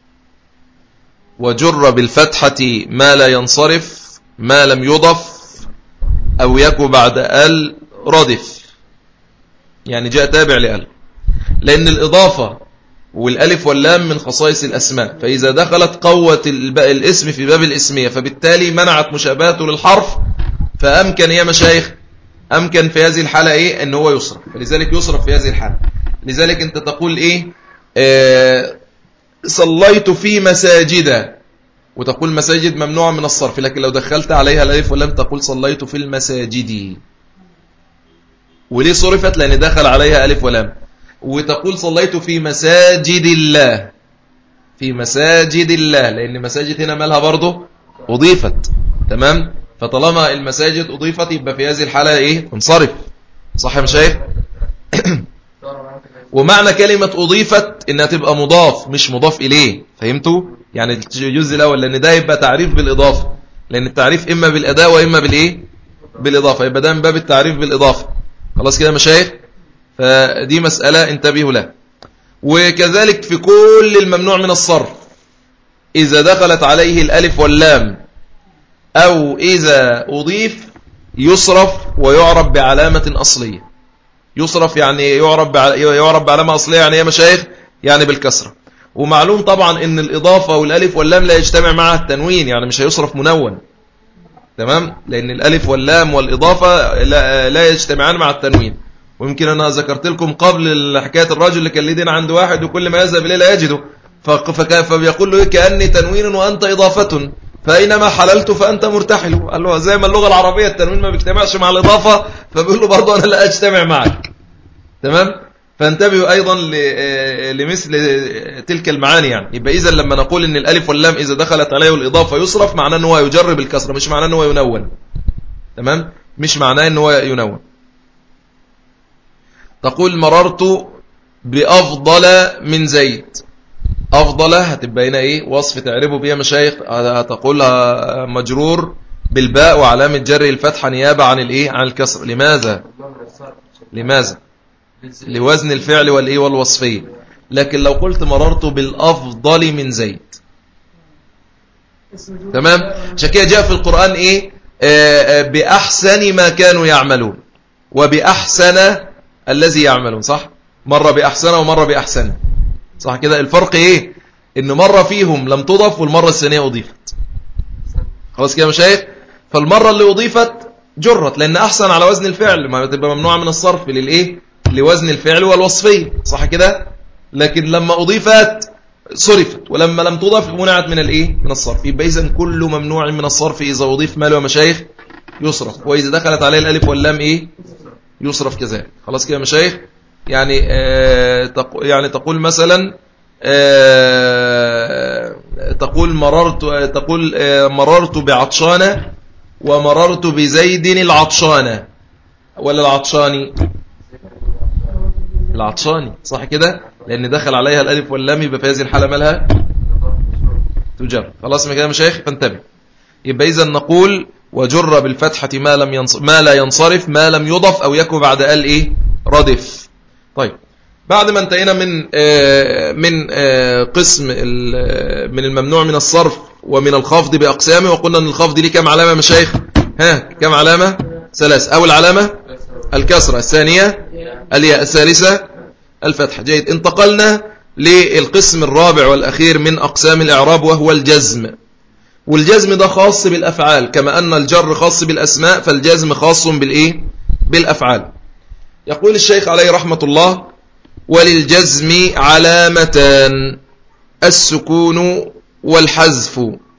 وجر بالفتحة ما لا ينصرف ما لم يضف أو يك بعد أل ردف يعني جاء تابع لأل لأن الإضافة والألف واللام من خصائص الأسماء فإذا دخلت قوة الاسم في باب الاسمية فبالتالي منعت مشابهته للحرف فأمكن يا مشايخ أمكن في هذه الحالة إيه أن هو يصرف فلذلك يصرف في هذه الحالة لذلك أنت تقول إيه آه صليت في مساجد وتقول مساجد ممنوعة من الصرف لكن لو دخلت عليها الألف ولم تقول صليت في المساجد وليه صرفت لأن دخل عليها ألف ولم وتقول صليت في مساجد الله في مساجد الله لأن مساجد هنا مالها برضه أضيفت تمام فطالما المساجد أضيفت يبقى في هذه الحالة إيه انصرف صح يا مشايخ ومعنى كلمة أضيفت إنها تبقى مضاف مش مضاف إليه فهمتوا يعني الجزء الأول لأن ده يبقى تعريف بالإضافة لأن التعريف إما بالأداء وإما بالإيه بالإضافة يبقى ده من باب التعريف بالإضافة خلاص كده مشايخ فدي مسألة انتبهوا لها وكذلك في كل الممنوع من الصرف إذا دخلت عليه الألف واللام أو إذا أضيف يصرف ويعرب بعلامة أصلية يصرف يعني يعرب يعرب بعلامة أصلية يعني يا مشايخ يعني بالكسرة ومعلوم طبعا ان الإضافة والألف واللام لا يجتمع معها التنوين يعني مش هيصرف منون تمام لأن الألف واللام والإضافة لا, لا يجتمعان مع التنوين ويمكن أنا ذكرت لكم قبل حكاية الرجل اللي كان ليه عند واحد وكل ما يذهب إليه لا يجده فبيقول له إيه كأني تنوين وأنت إضافة فأينما حللت فأنت مرتحل قال له زي ما اللغة العربية التنوين ما بيجتمعش مع الإضافة فبيقول له برضه أنا لا أجتمع معك تمام فانتبهوا أيضا لمثل تلك المعاني يعني يبقى إذا لما نقول إن الألف واللام إذا دخلت عليه الإضافة يصرف معناه أنه يجرب الكسرة مش معناه أنه ينون تمام مش معناه أنه ينون تقول مررت بأفضل من زيد أفضل هتبقى هنا إيه وصف تعربه بيها مشايخ هتقولها مجرور بالباء وعلامة جر الفتحة نيابة عن الإيه عن الكسر لماذا لماذا لوزن الفعل والإيه والوصفية لكن لو قلت مررت بالأفضل من زيد تمام عشان كده جاء في القرآن إيه آه، آه، بأحسن ما كانوا يعملون وبأحسن الذي يعملون صح مرة بأحسن ومرة بأحسن صح كده الفرق ايه ان مرة فيهم لم تضف والمرة الثانية اضيفت خلاص كده مشايخ فالمرة اللي اضيفت جرت لان احسن على وزن الفعل ما تبقى ممنوعة من الصرف للايه لوزن الفعل والوصفية صح كده لكن لما اضيفت صرفت ولما لم تضف منعت من الايه من الصرف يبقى اذا كل ممنوع من الصرف اذا اضيف ماله ومشايخ يصرف واذا دخلت عليه الالف واللام ايه يصرف كذلك خلاص كده مشايخ يعني آه، يعني تقول مثلا آه، تقول تقول مررت تقول مررت بعطشانة ومررت بزيد العطشانة ولا العطشاني العطشاني صح كده لأن دخل عليها الألف واللام يبقى في هذه الحالة مالها تجر خلاص ما كده مشايخ فانتبه يبقى إذا نقول وجر بالفتحة ما لم ينصرف ما لا ينصرف ما لم يضف أو يكون بعد قال إيه ردف طيب بعد ما انتهينا من آه، من آه، قسم من الممنوع من الصرف ومن الخفض بأقسامه وقلنا أن الخفض ليه كم علامة مشايخ ها كم علامة ثلاث أول علامة الكسرة الثانية الياء الثالثة الفتحة جيد انتقلنا للقسم الرابع والأخير من أقسام الإعراب وهو الجزم والجزم ده خاص بالأفعال كما أن الجر خاص بالأسماء فالجزم خاص بالإيه؟ بالأفعال يقول الشيخ عليه رحمة الله وللجزم علامتان السكون والحذف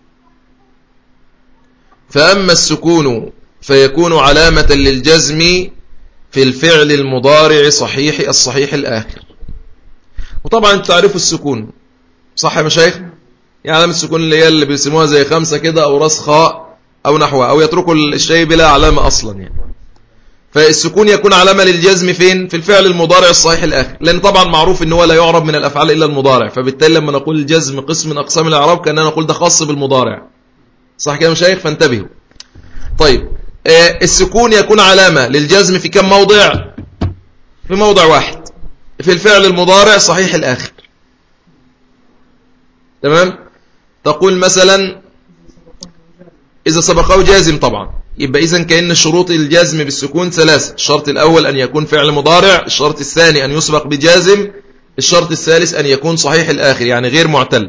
فأما السكون فيكون علامة للجزم في الفعل المضارع صحيح الصحيح الآخر وطبعا تعرفوا السكون صح يا مشايخ يعني علامة السكون اللي هي اللي بيسموها زي خمسة كده أو راس خاء أو نحوها أو يتركوا الشيء بلا علامة أصلا يعني فالسكون يكون علامة للجزم فين في الفعل المضارع الصحيح الآخر لأن طبعا معروف ان هو لا يعرب من الأفعال إلا المضارع فبالتالي لما نقول الجزم قسم من أقسام الإعراب كأننا نقول ده خاص بالمضارع صح كده مشايخ فانتبهوا طيب آه السكون يكون علامة للجزم في كم موضع في موضع واحد في الفعل المضارع صحيح الآخر تمام تقول مثلا إذا سبقه جازم طبعا يبقى إذن كأن شروط الجزم بالسكون ثلاثة الشرط الأول أن يكون فعل مضارع الشرط الثاني أن يسبق بجازم الشرط الثالث أن يكون صحيح الآخر يعني غير معتل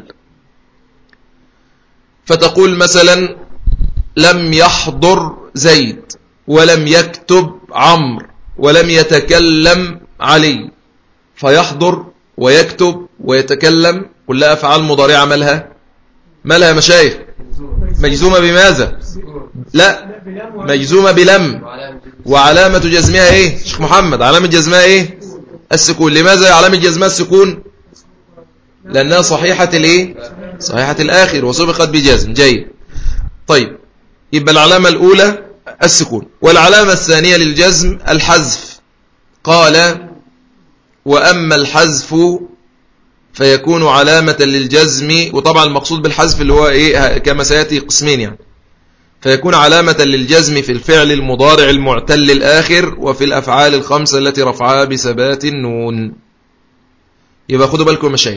فتقول مثلا لم يحضر زيد ولم يكتب عمرو ولم يتكلم علي فيحضر ويكتب ويتكلم كلها أفعال مضارعة مالها مالها مشايخ مجزومة بماذا لا مجزومة بلم وعلامة جزمها ايه شيخ محمد علامة جزمها ايه السكون لماذا علامة جزمها السكون لأنها صحيحة الايه صحيحة الآخر وسبقت بجزم جيد طيب يبقى العلامة الأولى السكون والعلامة الثانية للجزم الحذف قال وأما الحذف فيكون علامة للجزم وطبعا المقصود بالحذف اللي هو إيه كما سيأتي قسمين يعني فيكون علامة للجزم في الفعل المضارع المعتل الآخر وفي الأفعال الخمسة التي رفعها بثبات النون يبقى خدوا بالكم مشايخ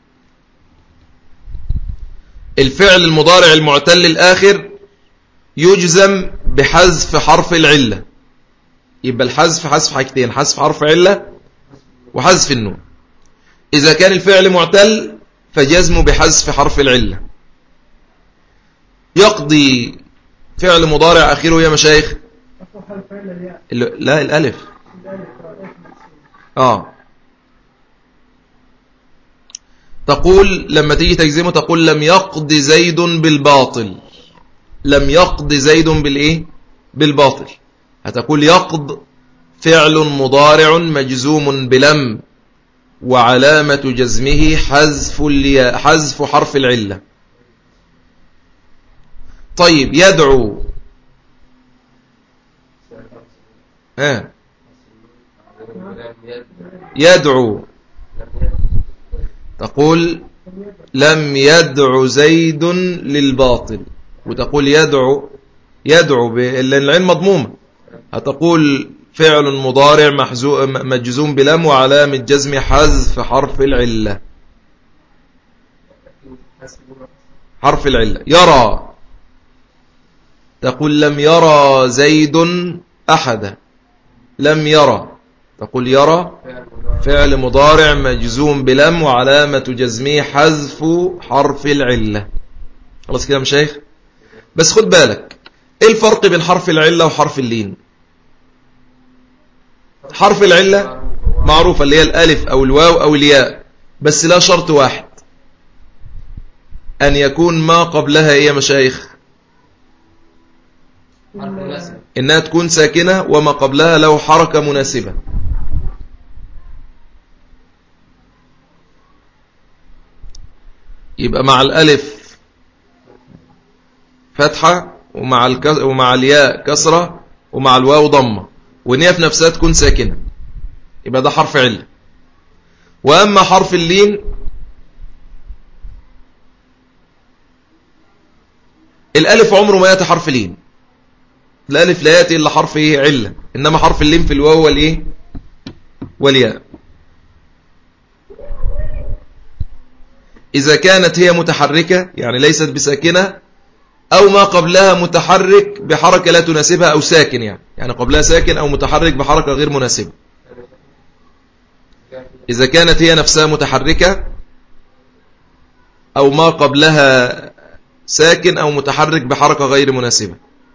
الفعل المضارع المعتل الآخر يجزم بحذف حرف العلة يبقى الحذف حذف حاجتين حذف حرف علة وحذف النون إذا كان الفعل معتل فجزم بحذف حرف العلة يقضي فعل مضارع أخيره يا مشايخ لا الألف آه تقول لما تيجي تجزمه تقول لم يقض زيد بالباطل لم يقض زيد بالإيه بالباطل هتقول يقض فعل مضارع مجزوم بلم وعلامة جزمه حذف حذف حرف العلة طيب يدعو ها يدعو تقول لم يدعو زيد للباطل وتقول يدعو يدعو لأن العين مضمومة هتقول فعل مضارع مجزوم بلم وعلامة جزم حذف حرف العلة حرف العلة يرى تقول لم يرى زيد أحدا لم يرى تقول يرى فعل مضارع مجزوم بلم وعلامة جزمه حذف حرف العلة خلاص كده مشايخ بس خد بالك ايه الفرق بين حرف العلة وحرف اللين حرف العلة معروفة اللي هي الألف أو الواو أو الياء بس لا شرط واحد أن يكون ما قبلها إيه يا مشايخ إنها تكون ساكنة وما قبلها له حركة مناسبة يبقى مع الألف فتحة ومع, الكس... ومع الياء كسرة ومع الواو ضمة وان هي في نفسها تكون ساكنة يبقى ده حرف علة وأما حرف اللين الألف عمره ما يأتي حرف لين الألف لا يأتي إلا حرف إيه علة إنما حرف اللين في الواو والإيه والياء إذا كانت هي متحركة يعني ليست بساكنة أو ما قبلها متحرك بحركة لا تناسبها أو ساكن يعني يعني قبلها ساكن أو متحرك بحركة غير مناسبة إذا كانت هي نفسها متحركة أو ما قبلها ساكن أو متحرك بحركة غير مناسبة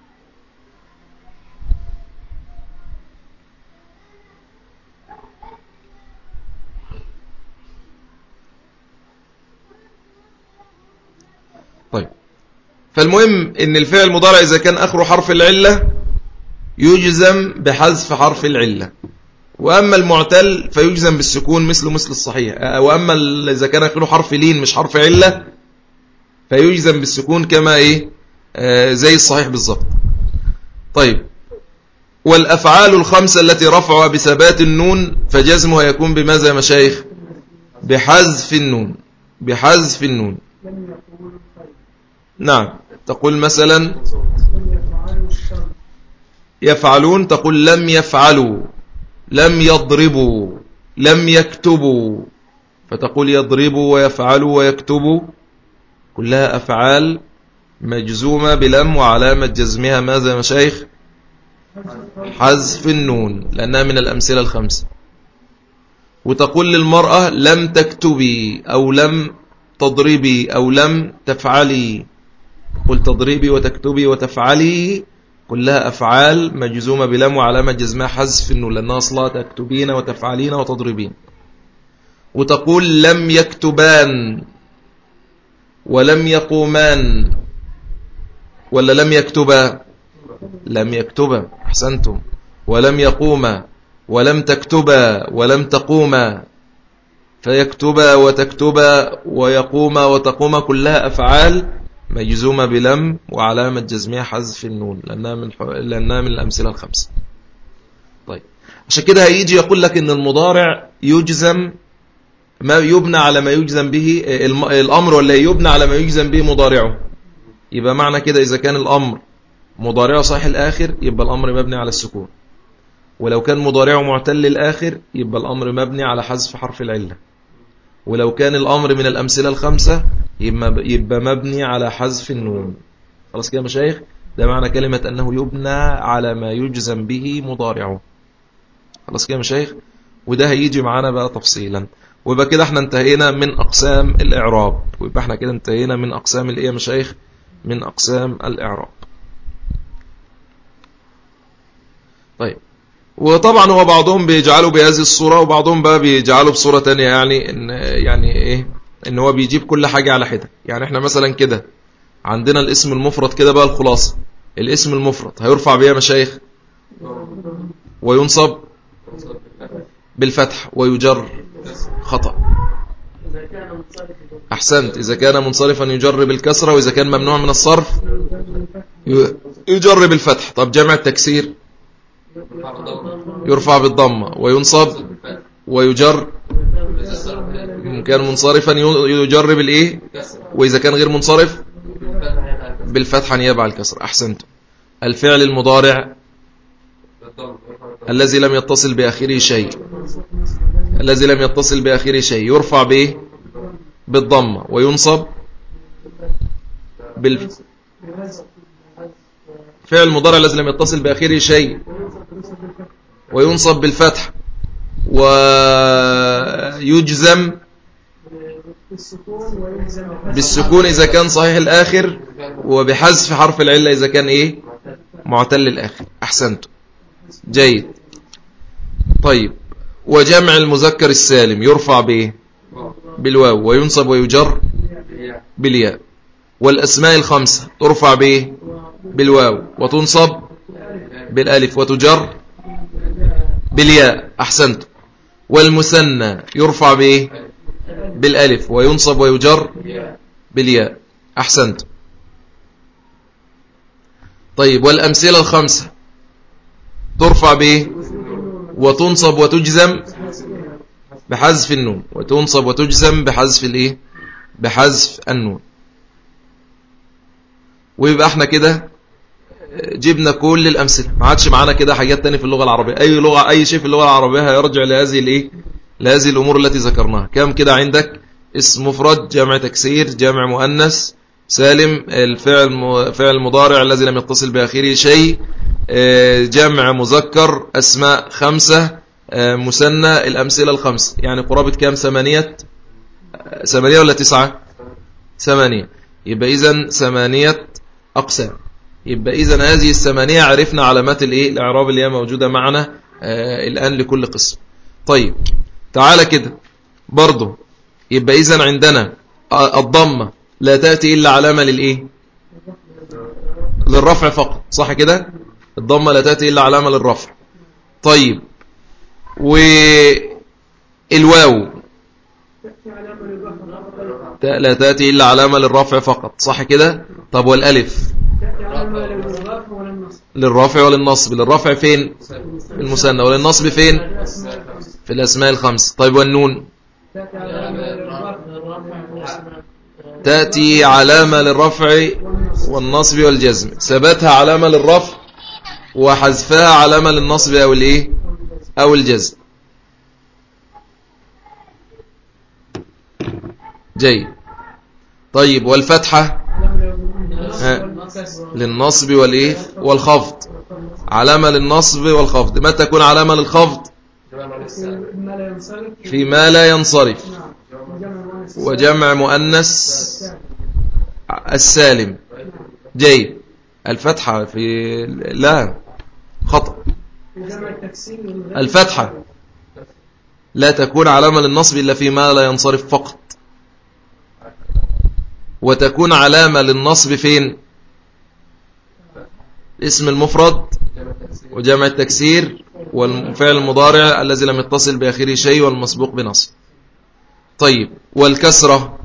طيب فالمهم ان الفعل المضارع إذا كان آخره حرف العلة يجزم بحذف حرف العلة وأما المعتل فيجزم بالسكون مثله مثل الصحيح وأما إذا كان آخره حرف لين مش حرف علة فيجزم بالسكون كما إيه آه زي الصحيح بالضبط طيب والأفعال الخمسة التي رفعها بثبات النون فجزمها يكون بماذا يا مشايخ بحذف النون بحذف النون نعم تقول مثلا يفعلون تقول لم يفعلوا لم يضربوا لم يكتبوا فتقول يضربوا ويفعلوا ويكتبوا كلها أفعال مجزومة بلم وعلامة جزمها ماذا يا مشايخ حذف النون لأنها من الأمثلة الخمسة وتقول للمرأة لم تكتبي أو لم تضربي أو لم تفعلي قل تضربي وتكتبي وتفعلي كلها أفعال مجزومة بلم وعلامة جزمها حذف النون لأنها أصلها تكتبين وتفعلين وتضربين وتقول لم يكتبان ولم يقومان ولا لم يكتبا لم يكتبا أحسنتم ولم يقوما ولم تكتبا ولم تقوما فيكتبا وتكتبا ويقوما وتقوما كلها أفعال مجزومة بلم وعلامة جزمية حذف النون لأنها من, لأنها من الأمثلة الخمسة طيب عشان كده هيجي يقول لك إن المضارع يجزم ما يبنى على ما يجزم به الأمر ولا يبنى على ما يجزم به مضارعه يبقى معنى كده إذا كان الأمر مضارعه صحيح الآخر يبقى الأمر مبني على السكون ولو كان مضارعه معتل الآخر يبقى الأمر مبني على حذف حرف العلة ولو كان الأمر من الأمثلة الخمسة يبقى مبني على حذف النون خلاص كده مشايخ ده معنى كلمة أنه يبنى على ما يجزم به مضارعه خلاص كده مشايخ وده هيجي معانا بقى تفصيلا ويبقى كده احنا انتهينا من أقسام الإعراب ويبقى احنا كده انتهينا من أقسام الإيه يا مشايخ من أقسام الإعراب طيب وطبعا هو بعضهم بيجعله بهذه الصورة وبعضهم بقى بيجعله بصورة تانية يعني ان يعني ايه ان هو بيجيب كل حاجة على حدة يعني احنا مثلا كده عندنا الاسم المفرد كده بقى الخلاصة الاسم المفرد هيرفع بيه مشايخ وينصب بالفتح ويجر خطأ أحسنت إذا كان منصرفا يجر بالكسرة وإذا كان ممنوع من الصرف يجر بالفتح طب جمع التكسير يرفع بالضمة وينصب ويجر كان منصرفا يجر بالإيه وإذا كان غير منصرف بالفتحة نيابة على الكسر أحسنت الفعل المضارع الذي لم يتصل بآخره شيء الذي لم يتصل بآخره شيء يرفع به بالضمة وينصب بال فعل المضارع الذي لم يتصل بآخره شيء وينصب بالفتح ويجزم بالسكون إذا كان صحيح الآخر وبحذف حرف العلة إذا كان إيه معتل الآخر أحسنت جيد طيب وجمع المذكر السالم يرفع بإيه بالواو وينصب ويجر بالياء والأسماء الخمسة ترفع بإيه بالواو وتنصب بالالف وتجر بالياء أحسنت والمثنى يرفع به بالالف وينصب ويجر بالياء أحسنت طيب والأمثلة الخمسة ترفع به وتنصب وتجزم بحذف النون وتنصب وتجزم بحذف الايه بحذف النون ويبقى احنا كده جبنا كل الأمثلة ما عادش معانا كده حاجات تانية في اللغة العربية أي لغة أي شيء في اللغة العربية هيرجع لهذه الايه لهذه الأمور التي ذكرناها كم كده عندك اسم مفرد جمع تكسير جمع مؤنث سالم الفعل فعل مضارع الذي لم يتصل بآخره شيء آه، جمع مذكر أسماء خمسة آه، مسنى الأمثلة الخمسة يعني قرابة كام ثمانية ثمانية ولا تسعة ثمانية يبقى إذن ثمانية أقسام يبقى إذن هذه الثمانية عرفنا علامات الإيه الإعراب اللي هي موجودة معنا آه الآن لكل قسم طيب تعالى كده برضه يبقى إذن عندنا الضمة لا تأتي إلا علامة للإيه للرفع فقط صح كده الضمة لا تأتي إلا علامة للرفع طيب والواو لا تأتي إلا علامة للرفع فقط صح كده طب والألف للرفع وللنصب للرفع فين المثنى وللنصب فين في الأسماء الخمس طيب والنون تأتي علامة للرفع والنصب والجزم ثبتها علامة للرفع وحذفها علامة للنصب أو الإيه أو الجزم جيد طيب والفتحة للنصب والإيه والخفض علامة للنصب والخفض ما تكون علامة للخفض فيما لا ينصرف وجمع مؤنس السالم جيد الفتحة في لا خطأ الفتحة لا تكون علامة للنصب إلا فيما لا ينصرف فقط وتكون علامة للنصب فين اسم المفرد وجمع التكسير والفعل المضارع الذي لم يتصل بآخره شيء والمسبوق بنصب طيب والكسرة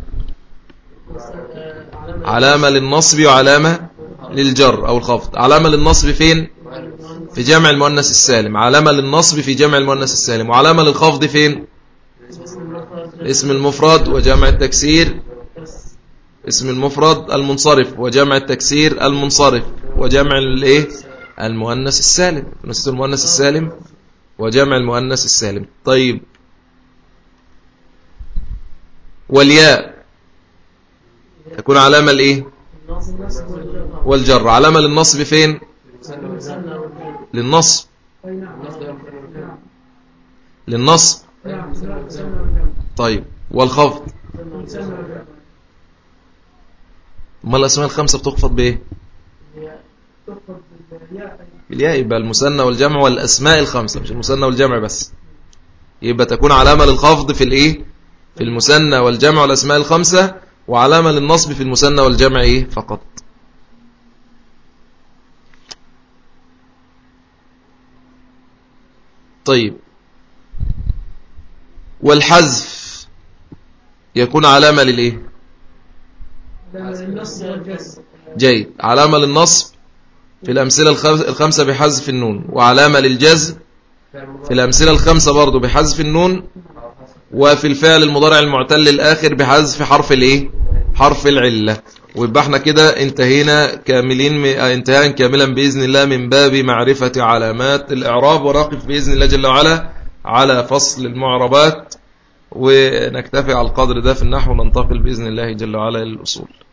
علامة للنصب وعلامة للجر أو الخفض علامة للنصب فين في جمع المؤنث السالم علامة للنصب في جمع المؤنث السالم وعلامة للخفض فين اسم المفرد وجمع التكسير اسم المفرد المنصرف وجمع التكسير المنصرف وجمع الايه المؤنث السالم نسيت المؤنث السالم وجمع المؤنث السالم طيب والياء تكون علامة الايه والجر علامة للنصب فين للنصب للنصب طيب والخفض ما الأسماء الخمسة بتخفض بإيه بالياء يبقى المثنى والجمع والأسماء الخمسة مش المثنى والجمع بس يبقى تكون علامة للخفض في الإيه في المثنى والجمع والأسماء الخمسة وعلامة للنصب في المثنى والجمع إيه فقط طيب والحذف يكون علامة للإيه جيد علامة للنصب في الأمثلة الخمسة بحذف النون وعلامة للجزم في الأمثلة الخمسة برضو بحذف النون وفي الفعل المضارع المعتل الآخر بحذف حرف الايه حرف العلة ويبقى احنا كده انتهينا كاملين انتهاء كاملا بإذن الله من باب معرفة علامات الإعراب ونقف بإذن الله جل وعلا على فصل المعربات ونكتفي على القدر ده في النحو وننتقل بإذن الله جل وعلا للأصول